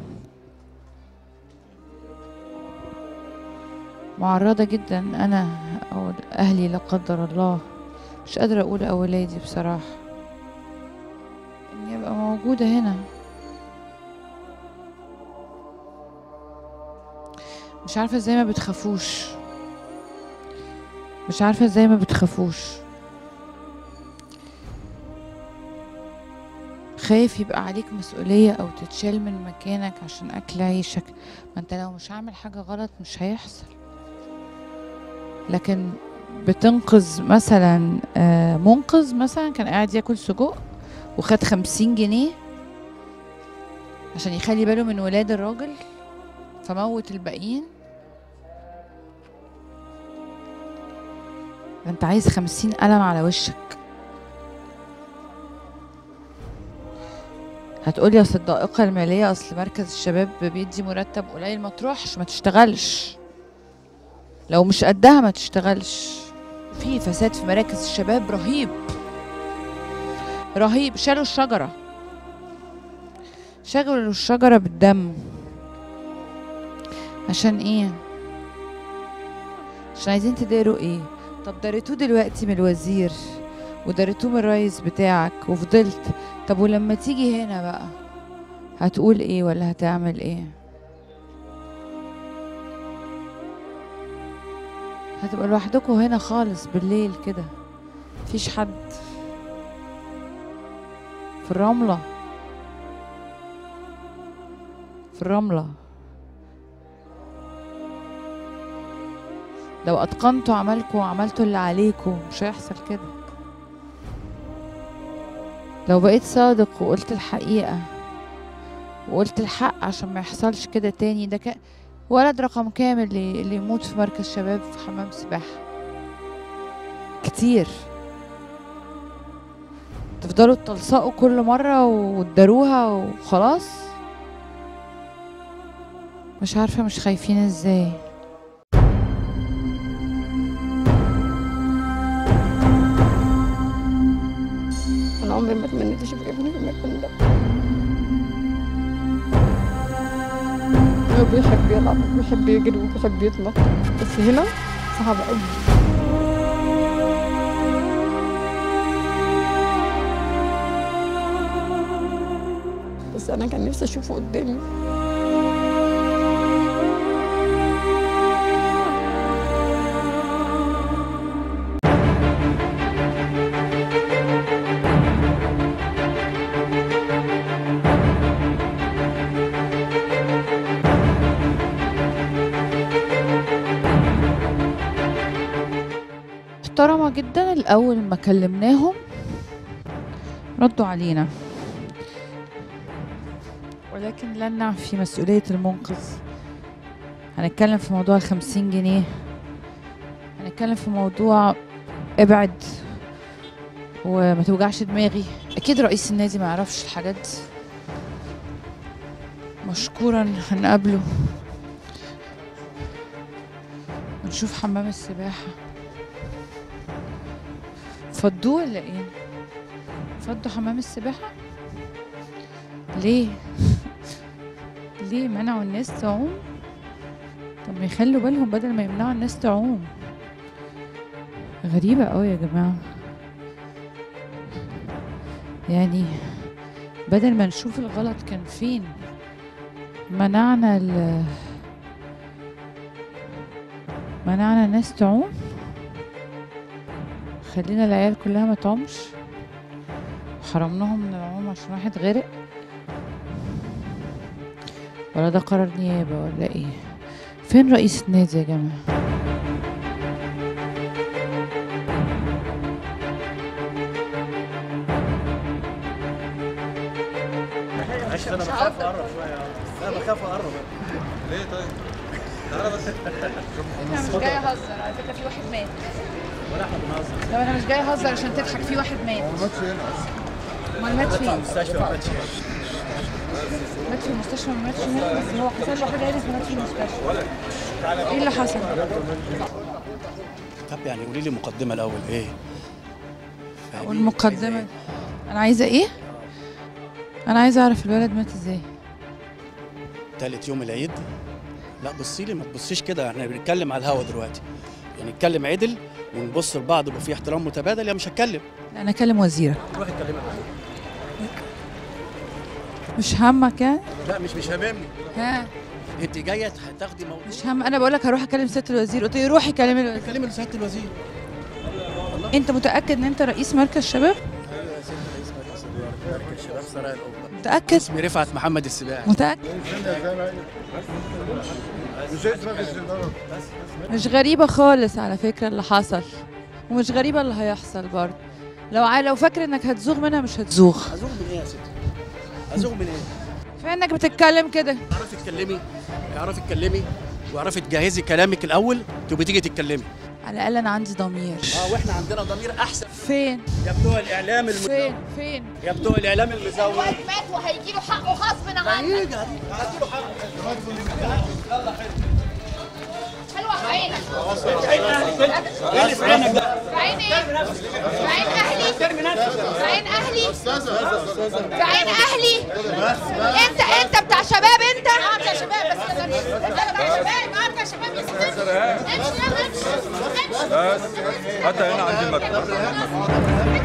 معرضة جدا انا او اهلي لا قدر الله مش قادرة اقول اولادي بصراحة اني ابقى موجودة هنا مش عارفة ازاي ما بتخافوش مش عارفة ازاي ما بتخافوش خايف يبقى عليك مسؤولية او تتشال من مكانك عشان اكل عيشك ما انت لو مش عامل حاجة غلط مش هيحصل لكن بتنقذ مثلا آه، منقذ مثلا كان قاعد ياكل سجق وخد خمسين جنيه عشان يخلي باله من ولاد الراجل فموت الباقيين ده انت عايز خمسين قلم على وشك هتقولي اصل الضائقة المالية اصل مركز الشباب بيدي مرتب قليل ما تروحش ما تشتغلش لو مش قدها ما تشتغلش في فساد في مراكز الشباب رهيب رهيب شالوا الشجرة شغلوا الشجرة بالدم عشان ايه عشان عايزين تداروا ايه طب داريتوه دلوقتي من الوزير وداريتوه من الرئيس بتاعك وفضلت طب ولما تيجي هنا بقى هتقول ايه ولا هتعمل ايه هتبقى لوحدكوا هنا خالص بالليل كده مفيش حد في الرملة في الرملة لو اتقنتوا عملكم وعملتوا اللي عليكم مش هيحصل كده لو بقيت صادق وقلت الحقيقة وقلت الحق عشان ما يحصلش كده تاني ده كان ولد رقم كامل اللي, اللي يموت في مركز شباب في حمام سباحة كتير تفضلوا تلصقوا كل مرة وتداروها وخلاص مش عارفة مش خايفين ازاي انا عمري ما تمنيت اشوف ابني في المكان ده هو بيحب يلعب بيحب يجري وبيحب يتنطط بس هنا صعب قوي بس انا كان نفسي اشوفه قدامي محترمة جدا الأول ما كلمناهم ردوا علينا ولكن لن نعفي مسؤولية المنقذ هنتكلم في موضوع الخمسين جنيه هنتكلم في موضوع ابعد وما توجعش دماغي أكيد رئيس النادي ما يعرفش الحاجات دي مشكورا هنقابله ونشوف حمام السباحه فضوه ولا ايه فضوا حمام السباحة ليه ليه منعوا الناس تعوم طب ما يخلوا بالهم بدل ما يمنعوا الناس تعوم غريبة قوي يا جماعة يعني بدل ما نشوف الغلط كان فين منعنا ال منعنا الناس تعوم خلينا العيال كلها ما تعومش حرمناهم من العوم عشان واحد غرق ولا ده قرار نيابة ولا ايه فين رئيس النادي يا جماعة معلش انا بخاف اقرب شويه لا بخاف اقرب ليه طيب؟ تعالى بس انا مش جاي اهزر على فكرة في واحد مات ولا احنا بنهزر لو انا مش جاي اهزر عشان تضحك في واحد مات امال مات فين؟ المستشفى ما ماتش مات في المستشفى ما ماتش هنا بس هو حصل له حاجة عرف مات في المستشفى ايه اللي حصل؟ طب يعني قولي لي مقدمه الاول ايه؟ فاهمين؟ والمقدمة عايزة انا عايزة ايه؟ انا عايزة اعرف الولد مات ازاي إيه؟ تالت يوم العيد لا بصي لي ما تبصيش كده احنا بنتكلم على الهوا دلوقتي يعني نتكلم عدل ونبص لبعض يبقى في احترام متبادل يا مش هتكلم لا، انا اكلم وزيرة روح اتكلمي مش همك يعني؟ لا مش مش هاممني ها انت جايه هتاخدي موضوع مش هم انا بقول لك هروح اكلم سياده الوزير قلت لي روحي كلمي الوزير كلمي سياده الوزير انت متاكد ان انت رئيس مركز شباب ايوه يا ست رئيس مجلس الاداره مركز شباب سرايا القبه متاكد اسمي رفعت محمد السباعي متاكد مش غريبه خالص على فكره اللي حصل ومش غريبه اللي هيحصل برضه لو ع... لو فاكر انك هتزوغ منها مش هتزوغ ازوغ من ايه يا ست؟ ازوغ من ايه؟ في انك بتتكلم كده اعرفي تتكلمي اعرفي تتكلمي واعرفي تجهزي كلامك الاول تبقي تيجي تتكلمي على الاقل انا عندي ضمير اه واحنا عندنا ضمير احسن فين يا بتوع الاعلام فين المزور فين يا بتوع الاعلام المزور مات وهيجي له حقه غصب عنه هيجي هديله حقه حلوه عينك في عين ايه؟ في عين اهلي في عين اهلي في عين اهلي انت انت بتاع شباب انت اه بتاع شباب بس كده انت بتاع شباب اه بتاع شباب يا ستي امشي يلا امشي امشي حتى هنا عند المكتب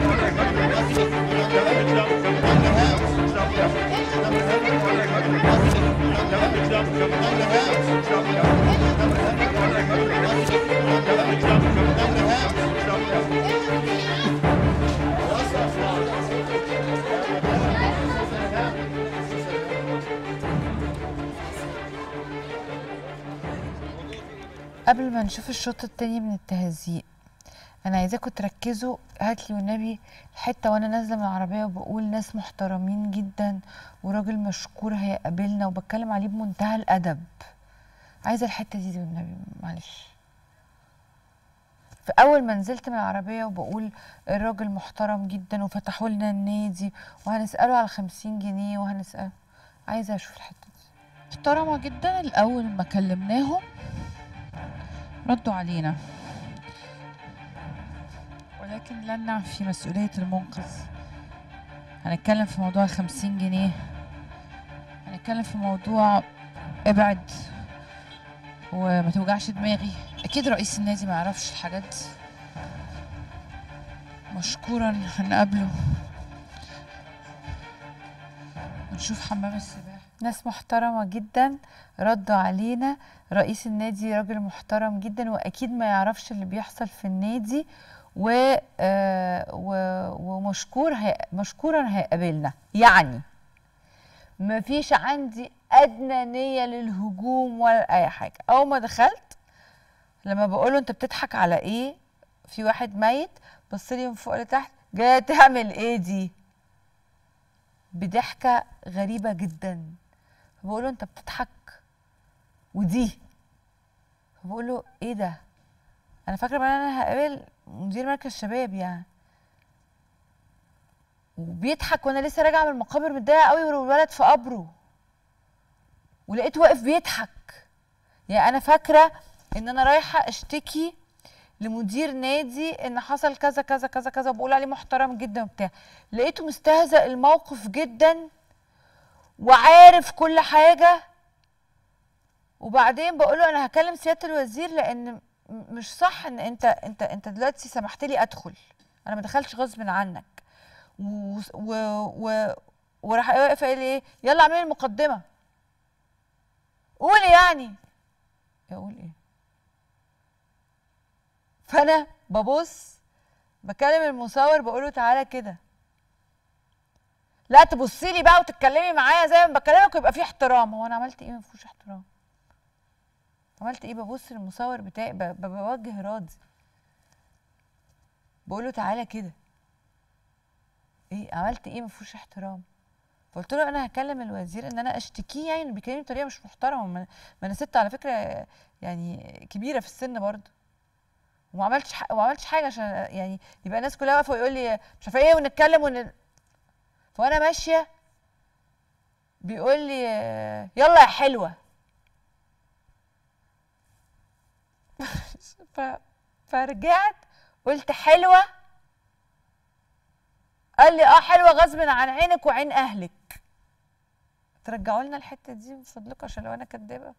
قبل ما نشوف الشوط التاني من التهزيق انا عايزاكم تركزوا هات لي والنبي الحته وانا نازله من العربيه وبقول ناس محترمين جدا وراجل مشكور هيقابلنا وبتكلم عليه بمنتهى الادب عايزه الحته دي, دي والنبي معلش في اول ما نزلت من العربيه وبقول الراجل محترم جدا وفتحوا لنا النادي وهنساله على 50 جنيه وهنساله عايزه اشوف الحته دي محترمه جدا الاول ما كلمناهم ردوا علينا ولكن لن نعفي مسؤولية المنقذ هنتكلم في موضوع الخمسين جنيه هنتكلم في موضوع ابعد وما توجعش دماغي اكيد رئيس النادي ما يعرفش الحاجات دي مشكورا هنقابله ونشوف حمام السباحة ناس محترمة جدا ردوا علينا رئيس النادي راجل محترم جدا واكيد ما يعرفش اللي بيحصل في النادي و آه و ومشكور هي مشكورا هيقابلنا يعني ما فيش عندي ادنى نيه للهجوم ولا اي حاجه اول ما دخلت لما بقوله انت بتضحك على ايه في واحد ميت بص لي من فوق لتحت جايه تعمل ايه دي بضحكه غريبه جدا فبقوله انت بتضحك ودي فبقول له ايه ده انا فاكره بقى انا هقابل مدير مركز شباب يعني وبيضحك وانا لسه راجعه من المقابر متضايقه قوي والولد في قبره ولقيته واقف بيضحك يعني انا فاكره ان انا رايحه اشتكي لمدير نادي ان حصل كذا كذا كذا كذا وبقول عليه محترم جدا وبتاع لقيته مستهزأ الموقف جدا وعارف كل حاجه وبعدين بقول له انا هكلم سياده الوزير لان م- مش صح ان انت انت انت دلوقتي سمحت لي ادخل انا ما دخلتش غصب عنك و و و وراح واقف قال لي ايه يلا اعملي المقدمه قولي يعني اقول ايه فانا ببص بكلم المصور بقول له تعالى كده لا تبصي لي بقى وتتكلمي معايا زي ما بكلمك ويبقى في احترام هو انا عملت ايه ما فيهوش احترام عملت ايه ببص للمصور بتاعي ب- ب- بوجه راضي بقول له تعالى كده ايه عملت ايه ما فيهوش احترام فقلت له انا هكلم الوزير ان انا اشتكيه يعني انه بيكلمني بطريقه مش محترمه ما ما انا ست على فكره يعني كبيره في السن برضه وما عملتش ح- وما عملتش حاجه عشان يعني يبقى الناس كلها واقفه ويقول لي مش عارفه ايه ونتكلم ون فانا ماشيه بيقول لي آه، يلا يا حلوه ف... فرجعت قلت حلوه قال لي اه حلوه غصب عن عينك وعين اهلك ترجعوا لنا الحته دي من فضلكم عشان لو انا كدابه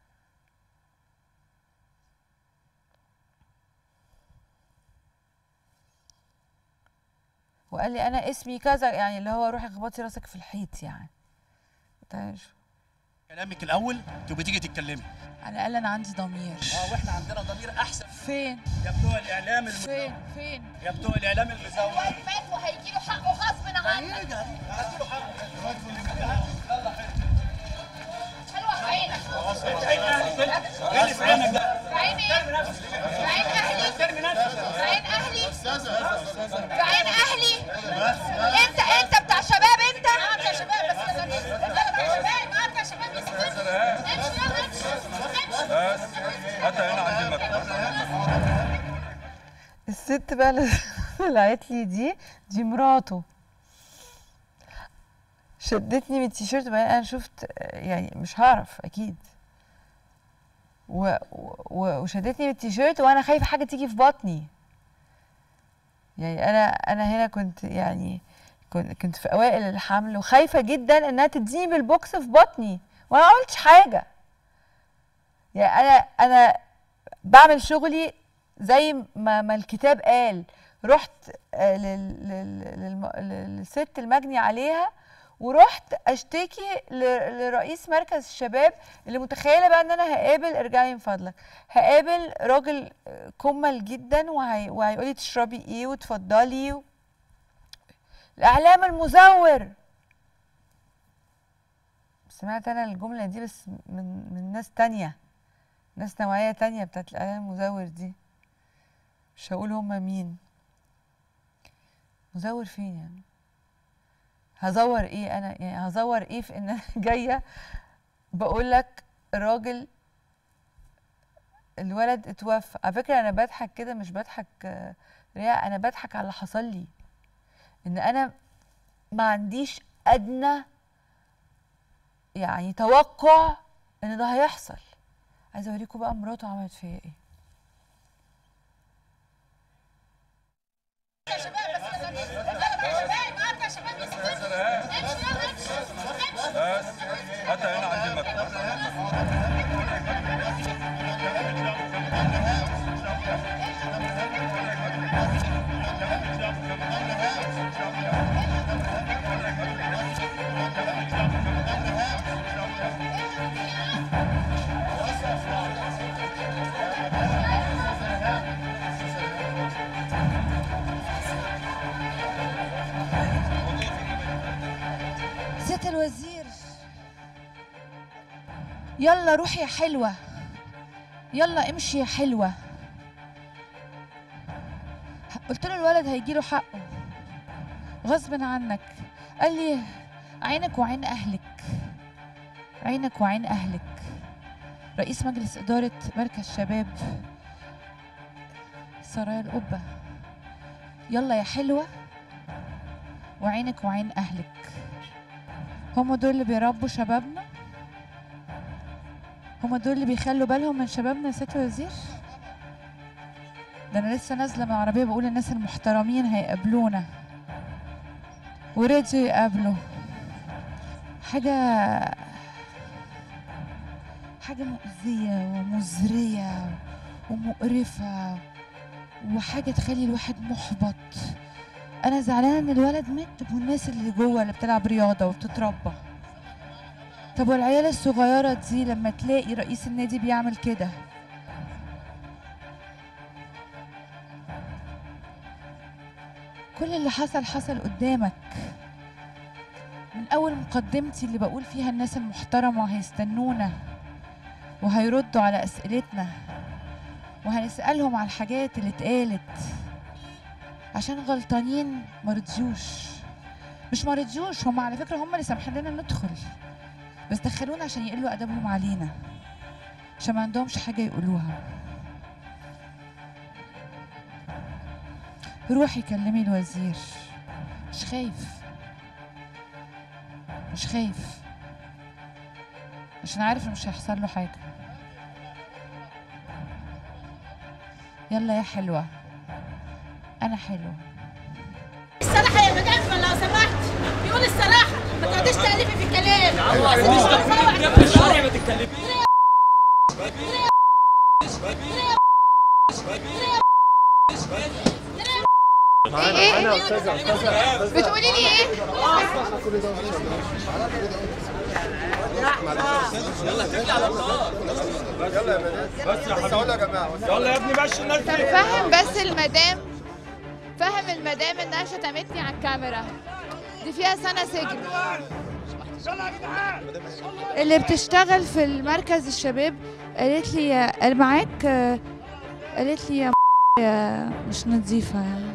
وقال لي انا اسمي كذا يعني اللي هو روحي اخبطي راسك في الحيط يعني تعالى شوف. كلامك الاول تبقي تيجي تتكلمي على الاقل انا عندي ضمير اه واحنا عندنا ضمير احسن فين يا بتوع الاعلام الم... فين فين يا بتوع الاعلام المزور الواد مات وهيجي له حقه غصب عنك حلوه في عينك ايه اللي في عينك ده؟ في عين ايه؟ في عين اهلي في عين اهلي في عين اهلي انت انت بتاع شباب انت اه بتاع شباب بس كده انت بتاع شباب اه بتاع شباب يا ستي امشي يلا امشي امشي حتى هنا عند المكتب الست بقى اللي طلعت لي دي دي مراته شدتني من التيشيرت وبعدين انا شفت آه، يعني مش هعرف اكيد و... و... وشدتني بالتيشيرت وانا خايفه حاجه تيجي في بطني يعني انا انا هنا كنت يعني كنت كنت في اوائل الحمل وخايفه جدا انها تديني بالبوكس في بطني وانا ما عملتش حاجه يعني انا انا بعمل شغلي زي ما, ما الكتاب قال رحت آه، لل- لل- للم- للست المجني عليها ورحت اشتكي ل- لرئيس مركز الشباب اللي متخيله بقى ان انا هقابل ارجعي من فضلك هقابل راجل آه، كمل جدا وهي وهيقولي تشربي ايه وتفضلي و... الاعلام المزور سمعت انا الجمله دي بس من من ناس تانية ناس نوعيه تانية بتاعت الاعلام المزور دي مش هقول هما مين مزور فين يعني هزور ايه انا يعني هزور ايه في ان انا جايه بقول لك الراجل الولد اتوفى على فكره انا بضحك كده مش بضحك آه، رياء انا بضحك على اللي حصل لي ان انا ما عنديش ادنى يعني توقع ان ده هيحصل عايزه اوريكم بقى مراته عملت فيا ايه يا شباب بس يا شباب يا شباب امشي يلا امشي امشي بس حتى هنا عند المكتب ست الوزير يلا روحي يا حلوة يلا امشي يا حلوة قلت له الولد هيجي له حقه غصب عنك قال لي عينك وعين اهلك عينك وعين اهلك رئيس مجلس إدارة مركز شباب سرايا القبة يلا يا حلوة وعينك وعين أهلك هم دول اللي بيربوا شبابنا هم دول اللي بيخلوا بالهم من شبابنا يا ست وزير ده انا لسه نازله من العربيه بقول الناس المحترمين هيقابلونا وريدي يقابلوا حاجه حاجه مؤذيه ومزريه ومقرفه وحاجه تخلي الواحد محبط انا زعلانه ان الولد مات والناس اللي جوه اللي بتلعب رياضه وبتتربى طب والعيال الصغيره دي لما تلاقي رئيس النادي بيعمل كده كل اللي حصل حصل قدامك من اول مقدمتي اللي بقول فيها الناس المحترمه هيستنونا وهيردوا على اسئلتنا وهنسالهم على الحاجات اللي اتقالت عشان غلطانين مرضيوش مش مرضيوش هم على فكره هم اللي سامحين لنا ندخل بس دخلونا عشان يقلوا ادبهم علينا عشان ما عندهمش حاجه يقولوها روحي كلمي الوزير مش خايف مش خايف عشان عارف إن مش هيحصل له حاجه يلا يا حلوه انا حلوه الصراحة يا مدام لو سمحت بيقول الصراحة ما تقعديش تألفي في الكلام الشارع ما تتكلميش ايه ايه بتقولي لي ايه يلا يا ابني مشي الناس دي فهم بس المدام فهم المدام انها شتمتني على الكاميرا دي فيها سنة سجن اللي بتشتغل في المركز الشباب قالت لي يا معاك آه، قالت لي يا يا مش نظيفة يعني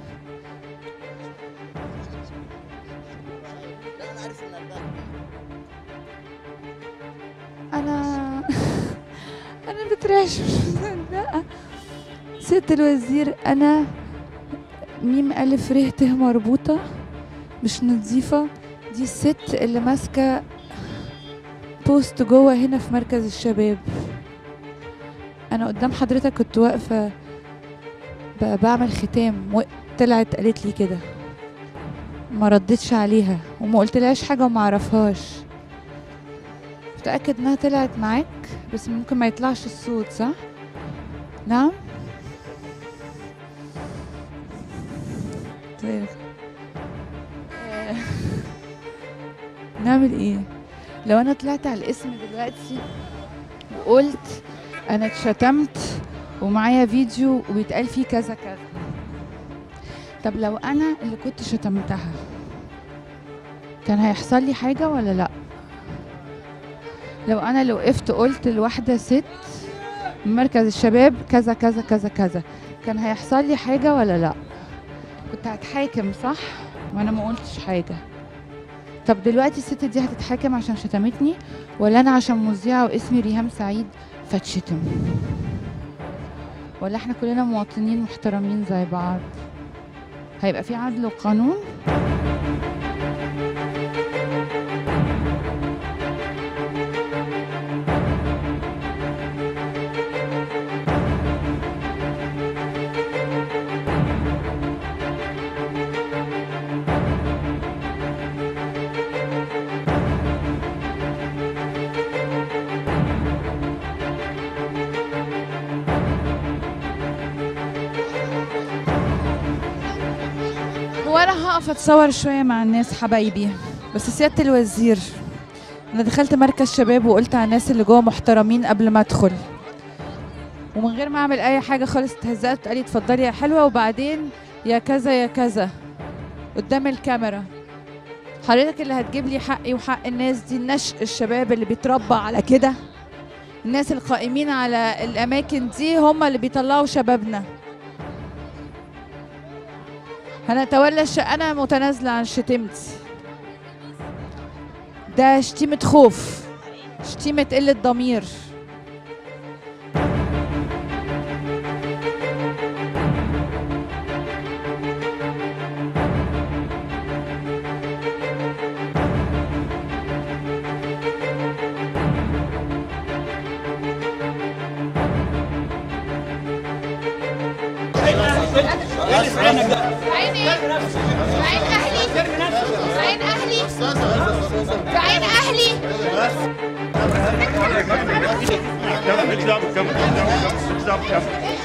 انا انا بترعش مش مصدقة ست الوزير انا ميم الف ر ت مربوطة مش نظيفة دي الست اللي ماسكة بوست جوه هنا في مركز الشباب انا قدام حضرتك كنت واقفه ب- بعمل ختام وطلعت قالت لي كده ما ردتش عليها وما قلتلهاش حاجه وما اعرفهاش متاكد انها طلعت معاك بس ممكن ما يطلعش الصوت صح نعم طيب آه، نعمل ايه لو انا طلعت على الاسم دلوقتي وقلت انا اتشتمت ومعايا فيديو وبيتقال فيه كذا كذا طب لو انا اللي كنت شتمتها كان هيحصل لي حاجه ولا لا لو انا اللي وقفت قلت لواحده ست من مركز الشباب كذا كذا كذا كذا كان هيحصل لي حاجه ولا لا كنت هتحاكم صح وانا ما قلتش حاجه طب دلوقتي الست دي هتتحاكم عشان شتمتني ولا انا عشان مذيعه واسمي ريهام سعيد فاتشتم ولا احنا كلنا مواطنين محترمين زي بعض هيبقى في عدل وقانون هو انا هقف اتصور شويه مع الناس حبايبي بس سياده الوزير انا دخلت مركز شباب وقلت على الناس اللي جوه محترمين قبل ما ادخل ومن غير ما اعمل اي حاجه خالص اتهزقت قالي اتفضلي يا حلوه وبعدين يا كذا يا كذا قدام الكاميرا حضرتك اللي هتجيب لي حقي وحق الناس دي النشء الشباب اللي بيتربى على كده الناس القائمين على الاماكن دي هم اللي بيطلعوا شبابنا هنتولى الش... انا متنازله عن شتيمتي ده شتيمه خوف شتيمه قله ضمير في عين ايه؟ في عين اهلي في عين اهلي في عين اهلي مالكش دعوه بالكاميرا مالكش دعوه بالكاميرا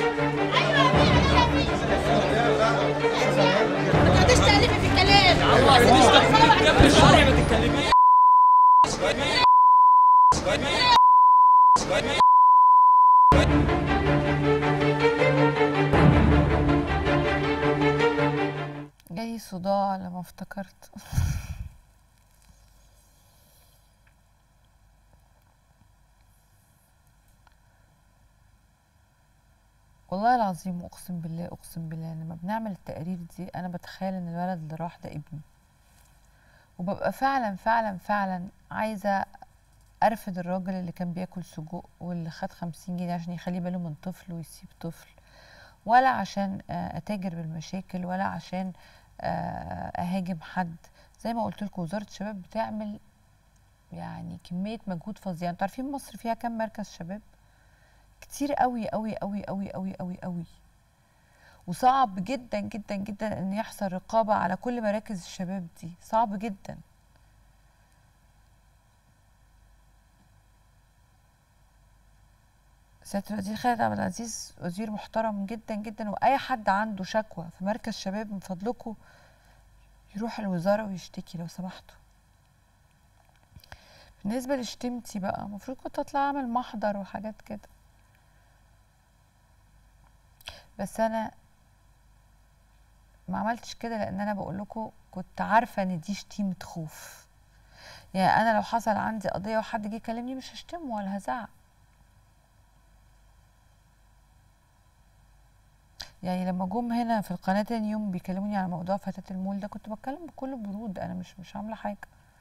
ما تقعديش تقلبي في الكلام الشارع ما تتكلميش جاي صداع لما افتكرت والله العظيم اقسم بالله اقسم بالله لما بنعمل التقارير دي انا بتخيل ان الولد اللي راح ده ابني وببقى فعلا فعلا فعلا عايزه ارفد الراجل اللي كان بياكل سجق واللي خد خمسين جنيه عشان يخلي باله من طفل ويسيب طفل ولا عشان آه، اتاجر بالمشاكل ولا عشان آه، اهاجم حد زي ما قلت لكم وزاره الشباب بتعمل يعني كميه مجهود فظيع انتوا عارفين مصر فيها كام مركز شباب كتير قوي قوي قوي قوي قوي قوي قوي وصعب جدا جدا جدا ان يحصل رقابه على كل مراكز الشباب دي صعب جدا سياده الوزير خالد عبد العزيز وزير محترم جدا جدا واي حد عنده شكوى في مركز شباب من فضلكم يروح الوزاره ويشتكي لو سمحتوا بالنسبه لشتمتي بقى المفروض كنت اطلع اعمل محضر وحاجات كده بس انا ما عملتش كده لان انا بقول لكم كنت عارفه ان دي شتيمه خوف يعني انا لو حصل عندي قضيه وحد جه يكلمني مش هشتمه ولا هزعق يعني لما جم هنا في القناه تاني يوم بيكلموني على موضوع فتاه المول ده كنت بتكلم بكل برود انا مش مش عامله حاجه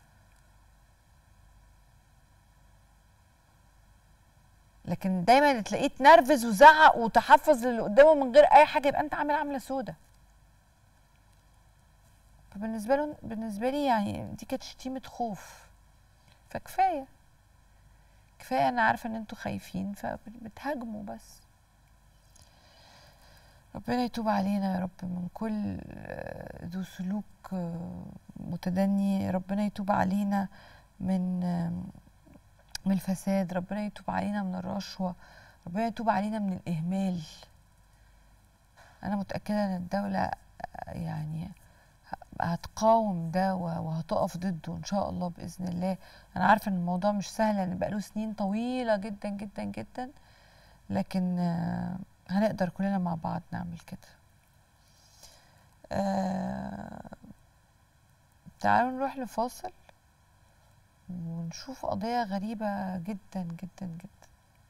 لكن دايما تلاقيه اتنرفز وزعق وتحفظ للي قدامه من غير اي حاجه يبقى انت عامل عامله سودا فبالنسبه له بالنسبه لي يعني دي كانت شتيمه خوف فكفايه كفايه انا عارفه ان انتوا خايفين فبتهاجموا بس ربنا يتوب علينا يا رب من كل آه، ذو سلوك آه، متدني ربنا يتوب علينا من آه، من الفساد ربنا يتوب علينا من الرشوة ربنا يتوب علينا من الإهمال أنا متأكدة إن الدولة آه، يعني هتقاوم ده و- وهتقف ضده إن شاء الله بإذن الله أنا عارفة إن الموضوع مش سهل لأن بقاله سنين طويلة جدا جدا جدا لكن آه، هنقدر كلنا مع بعض نعمل كده آه، تعالوا نروح لفاصل ونشوف قضية غريبة جدا جدا جدا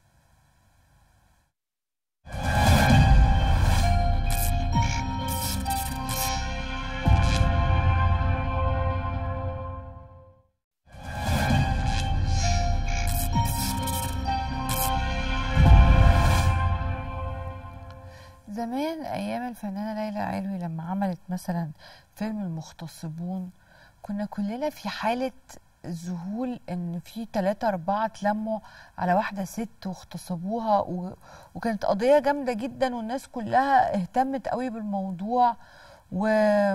زمان ايام الفنانه ليلى علوي لما عملت مثلا فيلم المغتصبون كنا كلنا في حاله ذهول ان في ثلاثة أربعة اتلموا على واحدة ست واغتصبوها و... وكانت قضية جامدة جدا والناس كلها اهتمت قوي بالموضوع و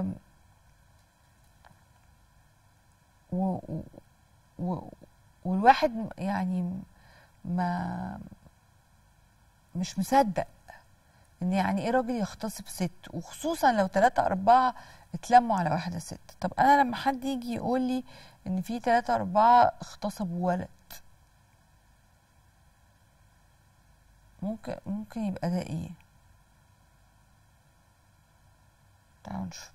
و... و... والواحد يعني ما مش مصدق ان يعني ايه راجل يغتصب ست وخصوصا لو ثلاثة أربعة اتلموا على واحدة ست طب أنا لما حد يجي يقول لي إن في ثلاثة أربعة اغتصبوا ولد ممكن ممكن يبقى ده ايه تعالوا نشوف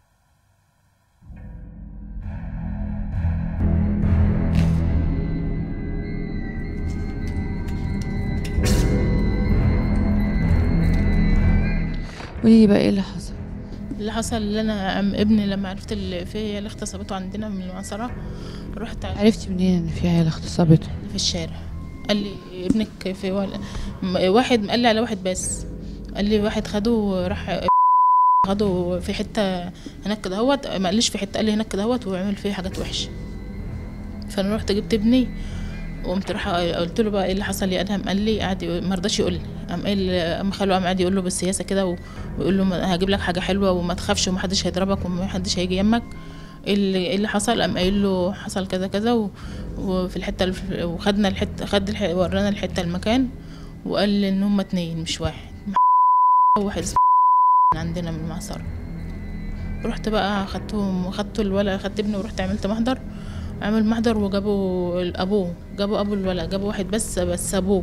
قولي لي بقى ايه اللي حصل اللي حصل اللي انا أم ابني لما عرفت اللي في هي اللي اغتصبته عندنا من المعصرة رحت عرفتي منين ان في عيال اغتصبته في الشارع قال لي ابنك في وال... م- واحد قال لي على واحد بس قال لي واحد خده راح خده في حته هناك كده هوت ما قاليش في حته قال لي هناك كده هوت وعمل فيه حاجات وحشه فانا رحت جبت ابني وقمت راح قلت له بقى ايه اللي حصل يا ادهم قال لي قعد يقول- ما رضاش يقول لي قام قال قام خاله قام قاعد يقول له بالسياسه كده و- ويقول له ما- هجيب لك حاجه حلوه وما تخافش ومحدش هيضربك ومحدش هيجي يمك ايه اللي إيه اللي حصل قام قايل له حصل كذا كذا و... وفي الحته الف... وخدنا الحته خد الح... ورانا الحته المكان وقال لي ان هما اتنين مش واحد واحد اسمه عندنا من المعصرة رحت بقى خدتهم خدت الولد خدت ابني ورحت عملت محضر عمل محضر وجابوا ابوه جابوا ابو الولد جابوا واحد بس بس ابوه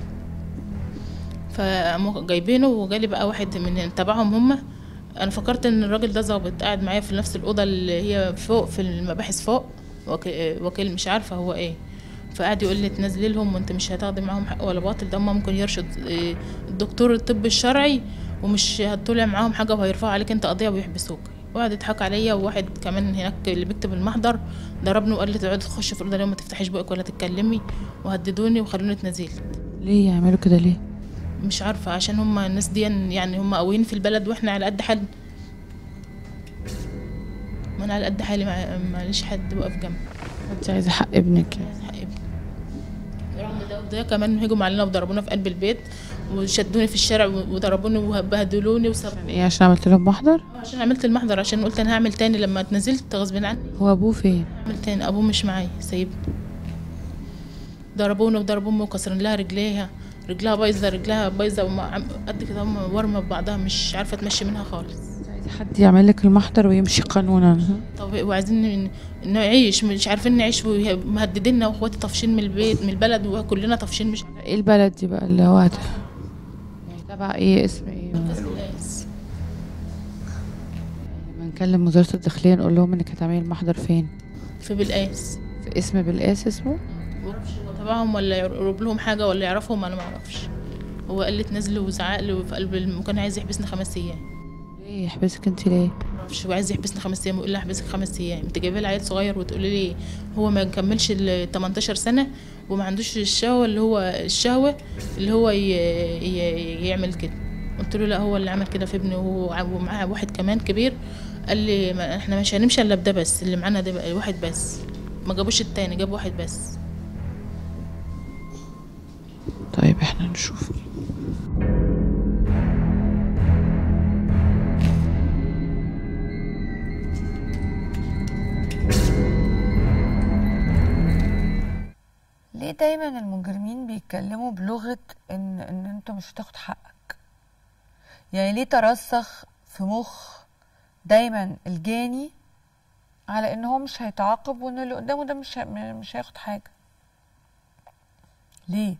فقاموا جايبينه وجالي بقى واحد من تبعهم هما انا فكرت ان الراجل ده ظابط قاعد معايا في نفس الاوضه اللي هي فوق في المباحث فوق وكيل, وكيل مش عارفه هو ايه فقعد يقول لي تنزلي لهم وانت مش هتاخدي معاهم حق ولا باطل ده هما ممكن يرشد إيه، الدكتور الطب الشرعي ومش هتطلع معاهم حاجه وهيرفعوا عليك انت قضيه ويحبسوك وقعد يضحك عليا وواحد كمان هناك اللي بيكتب المحضر ضربني وقال لي تقعدي تخشي في الاوضه اليوم ما تفتحيش بقك ولا تتكلمي وهددوني وخلوني اتنازل ليه يعملوا كده ليه مش عارفه عشان هما الناس دي يعني هما قويين في البلد واحنا على قد حد ما انا على قد حالي مع- ماليش حد واقف جنبي انت عايزه حق ابنك عايزة حق ابني رغم ده وده كمان هجموا علينا وضربونا في قلب البيت وشدوني في الشارع وضربوني وبهدلوني وسابوني ايه عشان عملت لهم محضر عشان عملت المحضر عشان قلت انا هعمل تاني لما اتنزلت غصب عني هو ابوه فين هعمل تاني ابوه مش معايا سايبني ضربوني وضربوا امي وكسرين لها رجليها رجلها بايظه رجلها بايظه وما عم- قد كده هم ورمه ببعضها مش عارفه اتمشي منها خالص حد يعمل لك المحضر ويمشي قانونا طب وعايزين ن- نعيش مش عارفين نعيش وه- مهدديننا واخواتي طافشين من البيت من البلد وكلنا طافشين مش ايه البلد دي بقى اللي هو هت- تبع ايه اسم ايه الناس. لما نكلم وزارة الداخلية نقول لهم انك هتعملي المحضر فين في بالقاس في اسم بالقاس اسمه معرفش هو تبعهم ولا يقرب لهم حاجه ولا يعرفهم انا ما اعرفش هو قال لي تنزلوا وزعق لي في قلب الم- وكان عايز يحبسني خمس ايام ليه يحبسك انت ليه معرفش هو عايز يحبسني خمس ايام ويقول لي احبسك خمس ايام انت جايبه لي عيل صغير وتقولي لي هو ما يكملش ال 18 سنه وما عندوش الشهوه اللي هو الشهوه اللي هو ي... ي... يعمل كده قلت له لا هو اللي عمل كده في ابني وهو ومعاه واحد كمان كبير قال لي ما احنا مش هنمشي الا بده بس اللي معانا ده بقى واحد بس ما جابوش التاني جاب واحد بس طيب احنا نشوف ليه دايما المجرمين بيتكلموا بلغة ان ان انت مش هتاخد حقك يعني ليه ترسخ في مخ دايما الجاني على ان هو مش هيتعاقب وان اللي قدامه ده مش ه- م- مش هياخد حاجة ليه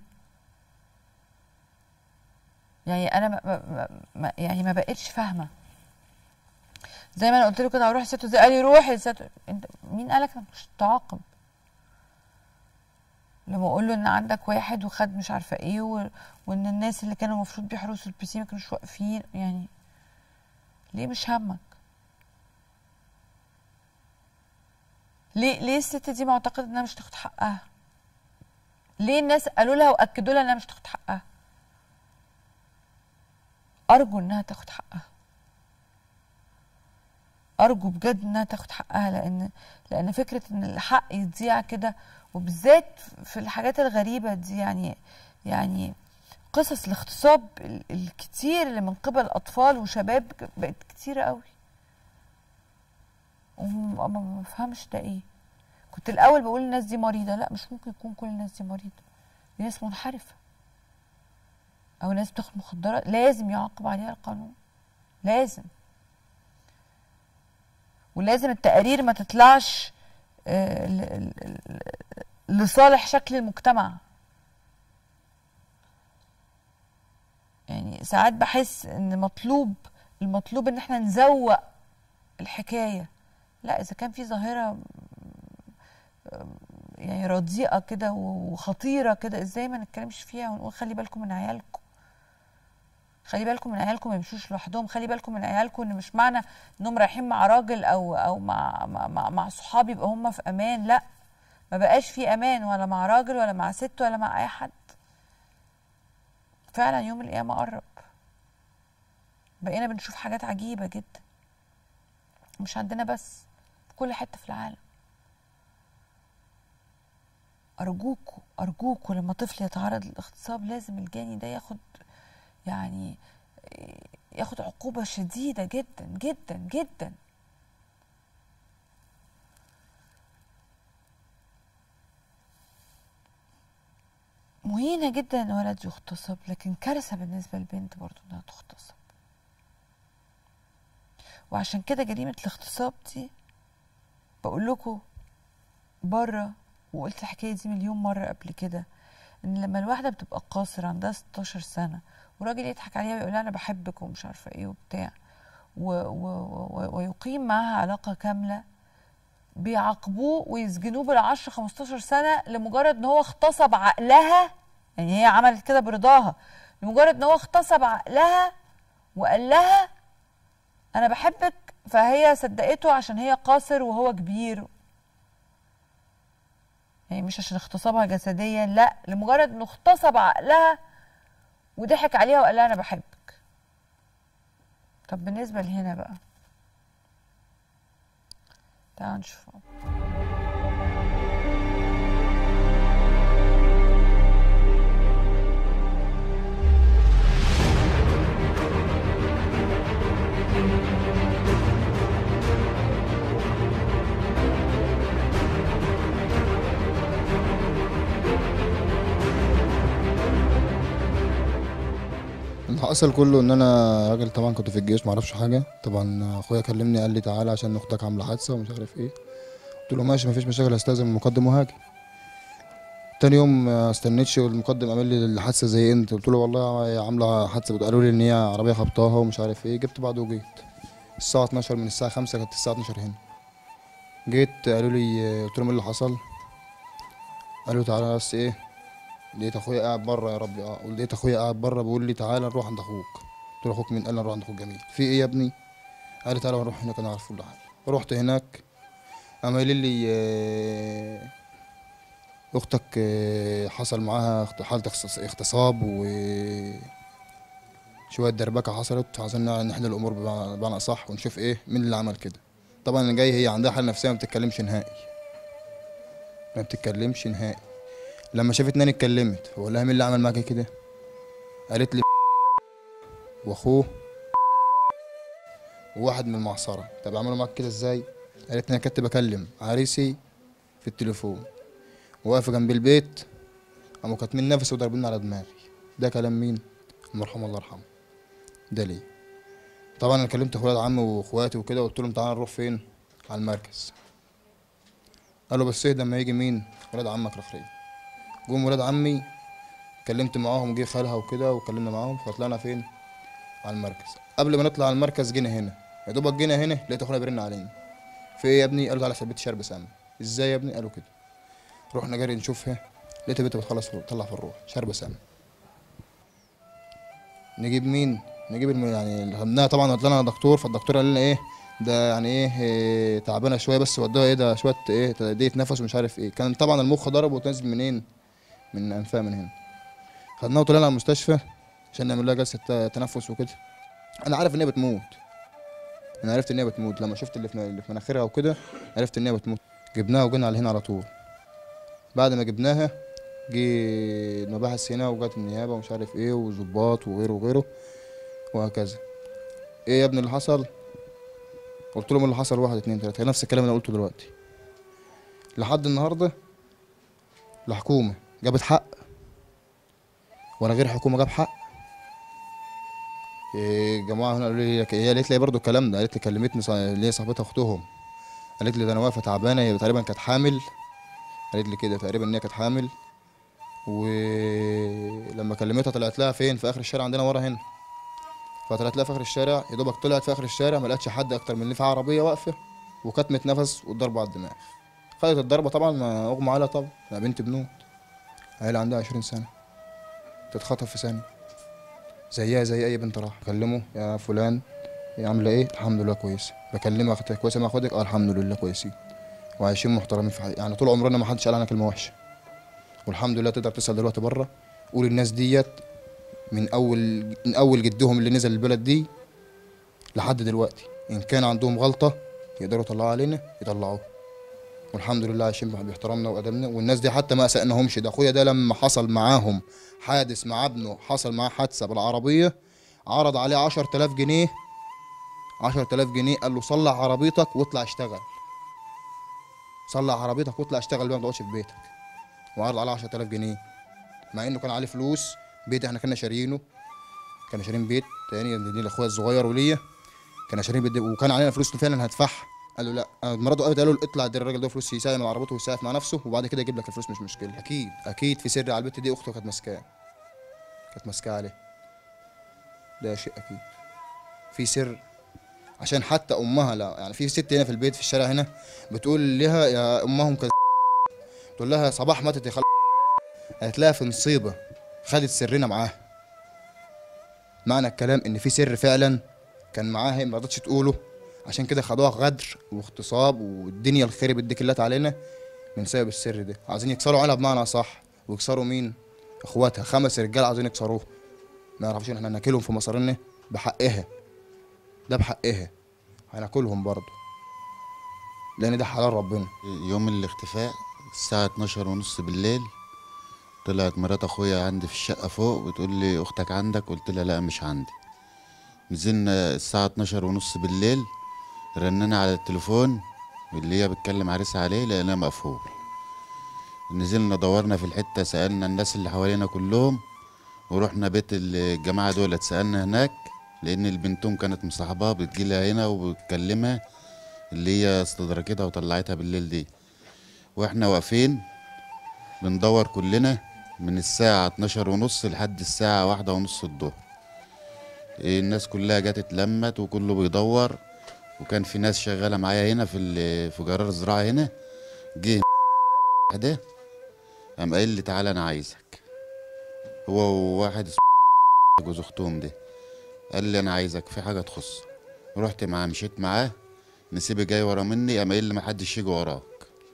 يعني انا ما ما ما يعني ما بقتش فاهمه زي ما انا قلت له كده هروح لست قال لي روحي لست انت مين قالك انك مش هتعاقب لما اقول له ان عندك واحد وخد مش عارفه ايه و... وان الناس اللي كانوا المفروض بيحرسوا البسين ما كانوش واقفين يعني ليه مش همك ليه ليه الست دي معتقده انها مش تاخد حقها ليه الناس قالوا لها واكدوا لها انها مش تاخد حقها ارجو انها تاخد حقها ارجو بجد انها تاخد حقها لان لان فكره ان الحق يضيع كده وبالذات في الحاجات الغريبه دي يعني يعني قصص الاغتصاب ال- الكتير اللي من قبل اطفال وشباب بقت كتيره قوي وما ما- ما بفهمش ده ايه كنت الاول بقول الناس دي مريضه لا مش ممكن يكون كل الناس دي مريضه دي ناس منحرفه او ناس بتاخد مخدرات لازم يعاقب عليها القانون لازم ولازم التقارير ما تطلعش آه، ل- ل- ل- لصالح شكل المجتمع يعني ساعات بحس ان مطلوب المطلوب ان احنا نزوق الحكايه لا اذا كان في ظاهره آم، يعني رديئه كده وخطيره كده ازاي ما نتكلمش فيها ونقول خلي بالكم من عيالكم خلي بالكم من عيالكم ما يمشوش لوحدهم خلي بالكم من عيالكم ان مش معنى انهم رايحين مع راجل او او مع مع, مع, مع صحاب يبقى هم في امان لا ما بقاش في امان ولا مع راجل ولا مع ست ولا مع اي حد فعلا يوم القيامه قرب بقينا بنشوف حاجات عجيبه جدا مش عندنا بس في كل حته في العالم ارجوكوا ارجوكوا لما طفل يتعرض للاغتصاب لازم الجاني ده ياخد يعني ياخد عقوبة شديدة جدا جدا جدا مهينة جدا ان ولد يغتصب لكن كارثة بالنسبة للبنت برضو انها تغتصب وعشان كده جريمة الاغتصاب دي بقول لكم بره وقلت الحكاية دي مليون مرة قبل كده ان لما الواحدة بتبقى قاصرة عندها 16 سنة وراجل يضحك عليها ويقول لها انا بحبك ومش عارفة ايه وبتاع و و و ويقيم معاها علاقة كاملة بيعاقبوه ويسجنوه بالعشر 15 سنة لمجرد ان هو اغتصب عقلها يعني هي عملت كده برضاها لمجرد ان هو اغتصب عقلها وقال لها انا بحبك فهي صدقته عشان هي قاصر وهو كبير يعني مش عشان اغتصابها جسديا لا لمجرد انه اغتصب عقلها وضحك عليها وقال لها انا بحبك طب بالنسبه لهنا بقى تعالوا نشوف اللي حصل كله ان انا راجل طبعا كنت في الجيش معرفش حاجه طبعا اخويا كلمني قال لي تعالى عشان اختك عامله حادثه ومش عارف ايه قلت له ماشي مفيش مشاكل هستاذن من المقدم وهاجي تاني يوم ما استنيتش والمقدم عمل لي الحادثه زي انت قلت له والله هي عامله حادثه قالوا لي ان هي عربيه خبطاها ومش عارف ايه جبت بعض وجيت الساعه 12 من الساعه 5 كانت الساعه 12 هنا جيت قالوا لي قلت لهم ايه اللي حصل قالوا تعالى بس ايه لقيت اخويا قاعد بره يا ربي اه ولقيت اخويا قاعد بره بيقول لي تعالى نروح عند اخوك قلت له اخوك مين قال لي نروح عند اخوك جميل في ايه يا ابني قال لي تعالى نروح هناك انا عارف كل حاجه رحت هناك قام قايل لي آه، اختك آه، حصل معاها اخت- حاله اختص- اغتصاب و شويه دربكه حصلت عايزين نحل الامور بمعنى بمعنى اصح ونشوف ايه مين اللي عمل كده طبعا اللي جاي هي عندها حاله نفسيه ما بتتكلمش نهائي ما بتتكلمش نهائي لما شافتني انا اتكلمت بقول لها مين اللي عمل معاك كده قالت لي واخوه وواحد من المعصره طب عملوا معاك كده ازاي قالت لي انا كنت بكلم عريسي في التليفون واقف جنب البيت قاموا كاتمين نفسي وضاربيني على دماغي ده كلام مين المرحوم الله يرحمه ده ليه طبعا انا كلمت اخويا عمي واخواتي وكده وقلت لهم تعالى نروح فين على المركز قالوا بس اهدى اما يجي مين ولاد عمك رخرين جم ولاد عمي كلمت معاهم جه خالها وكده وكلمنا معاهم فطلعنا فين على المركز قبل ما نطلع على المركز جينا هنا يا دوبك جينا هنا لقيت اخويا بيرن علينا في ايه يا ابني قالوا تعالى ثبت شرب سام ازاي يا ابني قالوا كده رحنا جري نشوفها لقيت البنت بتخلص طلع في الروح شرب سام نجيب مين نجيب الم... يعني اللي خدناها طبعا طلعنا دكتور فالدكتور قال لنا ايه ده يعني ايه, إيه تعبانه شويه بس ودوها ايه ده شويه ايه تأدية نفس ومش عارف ايه كان طبعا المخ ضرب وتنزل منين من انفها من هنا خدناها وطلعنا على المستشفى عشان نعمل لها جلسه ت- تنفس وكده انا عارف ان هي بتموت انا عرفت ان هي بتموت لما شفت اللي في اللي في مناخيرها وكده عرفت ان هي بتموت جبناها وجينا على هنا على طول بعد ما جبناها جه المباحث هنا وجات النيابه ومش عارف ايه وظباط وغيره وغيره وهكذا ايه يا ابني اللي حصل قلت لهم اللي حصل واحد اتنين تلاته نفس الكلام اللي أنا قلته دلوقتي لحد النهارده لا حكومه جابت حق ولا غير حكومه جاب حق إيه جماعه هنا قالوا لي هي قالت لي برضو الكلام ده قالت لي كلمتني صا- اللي هي صاحبتها اختهم قالت لي ده انا واقفه تعبانه هي تقريبا كانت حامل قالت لي كده تقريبا ان هي كانت حامل ولما كلمتها طلعت لها فين في اخر الشارع عندنا ورا هنا فطلعت لها في اخر الشارع يا دوبك طلعت في اخر الشارع ما لقتش حد اكتر من اللي في عربيه واقفه وكتمت نفس والضربه على الدماغ خدت الضربه طبعا ما اغمى عليها طبعا انا بنت بنوت عيله عندها 20 سنه تتخطف في ثانيه زيها زي اي بنت راح اكلمه يا فلان إيه عامله ايه الحمد لله كويسه بكلمها اختك كويسه مع اخواتك اه الحمد لله كويسين وعايشين محترمين في حياتي يعني طول عمرنا ما حدش قال عنها كلمه وحشه والحمد لله تقدر تسال دلوقتي بره قول الناس ديت من اول من اول جدهم اللي نزل البلد دي لحد دلوقتي ان كان عندهم غلطه يقدروا يطلعوها علينا يطلعوها والحمد لله عايشين باحترامنا وادبنا والناس دي حتى ما اسأناهمش ده اخويا ده لما حصل معاهم حادث مع ابنه حصل معاه حادثه بالعربيه عرض عليه 10000 جنيه 10000 جنيه قال له صلح عربيتك واطلع اشتغل صلح عربيتك واطلع اشتغل بقى ما تقعدش في بيتك وعرض عليه 10000 جنيه مع انه كان عليه فلوس بيت احنا كنا شاريينه كنا شارين بيت تاني دي لاخويا الصغير وليا كنا شارين بيت وكان علينا فلوس فعلا هدفعها قال له لا أنا مراته قالت قالوا له اطلع ادي الراجل ده فلوس يساهم على عربيته ويساعد مع نفسه وبعد كده يجيب لك الفلوس مش مشكله اكيد اكيد في سر على البت دي اخته كانت ماسكاه كانت ماسكاه عليه ده شيء اكيد في سر عشان حتى امها لا يعني في ست هنا في البيت في الشارع هنا بتقول لها يا امهم كذا تقول لها صباح ماتت يا خال قالت لها في مصيبه خدت سرنا معاها معنى الكلام ان في سر فعلا كان معاها هي ما رضتش تقوله عشان كده خدوها غدر واغتصاب والدنيا الخربت دي كلها علينا من سبب السر ده عايزين يكسروا عينها بمعنى صح ويكسروا مين اخواتها خمس رجال عايزين يكسروه ما يعرفوش ان احنا ناكلهم في مصارنا بحقها ده بحقها هناكلهم برضه لان ده حلال ربنا يوم الاختفاء الساعة 12 ونص بالليل طلعت مرات اخويا عندي في الشقة فوق بتقول لي اختك عندك قلت لها لا مش عندي نزلنا الساعة 12 ونص بالليل رننا على التليفون اللي هي بتكلم عريسها عليه لقيناه مقفول نزلنا دورنا في الحتة سألنا الناس اللي حوالينا كلهم ورحنا بيت الجماعة دول اتسألنا هناك لأن البنتهم كانت مصاحباها بتجيلها هنا وبتكلمها اللي هي استدركتها وطلعتها بالليل دي واحنا واقفين بندور كلنا من الساعة 12 ونص لحد الساعة واحدة ونص الظهر إيه الناس كلها جت اتلمت وكله بيدور وكان في ناس شغالة معايا هنا في ال- في جرار الزراعة هنا جه ده قام قايل لي تعالى أنا عايزك هو وواحد اسمه جوز أختهم ده قال لي أنا عايزك في حاجة تخصك رحت معاه مشيت معاه نسيبي جاي ورا مني قام قايل لي محدش يجي وراك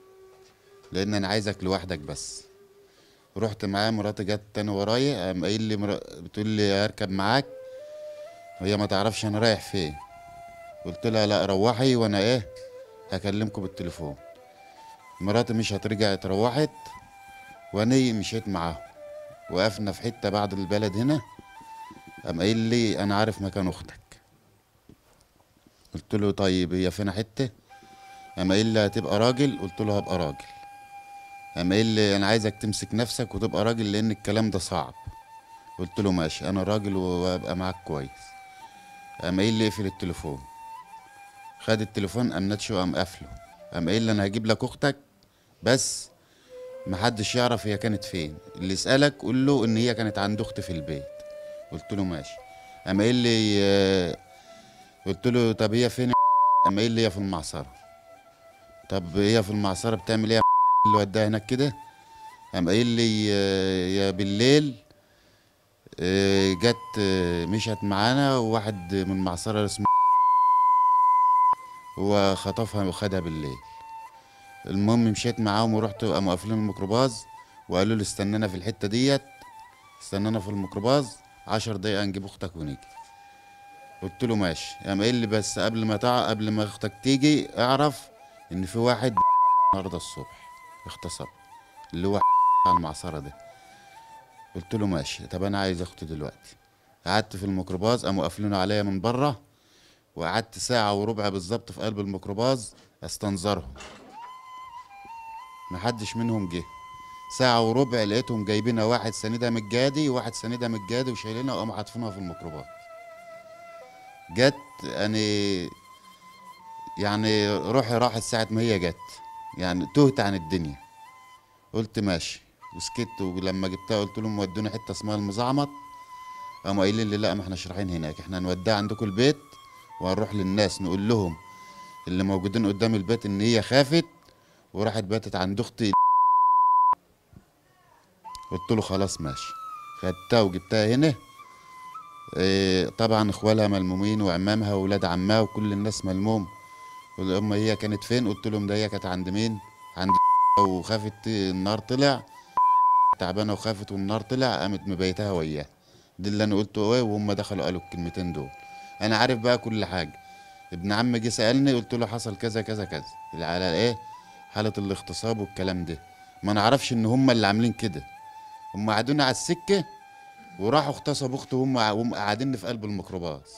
لان انا عايزك لوحدك بس رحت معاه مراتي جت تاني ورايا قام قايل لي مرا... بتقول لي اركب معاك وهي ما تعرفش انا رايح فين قلت لها لا روحي وانا ايه هكلمكم بالتليفون مراتي مش هترجع اتروحت وأنا مشيت معاهم وقفنا في حتة بعد البلد هنا قام قايل لي أنا عارف مكان أختك قلت له طيب هي فين حتة قام قايل لي هتبقى راجل قلت له هبقى راجل قام قايل لي أنا عايزك تمسك نفسك وتبقى راجل لأن الكلام ده صعب قلت له ماشي أنا راجل وأبقى معاك كويس قام قايل لي اقفل التليفون خد التليفون قام ناتشه وقام قافله قام قايل لي انا هجيب لك اختك بس محدش يعرف هي كانت فين اللي يسالك قول له ان هي كانت عند اختي في البيت قلت له ماشي قام قايل لي آه، قلت له طب هي فين قام قايل لي هي في المعصره طب هي في المعصره بتعمل ايه يا اللي وداها هناك كده قام قايل لي آه، يا بالليل آه، جت آه، مشت معانا وواحد من معصرة اسمه هو خطفها وخدها بالليل المهم مشيت معاهم ورحت قاموا قافلين الميكروباص وقالوا لي استنانا في الحتة ديت استنانا في الميكروباص عشر دقايق نجيب اختك ونيجي قلت له ماشي قام قايل لي بس قبل ما تع... قبل ما اختك تيجي اعرف ان في واحد النهارده الصبح اغتصب اللي هو على المعصرة ده قلت له ماشي طب انا عايز اختي دلوقتي قعدت في الميكروباص قاموا قافلين عليا من بره وقعدت ساعة وربع بالظبط في قلب الميكروباص استنظرهم محدش منهم جه ساعة وربع لقيتهم جايبينها واحد سندها من الجادي وواحد سندها من الجادي وشايلينها وقاموا حاطفينها في الميكروباص جت يعني يعني روحي راحت ساعة ما هي جت يعني تهت عن الدنيا قلت ماشي وسكت ولما جبتها قلت لهم ودوني حته اسمها المزعمط قاموا قايلين لي لا ما احناش رايحين هناك احنا هنوديها عندكم البيت وهنروح للناس نقول لهم اللي موجودين قدام البيت ان هي خافت وراحت باتت عند اختي قلت له خلاص ماشي خدتها وجبتها هنا إيه طبعا اخوالها ملمومين وعمامها واولاد عمها وكل الناس ملموم والام هي كانت فين قلت لهم ده هي كانت عند مين عند وخافت النار طلع تعبانه وخافت والنار طلع قامت مبيتها وياه دي اللي انا قلته ايه وهم دخلوا قالوا الكلمتين دول انا عارف بقى كل حاجه ابن عمي جه سالني قلت له حصل كذا كذا كذا على ايه حاله الاغتصاب والكلام ده ما نعرفش ان هم اللي عاملين كده هم قعدونا على السكه وراحوا اغتصبوا اخته وهم وهم قاعدين في قلب الميكروباص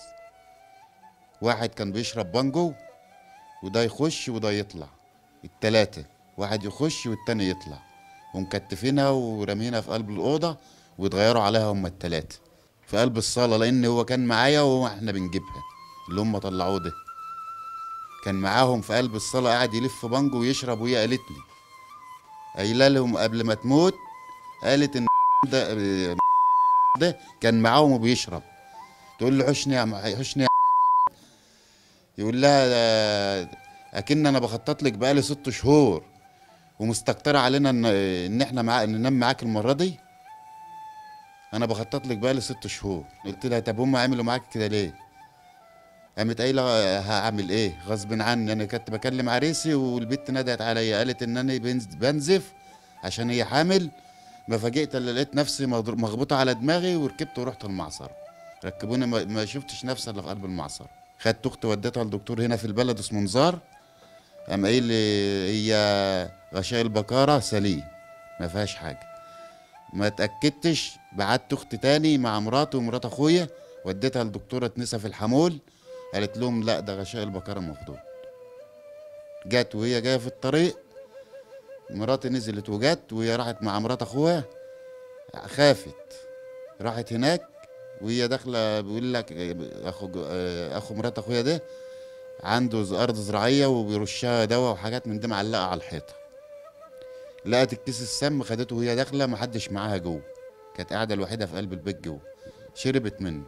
واحد كان بيشرب بانجو وده يخش وده يطلع التلاتة واحد يخش والتاني يطلع ومكتفينها ورامينها في قلب الأوضة ويتغيروا عليها هما التلاتة في قلب الصالة لأن هو كان معايا وهو احنا بنجيبها اللي هما طلعوه ده كان معاهم في قلب الصالة قاعد يلف بانجو ويشرب وهي قالت لي قايله لهم قبل ما تموت قالت ان ده ده كان معاهم وبيشرب تقول له حشني يا م- حشني يا يقول لها ده اكن انا بخطط لك بقالي ست شهور ومستكترة علينا ان ان احنا مع... ان ننام معاك المره دي انا بخطط لك بقالي ست شهور قلت لها طب هم عملوا معاك كده ليه قامت قايله هعمل ايه غصب عني انا كنت بكلم عريسي والبت ندهت عليا قالت ان انا بنز- بنزف عشان هي حامل ما فاجئت الا لقيت نفسي مضر- مخبوطه على دماغي وركبت ورحت المعصره ركبوني ما, ما شفتش نفسي الا في قلب المعصره خدت اختي وديتها لدكتور هنا في البلد اسمه نزار قام قايل لي هي غشاء البكاره سليم ما فيهاش حاجه ما اتاكدتش بعت اختي تاني مع مراتي ومرات اخويا وديتها لدكتوره نسا في الحمول قالت لهم لا ده غشاء البكاره مفضول جت وهي جايه في الطريق مراتي نزلت وجت وهي راحت مع مرات اخوها خافت راحت هناك وهي داخله بيقول لك اخو اخو مرات اخويا ده عنده ز- ارض زراعيه وبيرشها دواء وحاجات من دي معلقه على الحيطه لقت الكيس السم خدته وهي داخله محدش معاها جوه كانت قاعده الوحيده في قلب البيت جوه شربت منه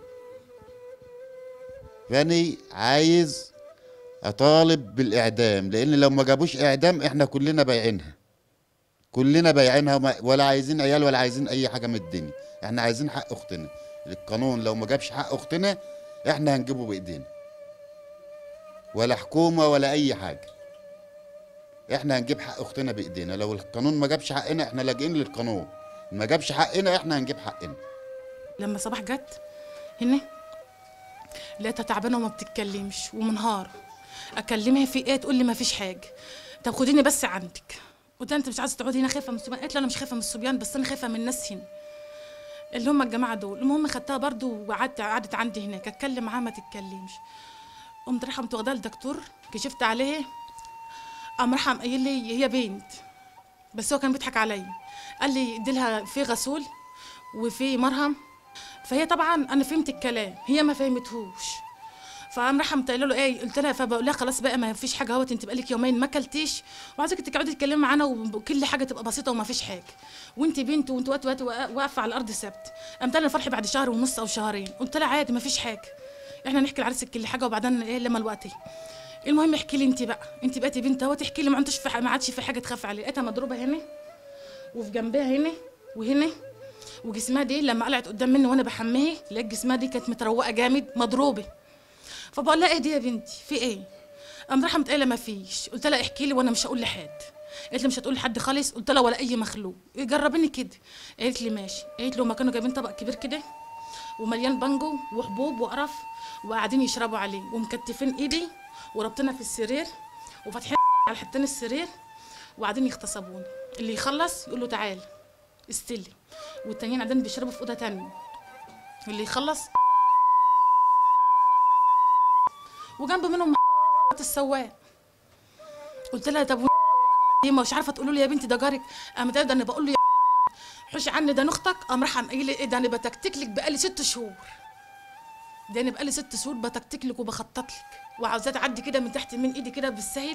فاني عايز اطالب بالاعدام لان لو ما جابوش اعدام احنا كلنا بايعينها كلنا بايعينها وما- ولا عايزين عيال ولا عايزين اي حاجه من الدنيا احنا عايزين حق اختنا القانون لو ما جابش حق اختنا احنا هنجيبه بايدينا ولا حكومه ولا اي حاجه احنا هنجيب حق اختنا بايدينا لو القانون ما جابش حقنا احنا لاجئين للقانون ما جابش حقنا احنا هنجيب حقنا لما صباح جت هنا لقيتها تعبانه وما بتتكلمش ومنهاره اكلمها في ايه تقول لي ما فيش حاجه طب خديني بس عندك قلت لها انت مش عايزه تقعدي هنا خايفه من الصبيان قالت لي انا مش خايفه من الصبيان بس انا خايفه من الناس هنا اللي هم الجماعه دول المهم خدتها برضو وقعدت قعدت عندي هناك اتكلم معاها ما تتكلمش قمت رايحه قمت واخداها للدكتور كشفت عليها قام راح قام قايل لي هي بنت بس هو كان بيضحك عليا قال لي اديلها في غسول وفي مرهم فهي طبعا انا فهمت الكلام هي ما فهمتهوش فقام راح قمت قايله له ايه قلت لها فبقول لها خلاص بقى ما فيش حاجه اهوت انت بقالك يومين ما اكلتيش وعايزك تقعدي تتكلمي معانا وكل حاجه تبقى بسيطه وما فيش حاجه وانت بنت وانت وقت وقت واقفه على الارض ثابت قامت لها فرحي بعد شهر ونص او شهرين قلت لها عادي ما فيش حاجه احنا نحكي لعريسك كل حاجه وبعدين ايه لما الوقت المهم احكي لي انت بقى انت بقيتي بنت اهو تحكي لي ما انتش في ما عادش في حاجه تخاف عليه لقيتها مضروبه هنا وفي جنبها هنا وهنا وجسمها دي لما قلعت قدام مني وانا بحميه لقيت جسمها دي كانت متروقه جامد مضروبه فبقول لها ايه دي يا بنتي في ايه قام راحه متقايله ما فيش قلت لها احكي لي وانا مش هقول لحد قالت لي مش هتقول لحد خالص قلت لها ولا اي مخلوق جربيني كده قالت لي ماشي قالت له ما كانوا جايبين طبق كبير كده ومليان بانجو وحبوب وقرف وقاعدين يشربوا عليه ومكتفين ايدي وربطنا في السرير وفاتحين على حتتين السرير وقاعدين يغتصبوني اللي يخلص يقول له تعال استلي والتانيين قاعدين بيشربوا في اوضه تانية اللي يخلص وجنب منهم السواق قلت لها طب دي مش عارفه تقولوا لي يا بنتي ده جارك قامت ده انا بقول له يا حوشي عني ده اختك قام راح قايل لي ايه ده انا بتكتك لك بقالي ست شهور ده انا بقالي ست شهور بتكتك لك وبخطط لك وعاوزاه تعدي كده من تحت من ايدي كده بالسهل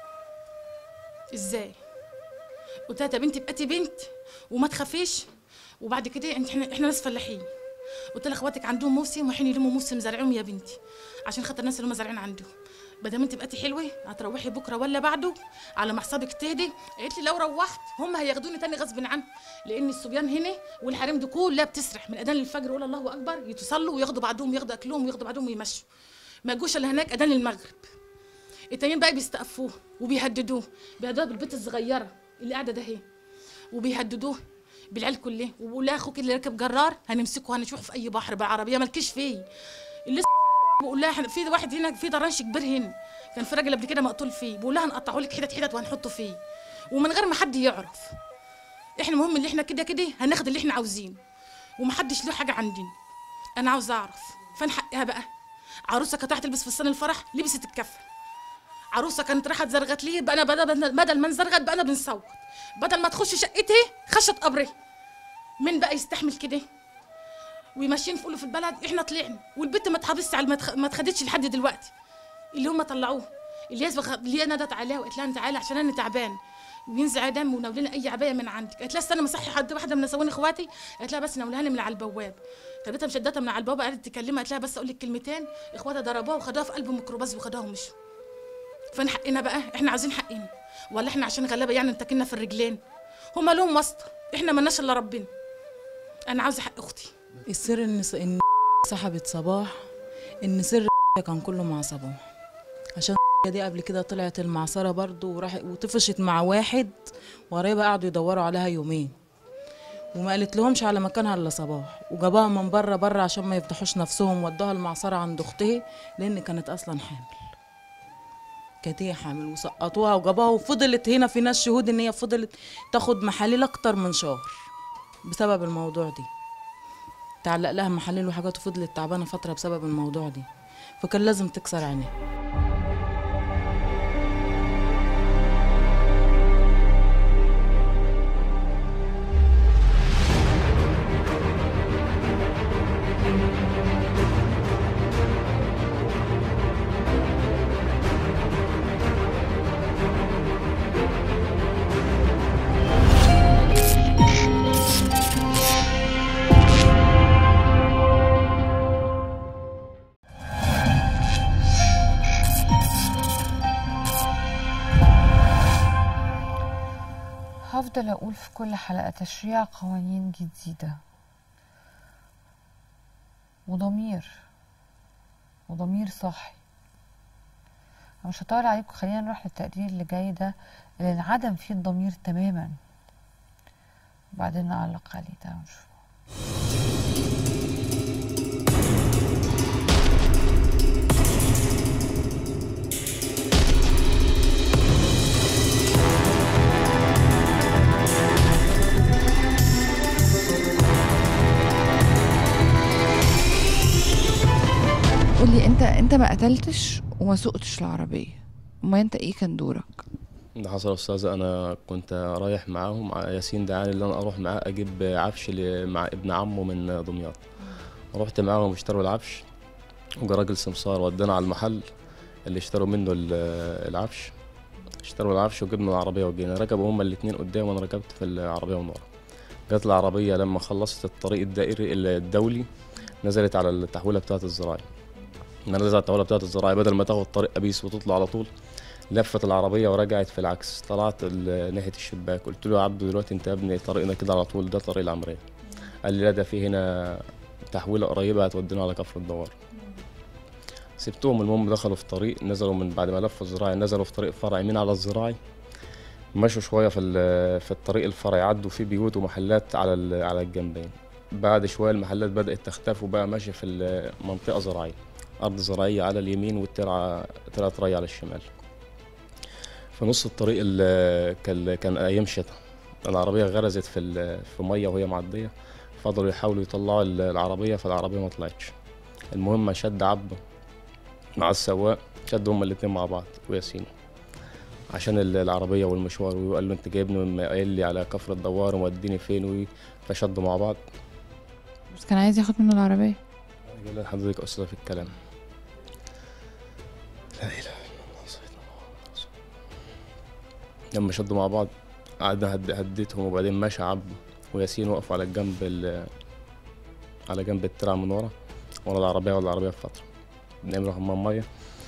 ازاي قلت لها يا بنتي بقيتي بنت وما تخافيش وبعد كده انت احنا احنا ناس فلاحين قلت لها اخواتك عندهم موسم وحين يلموا موسم زرعهم يا بنتي عشان خاطر الناس اللي هم زارعين عندهم بدل انت بقيتي حلوه هتروحي بكره ولا بعده على ما حسابك تهدي قالت لي لو روحت هم هياخدوني تاني غصب عنهم لان الصبيان هنا والحريم دي كلها بتسرح من اذان الفجر يقول الله اكبر يتصلوا وياخدوا بعضهم ياخدوا اكلهم وياخدوا بعضهم ويمشوا ما يجوش الا هناك اذان المغرب التانيين بقى بيستقفوه وبيهددوه بيهددوها بالبنت الصغيره اللي قاعده ده هي وبيهددوه بالعيال كلها وبيقول لها اخوك اللي راكب جرار هنمسكه هنشوفه في اي بحر بالعربيه مالكيش فيه اللي بقول لها في واحد هنا في درانش كبير هنا كان في راجل قبل كده مقتول فيه بقول لها هنقطعه لك حتت حتت وهنحطه فيه ومن غير ما حد يعرف احنا المهم اللي احنا كده كده هناخد اللي احنا عاوزينه ومحدش له حاجه عندنا انا عاوزه اعرف فين حقها بقى عروسه كانت رايحه تلبس فستان الفرح لبست الكفن عروسه كانت رايحه تزرغت ليه بقى انا بدل بدل ما نزرغت بقى انا بنصوت بدل ما تخش شقتها خشت قبري مين بقى يستحمل كده وماشيين فوق في البلد احنا طلعنا والبنت ما اتحبستش على ما اتخدتش لحد دلوقتي اللي هم طلعوه اللي هي اللي هي نادت عليها وقالت لها تعالى عشان انا تعبان وينزع دم وناولينا اي عبايه من عندك قالت لها استنى مصحي حد واحده من نسوان اخواتي قالت لها بس ناولها لي من على البواب خدتها مشدتها من على البوابه قالت تكلمها قالت لها بس اقول لك كلمتين اخواتها ضربوها وخدوها في قلب ميكروباص وخدوها ومشوا فين حقنا بقى احنا عايزين حقنا ولا احنا عشان غلابه يعني انتكلنا في الرجلين هما لهم واسطه احنا مالناش الا ربنا انا عاوزه حق اختي السر ان ان سحبت صباح ان سر كان كله مع صباح عشان دي قبل كده طلعت المعصرة برضو وراح وطفشت مع واحد وقرايبها قعدوا يدوروا عليها يومين وما قالت لهمش على مكانها الا صباح وجابوها من بره بره عشان ما يفضحوش نفسهم ودوها المعصرة عند اختها لان كانت اصلا حامل كانت هي حامل وسقطوها وجابوها وفضلت هنا في ناس شهود ان هي فضلت تاخد محاليل اكتر من شهر بسبب الموضوع دي تعلق لها محاليل وحاجات وفضلت تعبانه فتره بسبب الموضوع دي فكان لازم تكسر عينيها هفضل أقول في كل حلقة تشريع قوانين جديدة وضمير وضمير صاحي أنا مش هطول عليكم خلينا نروح للتقرير اللي جاي ده اللي انعدم فيه الضمير تماما وبعدين نعلق عليه تعالوا نشوف قولي انت انت ما قتلتش وما سوقتش العربيه ما انت ايه كان دورك ده حصل يا استاذة انا كنت رايح معاهم مع ياسين دعاني اللي انا اروح معاه اجيب عفش ل- مع ابن عمه من دمياط رحت معاهم اشتروا العفش وجا راجل سمسار ودانا على المحل اللي اشتروا منه ال- العفش اشتروا العفش وجبنا العربية وجينا ركبوا هما الاتنين قدام وانا ركبت في العربية من ورا جت العربية لما خلصت الطريق الدائري الدولي نزلت على التحويلة بتاعة الزراعي لما نزلت على التحويلة بتاعة الزراعي بدل ما تاخد طريق أبيس وتطلع على طول لفت العربية ورجعت في العكس طلعت ال- ناحية الشباك قلت له يا عبدو دلوقتي انت يا ابني طريقنا كده على طول ده طريق العمرية قال لي لا ده في هنا تحويلة قريبة هتودينا على كفر الدوار سبتهم المهم دخلوا في طريق نزلوا من بعد ما لفوا الزراعي نزلوا في طريق فرعي من على الزراعي مشوا شوية في ال- في الطريق الفرعي عدوا فيه بيوت ومحلات على ال- على الجنبين بعد شوية المحلات بدأت تختفي وبقى ماشي في المنطقة زراعية أرض زراعية على اليمين والترعة ترعة ري على الشمال في نص الطريق ال- كان كان أيام شتاء العربية غرزت في ال- في مية وهي معدية فضلوا يحاولوا يطلعوا ال- العربية فالعربية ما طلعتش المهم شد عبده مع السواق شدوا هما الاتنين مع بعض وياسين عشان ال- العربية والمشوار وقال له انت جايبني من قايل لي على كفر الدوار وموديني فين وي فشدوا مع بعض بس كان عايز ياخد منه العربيه قال لي حضرتك أستاذ في الكلام لا إله إلا الله سيدنا محمد رسول الله. لما شدوا مع بعض قعدنا هد- هديتهم وبعدين مشى عبده وياسين وقفوا على الجنب ال- على جنب الترع من ورا ورا العربية ولا العربية في فترة بنعمل حمام مية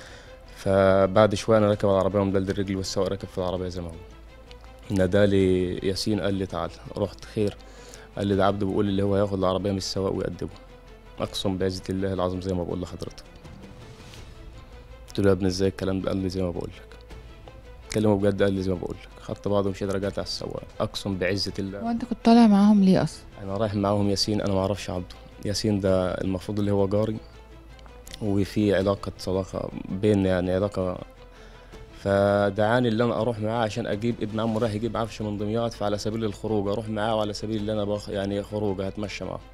فبعد شوية أنا راكب على العربية ومدلدل الرجل والسواق راكب في العربية زي ما هو نادالي ياسين قال لي تعال رحت خير قال لي ده عبده بيقول اللي هو هياخد العربية من السواق ويأدبه أقسم بعزة الله العظيم زي ما بقول لحضرتك قلت له يا ابني ازاي الكلام ده قال لي زي ما بقول لك كلمه بجد قال لي زي ما بقول لك خدت بعضه ومشيت رجعت على السواق اقسم بعزة الله هو انت كنت طالع معاهم ليه اصلا انا رايح معاهم ياسين انا ما اعرفش عبده ياسين ده المفروض اللي هو جاري وفي علاقة صداقة بيننا يعني علاقة فدعاني اللي انا اروح معاه عشان اجيب ابن عمه رايح يجيب عفش من دمياط فعلى سبيل الخروج اروح معاه وعلى سبيل اللي انا بخ يعني خروج هتمشى معاه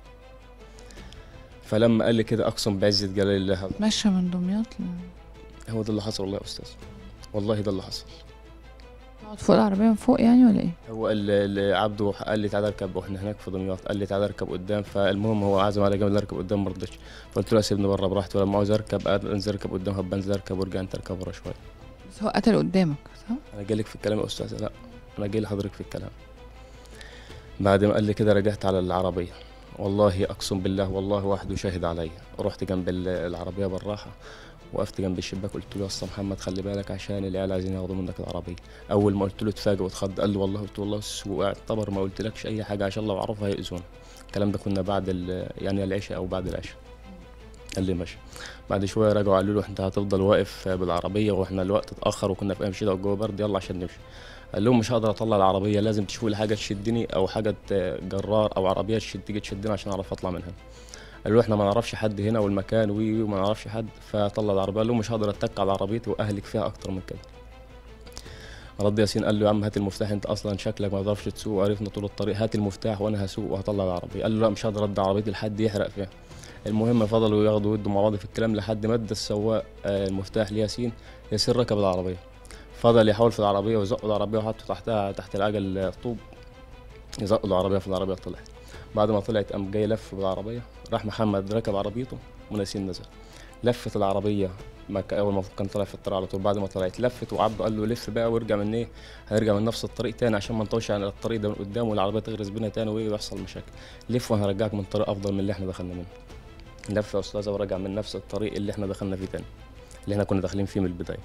فلما قال لي كده اقسم بعزة جلال الله ماشيه من دمياط ل- هو ده اللي حصل والله يا استاذ والله ده اللي حصل تقعد فوق العربيه من فوق يعني ولا ايه هو ال- ال- عبده قال لي تعالى اركب واحنا هناك في دمياط قال لي تعالى اركب قدام فالمهم هو عزم على جنب اركب قدام ما رضيتش فقلت له سيبني بره براحتي ولما عاوز اركب انزل اركب قدام هبقى انزل اركب وارجع انت اركب ورا شويه بس هو قتل قدامك صح انا جاي لك في الكلام يا استاذ لا انا جاي لحضرتك في الكلام بعد ما قال لي كده رجعت على العربيه والله اقسم بالله والله وحده شاهد عليا رحت جنب ال- العربيه بالراحه وقفت جنب الشباك قلت له يا اسطى محمد خلي بالك عشان العيال عايزين ياخدوا منك العربيه اول ما قلت له اتفاجئ واتخض قال لي والله قلت له والله السوق اعتبر ما قلتلكش اي حاجه عشان لو عرفوا هيأذونا الكلام ده كنا بعد ال- يعني العشاء او بعد العشاء قال لي ماشي بعد شويه رجعوا قالوا له انت هتفضل واقف بالعربيه واحنا الوقت اتاخر وكنا في ايام شتاء والجو برد يلا عشان نمشي قال لهم مش هقدر اطلع العربيه لازم تشوفوا لي حاجه تشدني او حاجه ت- جرار او عربيه تشد تيجي تشدني عشان اعرف اطلع منها قالوا له احنا ما نعرفش حد هنا والمكان وي وي وما نعرفش حد فطلع العربيه قال لهم مش هقدر اتك على عربيتي واهلك فيها اكتر من كده رد ياسين قال له يا عم هات المفتاح انت اصلا شكلك ما تعرفش تسوق وعرفنا طول الطريق هات المفتاح وانا هسوق وهطلع العربيه قال له لا مش هقدر ادي عربيتي لحد يحرق فيها المهم فضلوا ياخدوا ويدوا مع بعض في الكلام لحد ما ادى السواق آه، المفتاح لياسين ياسين ركب العربيه فضل يحاول في العربيه ويزق العربيه وحطه تحتها تحت العجل طوب يزق العربيه في العربيه طلعت بعد ما طلعت قام جاي لف بالعربيه راح محمد ركب عربيته وناسين نزل لفت العربيه ما ك- اول ما كان طالع في الطريق على طول بعد ما طلعت لفت وعبده قال له لف بقى وارجع من ايه هنرجع من نفس الطريق تاني عشان ما نطولش عن الطريق ده من قدام والعربيه تغرز بينا تاني وايه ويحصل مشاكل لف وانا هرجعك من طريق افضل من اللي احنا دخلنا منه لف يا استاذه ورجع من نفس الطريق اللي احنا دخلنا فيه تاني اللي احنا كنا داخلين فيه من البدايه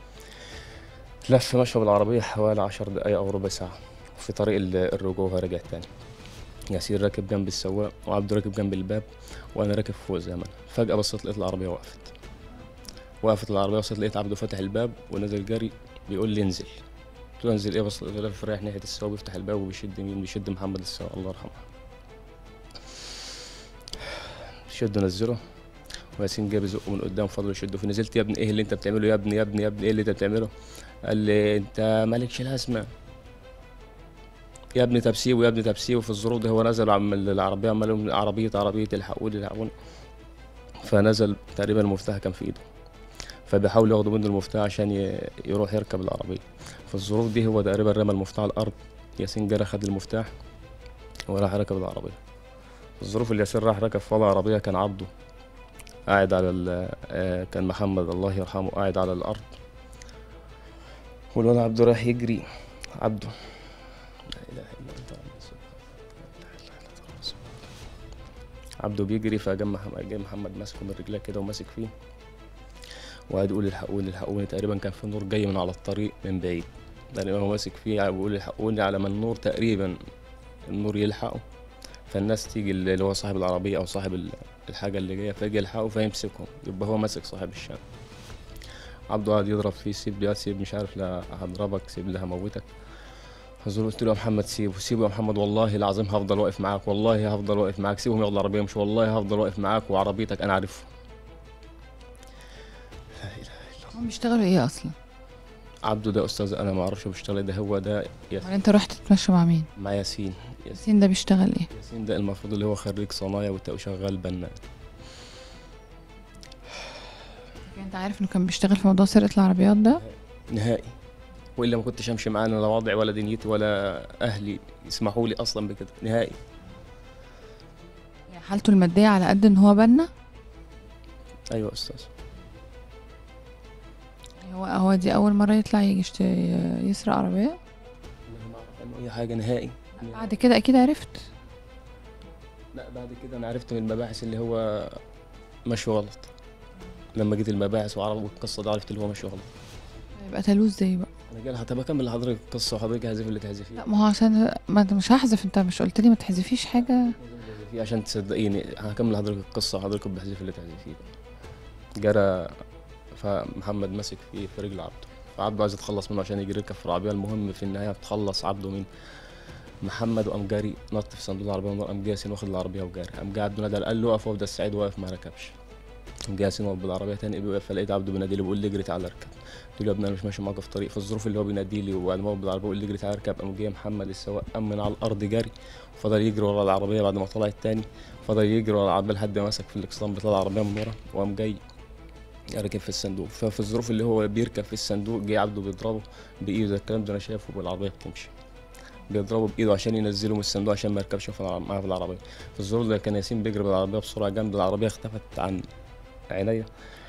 لف مشى بالعربيه حوالي عشر دقايق او ربع ساعه في طريق ال- الرجوع ورجع تاني ياسين راكب جنب السواق وعبده راكب جنب الباب وانا راكب فوق زي ما انا فجاه بصيت لقيت العربيه وقفت وقفت العربيه بصيت لقيت عبده فاتح الباب ونزل جري بيقول لي انزل قلت له انزل ايه بص لف رايح ناحيه السواق بيفتح الباب وبيشد مين بيشد محمد السواق الله يرحمه شده نزله وياسين جاب يزقه من قدام فضل يشده في نزلت يا ابني ايه اللي انت بتعمله يا ابني يا ابني يا ابني ايه اللي انت بتعمله قال لي انت مالكش لازمه يا ابني تبسيه ويا ابني تبسيه وفي الظروف دي هو نزل عم العربيه عمال يقول عربيه عربيه الحقوني الحقوني فنزل تقريبا المفتاح كان في ايده فبيحاول ياخدوا منه المفتاح عشان ي- يروح يركب العربية في الظروف دي هو تقريبا رمى المفتاح على الأرض ياسين جرى خد المفتاح وراح ركب العربية في الظروف اللي ياسين راح ركب فيها العربية كان عبده قاعد على ال- آه، كان محمد الله يرحمه قاعد على الأرض والولد عبده راح يجري عبده لا إله إلا أنت رب عبده بيجري فجاء محمد جاي محمد ماسكه من رجليه كده وماسك فيه وقعد يقول الحقوني الحقوني تقريبا كان في نور جاي من على الطريق من بعيد تقريبا هو ماسك فيه بيقول الحقوني على ما النور تقريبا النور يلحقه فالناس تيجي اللي هو صاحب العربية أو صاحب ال- الحاجة اللي جاية فيجي يلحقه فيمسكهم يبقى هو ماسك صاحب الشام عبده قعد يضرب فيه سيب يا سيب مش عارف لا هضربك سيب لا هموتك فزول قلت له يا محمد سيبه سيبه يا محمد والله العظيم هفضل واقف معاك والله هفضل واقف معاك سيبهم ياخدوا العربية مش والله هفضل واقف معاك وعربيتك أنا عارفه هم بيشتغلوا ايه اصلا عبده ده أستاذ أنا ما أعرفش بيشتغل إيه، ده هو ده ياسين امال انت رحت تتمشى مع مين مع ياسين ياسين ده بيشتغل ايه ياسين ده المفروض اللي هو خريج صنايع وت- وشغال بناء انت عارف انه كان بيشتغل في موضوع سرقة العربيات ده نهائي والا ما كنتش امشي معاه انا لا وضعي ولا دنيتي ولا اهلي يسمحوا لي اصلا بكده نهائي يعني حالته المادية على قد ان هو بنا ايوه استاذ هو هو دي اول مرة يطلع يجي يشت- يسرق عربية انه اي حاجه نهائي بعد كده اكيد عرفت لا بعد كده انا عرفت من المباحث اللي هو ماشي غلط لما جيت المباحث وعرف القصه دي عرفت اللي هو ماشي غلط يبقى تلوث ازاي بقى انا جاي طب اكمل لحضرتك القصه وحضرتك هزف اللي تهزفيه لا ما هو عشان ما انت مش هحذف انت مش قلت لي ما تحذفيش حاجة فيه عشان تصدقيني هكمل لحضرتك القصه وحضرتك بحذف اللي تهزفيه جرى فمحمد ماسك فيه في رجل عبده فعبده عايز يتخلص منه عشان يجي يركب في العربيه المهم في النهايه تخلص عبده من محمد وقام جاري نط في صندوق العربيه وقام جه ياسين واخد العربيه وجاري قام جه عبده نادى قال له اقف وافضل السعيد واقف ما ركبش قام جه ياسين وقف بالعربيه تاني بيوقف فلقيت عبده بينادي لي بيقول لي اجري تعالى اركب قلت له يا ابني انا مش ماشي معاك في طريق في الظروف اللي هو بينادي لي وبعد ما هو بالعربيه بيقول لي اجري تعالى اركب قام جه محمد السواق قام من على الارض جري وفضل يجري ورا العربيه بعد ما طلع التاني فضل يجري ورا العربيه لحد ما مسك في الاكسدام بتاع العربيه من ورا وقام جاي راكب في الصندوق ففي الظروف اللي هو بيركب في الصندوق جه عبده بيضربه بايده الكلام ده انا شايفه والعربيه بتمشي بيضربه بايده عشان ينزله من الصندوق عشان ما يركبش في الع- معاه في العربيه في الظروف اللي كان ياسين بيجري بالعربيه بسرعه جامده العربيه اختفت عن عينيا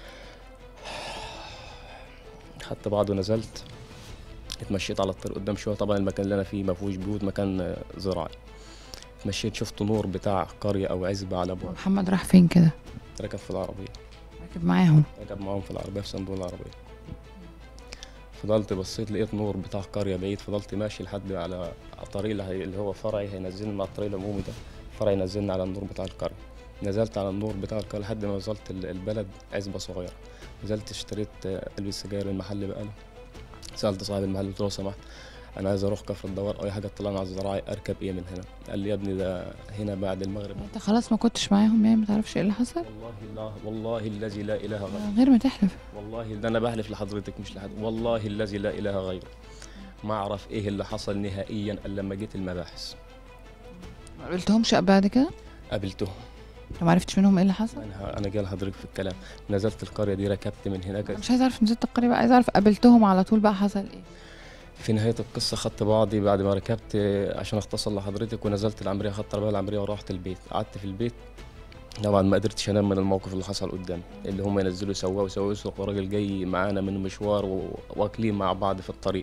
خدت بعض ونزلت اتمشيت على الطريق قدام شويه طبعا المكان اللي انا فيه ما فيهوش بيوت مكان آه، زراعي اتمشيت شفت نور بتاع قريه او عزبه على ابواب محمد راح فين كده ركب في العربيه راكب معاهم ركب معاهم في العربية في صندوق العربية فضلت بصيت لقيت نور بتاع قرية بعيد فضلت ماشي لحد على على الطريق اللي, هي اللي هو فرعي هينزلني على الطريق العمومي ده فرعي ينزلني على النور بتاع القرية نزلت على النور بتاع القرية لحد ما وصلت ال- البلد عزبة صغيرة نزلت اشتريت آه، علبة سجاير من المحل بقاله سألت صاحب المحل قلت له لو سمحت أنا عايز أروح كفر الدوار أو أي حاجة تطلعني على الزراعي أركب إيه من هنا قال لي يا ابني ده هنا بعد المغرب انت خلاص ما كنتش معاهم يعني ما تعرفش ايه اللي حصل والله لا والله الذي لا إله غيره من غير ما تحلف والله ده انا بحلف لحضرتك مش لحد والله الذي لا اله غيره ما اعرف ايه اللي حصل نهائيا الا لما جيت المباحث ما قابلتهمش بعد كده قابلتهم انت ما عرفتش منهم ايه اللي حصل انا انا جاي لحضرتك في الكلام نزلت القريه دي ركبت من هناك أنا مش عايزه اعرف نزلت القريه بقى عايزه اعرف قابلتهم على طول بقى حصل ايه في نهايه القصه خدت بعضي بعد ما ركبت آه، عشان اتصل لحضرتك ونزلت العمريه خدت العربيه العمريه ورحت البيت قعدت في البيت طبعا ما قدرتش انام من الموقف اللي حصل قدامي اللي هم ينزلوا سواق وسواق يسوق وراجل جاي معانا من مشوار و- واكلين مع بعض في الطريق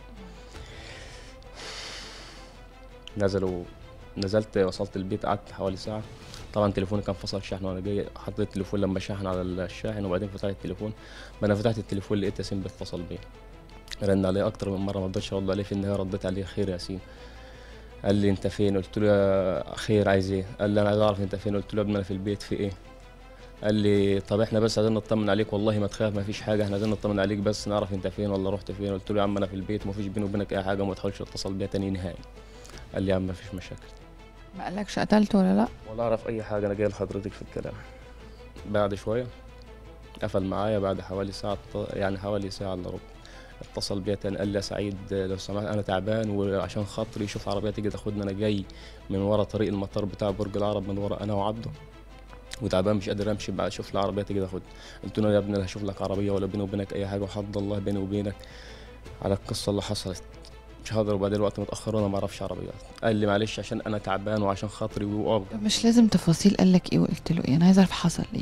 نزلوا نزلت وصلت البيت قعدت حوالي ساعة طبعا تليفوني كان فصل شحن وانا جاي حطيت التليفون لما شحن على الشاحن وبعدين فتحت التليفون ما انا فتحت التليفون لقيت ياسين بيتصل بيا رن عليه اكتر من مره ما رضيتش ارد عليه في النهايه رديت عليه خير يا ياسين قال لي انت فين قلت له يا خير عايز ايه قال لي انا عايز اعرف انت فين قلت له يا ابني انا في البيت في ايه قال لي طب احنا بس عايزين نطمن عليك والله ما تخاف ما فيش حاجه احنا عايزين نطمن عليك بس نعرف انت فين ولا رحت فين قلت له يا عم انا في البيت وما فيش بيني وبينك اي حاجه وما تحاولش تتصل بيا تاني نهائي قال لي يا عم ما فيش مشاكل ما قالكش قتلت ولا لا ولا اعرف اي حاجه انا جاي لحضرتك في الكلام بعد شويه قفل معايا بعد حوالي ساعه يعني حوالي ساعه الا ربع اتصل بيا تاني قال لي يا سعيد لو سمحت انا تعبان وعشان خاطري شوف عربيه تيجي تاخدني انا جاي من ورا طريق المطار بتاع برج العرب من ورا انا وعبده وتعبان مش قادر امشي بقى اشوف لي عربيه تيجي تاخدني قلت له يا ابني لا هشوف لك عربيه ولا بيني وبينك اي حاجه وحد الله بيني وبينك على القصه اللي حصلت مش هقدر وبعدين الوقت متاخر وانا ما اعرفش عربيات قال لي معلش عشان انا تعبان وعشان خاطري واه طب مش لازم تفاصيل قال لك ايه وقلت له ايه انا عايزه اعرف حصل ايه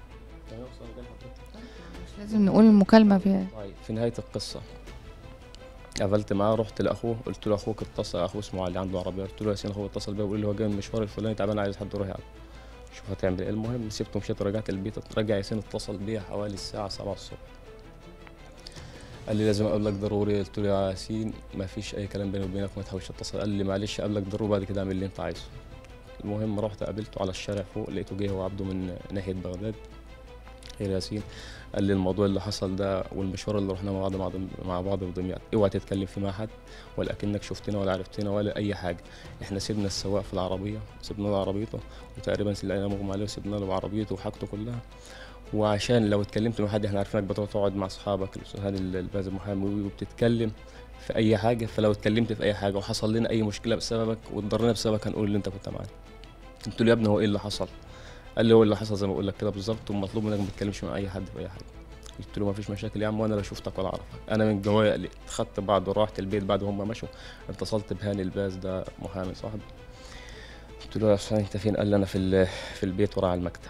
مش لازم نقول المكالمه فيها طيب في نهايه القصه قابلت معاه رحت لاخوه قلت له اخوك اتصل اخوه اسمه علي عنده عربيه قلت له ياسين اخوه اتصل بيا ويقول لي هو جاي من المشوار الفلاني تعبان عايز حد يروح يعمل شوف هتعمل ايه المهم سبته مشيت ورجعت البيت رجع ياسين اتصل بيا حوالي الساعه 7 الصبح قال لي لازم اقابلك ضروري قلت له يا ياسين ما فيش اي كلام بيني وبينك ما تحاولش تتصل قال لي معلش اقابلك ضروري بعد كده اعمل اللي انت عايزه المهم رحت قابلته على الشارع فوق لقيته جاي هو عبده من ناحيه بغداد غير ياسين قال لي الموضوع اللي حصل ده والمشوار اللي رحنا مع بعض مع, مع بعض في دمياط اوعى تتكلم فيه مع حد ولا اكنك شفتنا ولا عرفتنا ولا اي حاجه احنا سيبنا السواق في العربيه سيبنا له عربيته وتقريبا لقينا مغمى عليه وسيبنا له عربيته وحاجته كلها وعشان لو اتكلمت مع حد احنا عارفينك بتقعد تقعد مع اصحابك الاستاذ هاني الباز المحامي وبتتكلم في اي حاجه فلو اتكلمت في اي حاجه وحصل لنا اي مشكله بسببك واتضررنا بسببك هنقول اللي انت كنت معانا قلت له يا ابني هو ايه اللي حصل قال لي هو اللي حصل زي ما بقول لك كده بالظبط ومطلوب منك ما تتكلمش مع اي حد في اي حاجه قلت له ما فيش مشاكل يا عم وانا لا شفتك ولا اعرفك انا من جوايا قلقت خدت بعض ورحت البيت بعد هم مشوا اتصلت بهاني الباز ده محامي صاحبي قلت له يا استاذ انت فين قال لي انا في ال- في البيت ورا على المكتب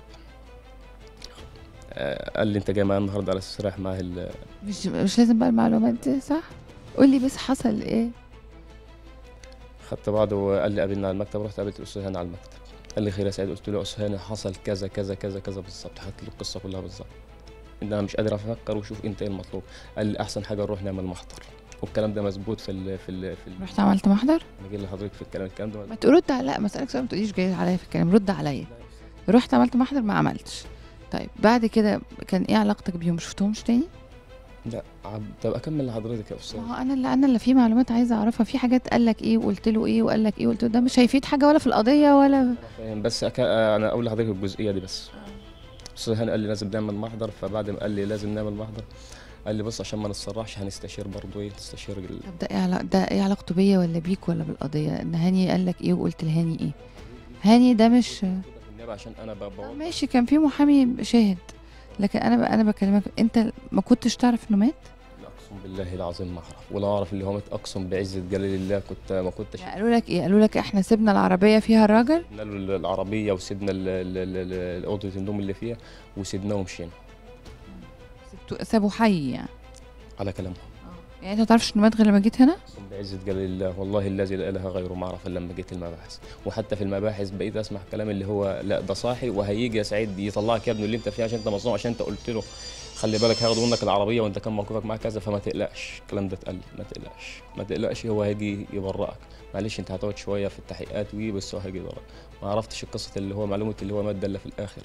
آه، قال لي انت جاي معايا النهارده على اساس رايح معاه ال- مش مش لازم بقى المعلومات دي صح قولي بس حصل ايه خدت بعضه وقال لي قابلنا على المكتب رحت قابلت الاستاذ هاني على المكتب قال لي خير يا سعيد قلت له يا استاذ هاني حصل كذا كذا كذا كذا بالظبط حكيت له القصه كلها بالظبط ان انا مش قادر افكر وشوف انت ايه المطلوب قال لي احسن حاجه نروح نعمل محضر والكلام ده مظبوط في ال في ل في ال رحت عملت محضر انا جاي لحضرتك في الكلام الكلام ده ما ترد على لا ما اسالك سؤال ما تقوليش جاي عليا في الكلام رد عليا رحت عملت محضر ما عملتش طيب بعد كده كان ايه علاقتك بيهم شفتهمش تاني لا عب... طب اكمل لحضرتك يا استاذ ما هو انا اللي انا اللي في معلومات عايزه اعرفها في حاجات قال لك ايه وقلت له ايه وقال لك ايه وقلت له ده مش هيفيد حاجه ولا في القضيه ولا فاهم بس أك... انا اقول لحضرتك الجزئيه دي بس استاذ هاني قال لي لازم نعمل محضر فبعد ما قال لي لازم نعمل محضر قال لي بص عشان ما نتسرعش هنستشير برضه ايه تستشير ال... طب ده ايه علاقة ده ايه علاقته بيا ولا بيك ولا بالقضيه ان هاني قال لك ايه وقلت لهاني ايه هاني ده مش النيابه عشان انا بابا ماشي كان في محامي شاهد لكن انا ب... انا بكلمك انت ما كنتش تعرف انه مات اقسم بالله العظيم ما اعرف ولا اعرف اللي هو مات اقسم بعزه جلال الله كنت ما كنتش قالوا لك ايه قالوا لك احنا سيبنا العربيه فيها الراجل سيبنا له العربيه وسيبنا ال- ال- ال- ال- اوضه النوم اللي فيها وسيبناه ومشينا سبتوا- سابوا حي يعني على كلامهم يعني انت ما تعرفش انه مات غير لما جيت هنا اقسم بعزه جلال الله والله الذي لا اله غيره ما اعرف الا لما جيت المباحث وحتى في المباحث بقيت اسمع كلام اللي هو لا ده صاحي وهيجي يا سعيد يطلعك يا ابني اللي انت فيه عشان انت مظلوم عشان انت قلت له خلي بالك هياخدوا منك العربيه وانت كان موقفك معاه كذا فما تقلقش الكلام ده اتقال ما تقلقش ما تقلقش هو هيجي يبرئك معلش انت هتقعد شويه في التحقيقات وي بس هو هيجي يبرئك ما عرفتش القصه اللي هو معلومه اللي هو مات ده الا في الاخر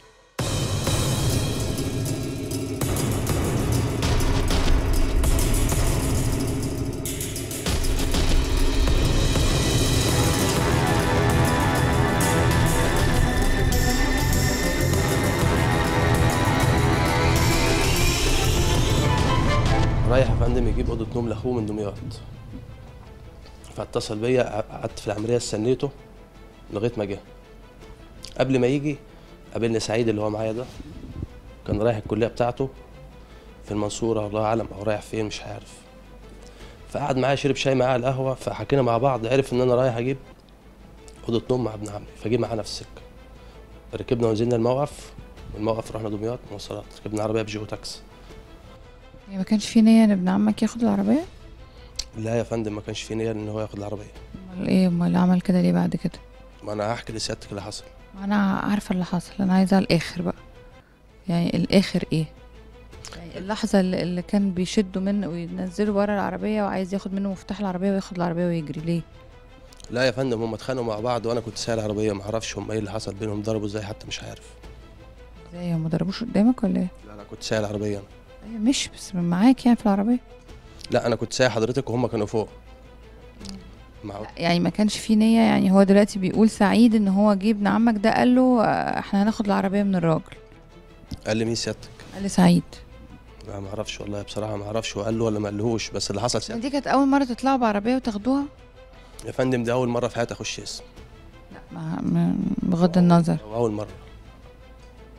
رايح يا فندم يجيب اوضه نوم لاخوه من دمياط فاتصل بيا قعدت في العمليه استنيته لغايه ما جه قبل ما يجي قابلني سعيد اللي هو معايا ده كان رايح الكليه بتاعته في المنصوره الله اعلم او رايح فين مش عارف فقعد معايا شرب شاي معاه على القهوه فحكينا مع بعض عرف ان انا رايح اجيب اوضه نوم مع ابن عمي فجه معانا في السكه ركبنا ونزلنا الموقف من الموقف رحنا دمياط مواصلات ركبنا عربيه بيجو تاكسي يعني ما كانش في نيه ان ابن عمك ياخد العربيه لا يا فندم ما كانش في نيه ان هو ياخد العربيه امال ايه امال عمل كده ليه بعد كده ما انا هحكي لسيادتك اللي حصل ما انا عارفه اللي حصل انا عايزه على الاخر بقى يعني الاخر ايه يعني اللحظه اللي اللي كان بيشدوا منه وينزلوا ورا العربيه وعايز ياخد منه مفتاح العربيه وياخد العربيه ويجري ليه لا يا فندم هم اتخانقوا مع بعض وانا كنت سايق العربيه ما اعرفش هم ايه اللي حصل بينهم ضربوا ازاي حتى مش عارف ازاي هم ضربوش قدامك ولا ايه لا انا كنت سايق العربيه انا أيوة مش بس من معاك يعني في العربيه لا انا كنت سايق حضرتك وهم كانوا فوق مع يعني ما كانش في نيه يعني هو دلوقتي بيقول سعيد ان هو جه ابن عمك ده قال له آه، احنا هناخد العربيه من الراجل قال لي مين سيادتك قال لي سعيد لا ما اعرفش والله بصراحه ما اعرفش هو قال له ولا ما قالهوش بس اللي حصل سيادتك دي كانت اول مره تطلعوا بعربيه وتاخدوها يا فندم ده اول مره في حياتي اخش اسم مع- م- بغض النظر أو اول مره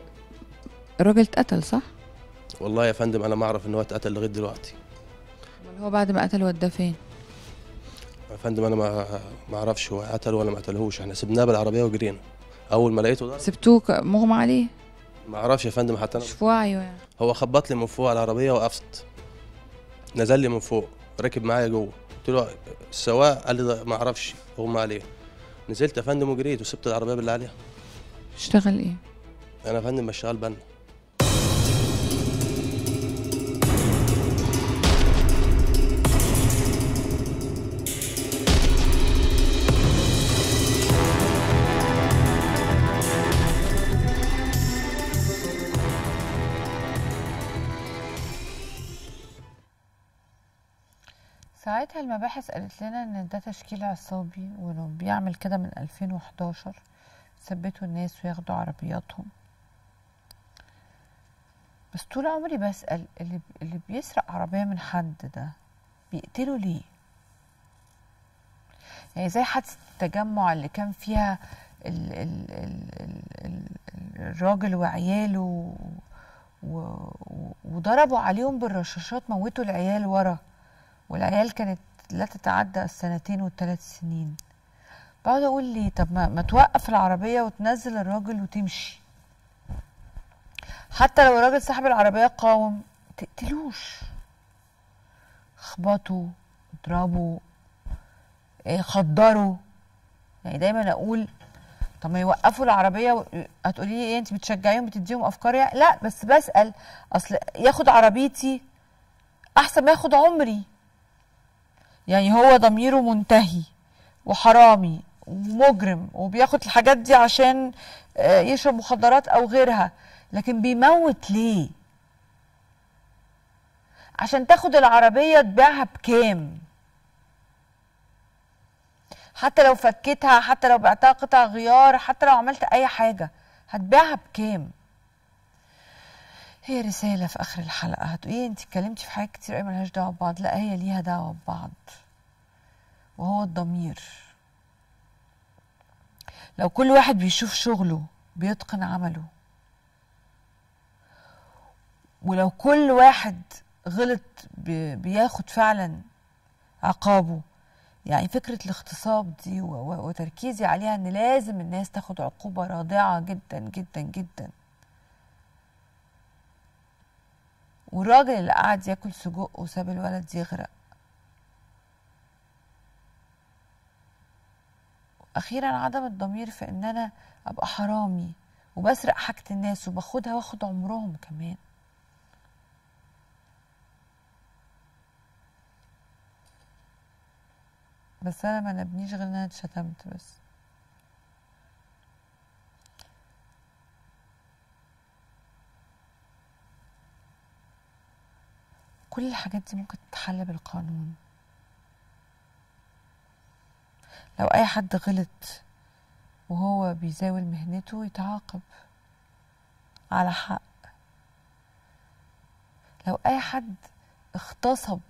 الراجل اتقتل صح والله يا فندم انا ما اعرف ان هو اتقتل لغايه دلوقتي امال هو بعد ما قتل وداه فين يا فندم انا ما ما اعرفش هو قتل ولا ما قتلهوش احنا سبناه بالعربيه وجرينا اول ما لقيته ده سبتوه ك- مغمى عليه ما اعرفش يا فندم حتى انا مش في وعيه يعني هو خبط لي من فوق على العربيه وقفت نزل لي من فوق ركب معايا جوه قلت له السواق قال لي ده ما اعرفش اغمى عليه نزلت يا فندم وجريت وسبت العربيه بالله عليها اشتغل ايه انا يا فندم بشتغل بنا ساعتها المباحث قالت لنا ان ده تشكيل عصابي وانه بيعمل كده من 2011 يثبتوا الناس وياخدوا عربياتهم بس طول عمري بسأل اللي اللي بيسرق عربية من حد ده بيقتله ليه؟ يعني زي حادثة التجمع اللي كان فيها ال ال ال ال ال الراجل وعياله و و وضربوا عليهم بالرشاشات موتوا العيال ورا والعيال كانت لا تتعدى السنتين والثلاث سنين بقعد اقول ليه طب ما, ما توقف العربيه وتنزل الراجل وتمشي حتى لو الراجل صاحب العربيه قاوم تقتلوش اخبطوا اضربوا إيه، خدروا يعني دايما اقول طب ما يوقفوا العربيه و... هتقولي لي ايه انت بتشجعيهم بتديهم افكار يعني لا بس بسال اصل ياخد عربيتي احسن ما ياخد عمري يعني هو ضميره منتهي وحرامي ومجرم وبياخد الحاجات دي عشان آه، يشرب مخدرات او غيرها لكن بيموت ليه عشان تاخد العربية تبيعها بكام حتى لو فكيتها حتى لو بعتها قطع غيار حتى لو عملت اي حاجة هتبيعها بكام هي رسالة في آخر الحلقة هتقولي انت اتكلمتي في حاجات كتير قوي ملهاش دعوة ببعض لا هي ليها دعوة ببعض وهو الضمير لو كل واحد بيشوف شغله بيتقن عمله ولو كل واحد غلط بي- بياخد فعلا عقابه يعني فكرة الاغتصاب دي و- و- وتركيزي عليها ان لازم الناس تاخد عقوبة رادعة جدا جدا جدا والراجل اللي قعد ياكل سجق وساب الولد يغرق اخيرا عدم الضمير في ان انا ابقى حرامي وبسرق حاجة الناس وباخدها واخد عمرهم كمان بس انا ما نبنيش غير ان انا اتشتمت بس كل الحاجات دي ممكن تتحل بالقانون لو اي حد غلط وهو بيزاول مهنته يتعاقب على حق لو اي حد اغتصب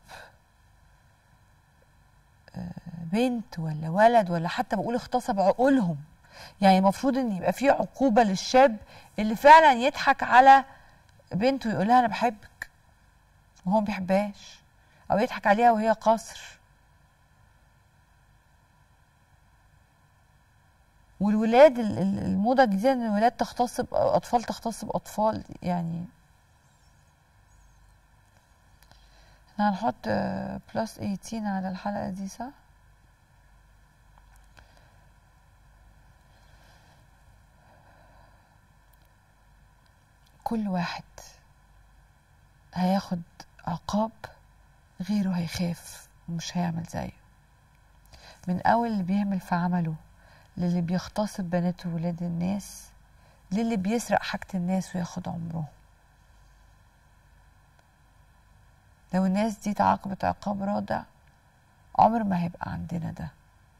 آه، بنت ولا ولد ولا حتى بقول اغتصب عقولهم يعني المفروض ان يبقى في عقوبة للشاب اللي فعلا يضحك على بنته يقول لها انا بحبك وهو ما بيحبهاش او يضحك عليها وهي قصر والولاد ال- ال- الموضه الجديده ان الولاد تغتصب اطفال تغتصب اطفال يعني احنا هنحط بلس 18 على الحلقه دي صح كل واحد هياخد عقاب غيره هيخاف ومش هيعمل زيه من اول اللي بيهمل في عمله للي بيغتصب بنات وولاد الناس للي بيسرق حاجة الناس وياخد عمرهم لو الناس دي تعاقبت عقاب رادع عمر ما هيبقى عندنا ده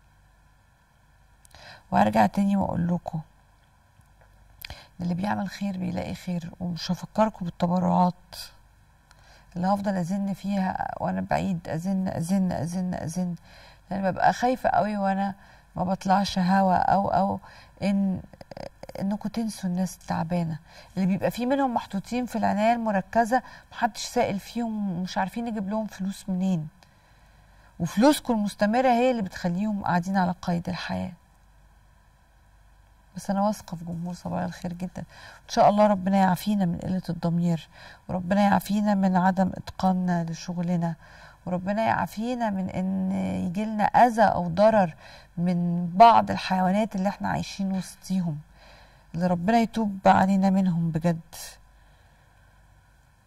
وارجع تاني واقول لكم اللي بيعمل خير بيلاقي خير ومش هفكركم بالتبرعات اللي هفضل ازن فيها وانا بعيد ازن ازن ازن ازن لان ببقى خايفه قوي وانا ما بطلعش هوا او او ان انكم تنسوا الناس التعبانه اللي بيبقى في منهم محطوطين في العنايه المركزه محدش سائل فيهم ومش عارفين نجيب لهم فلوس منين وفلوسكم المستمره هي اللي بتخليهم قاعدين على قيد الحياه بس انا واثقه في جمهور صباح الخير جدا ان شاء الله ربنا يعافينا من قله الضمير وربنا يعافينا من عدم اتقاننا لشغلنا وربنا يعافينا من ان يجيلنا اذى او ضرر من بعض الحيوانات اللي احنا عايشين وسطيهم اللي ربنا يتوب علينا منهم بجد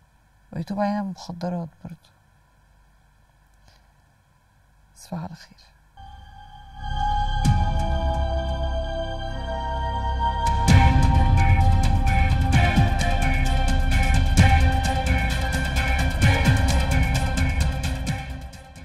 ويتوب علينا من المخدرات برضو تصبحوا على خير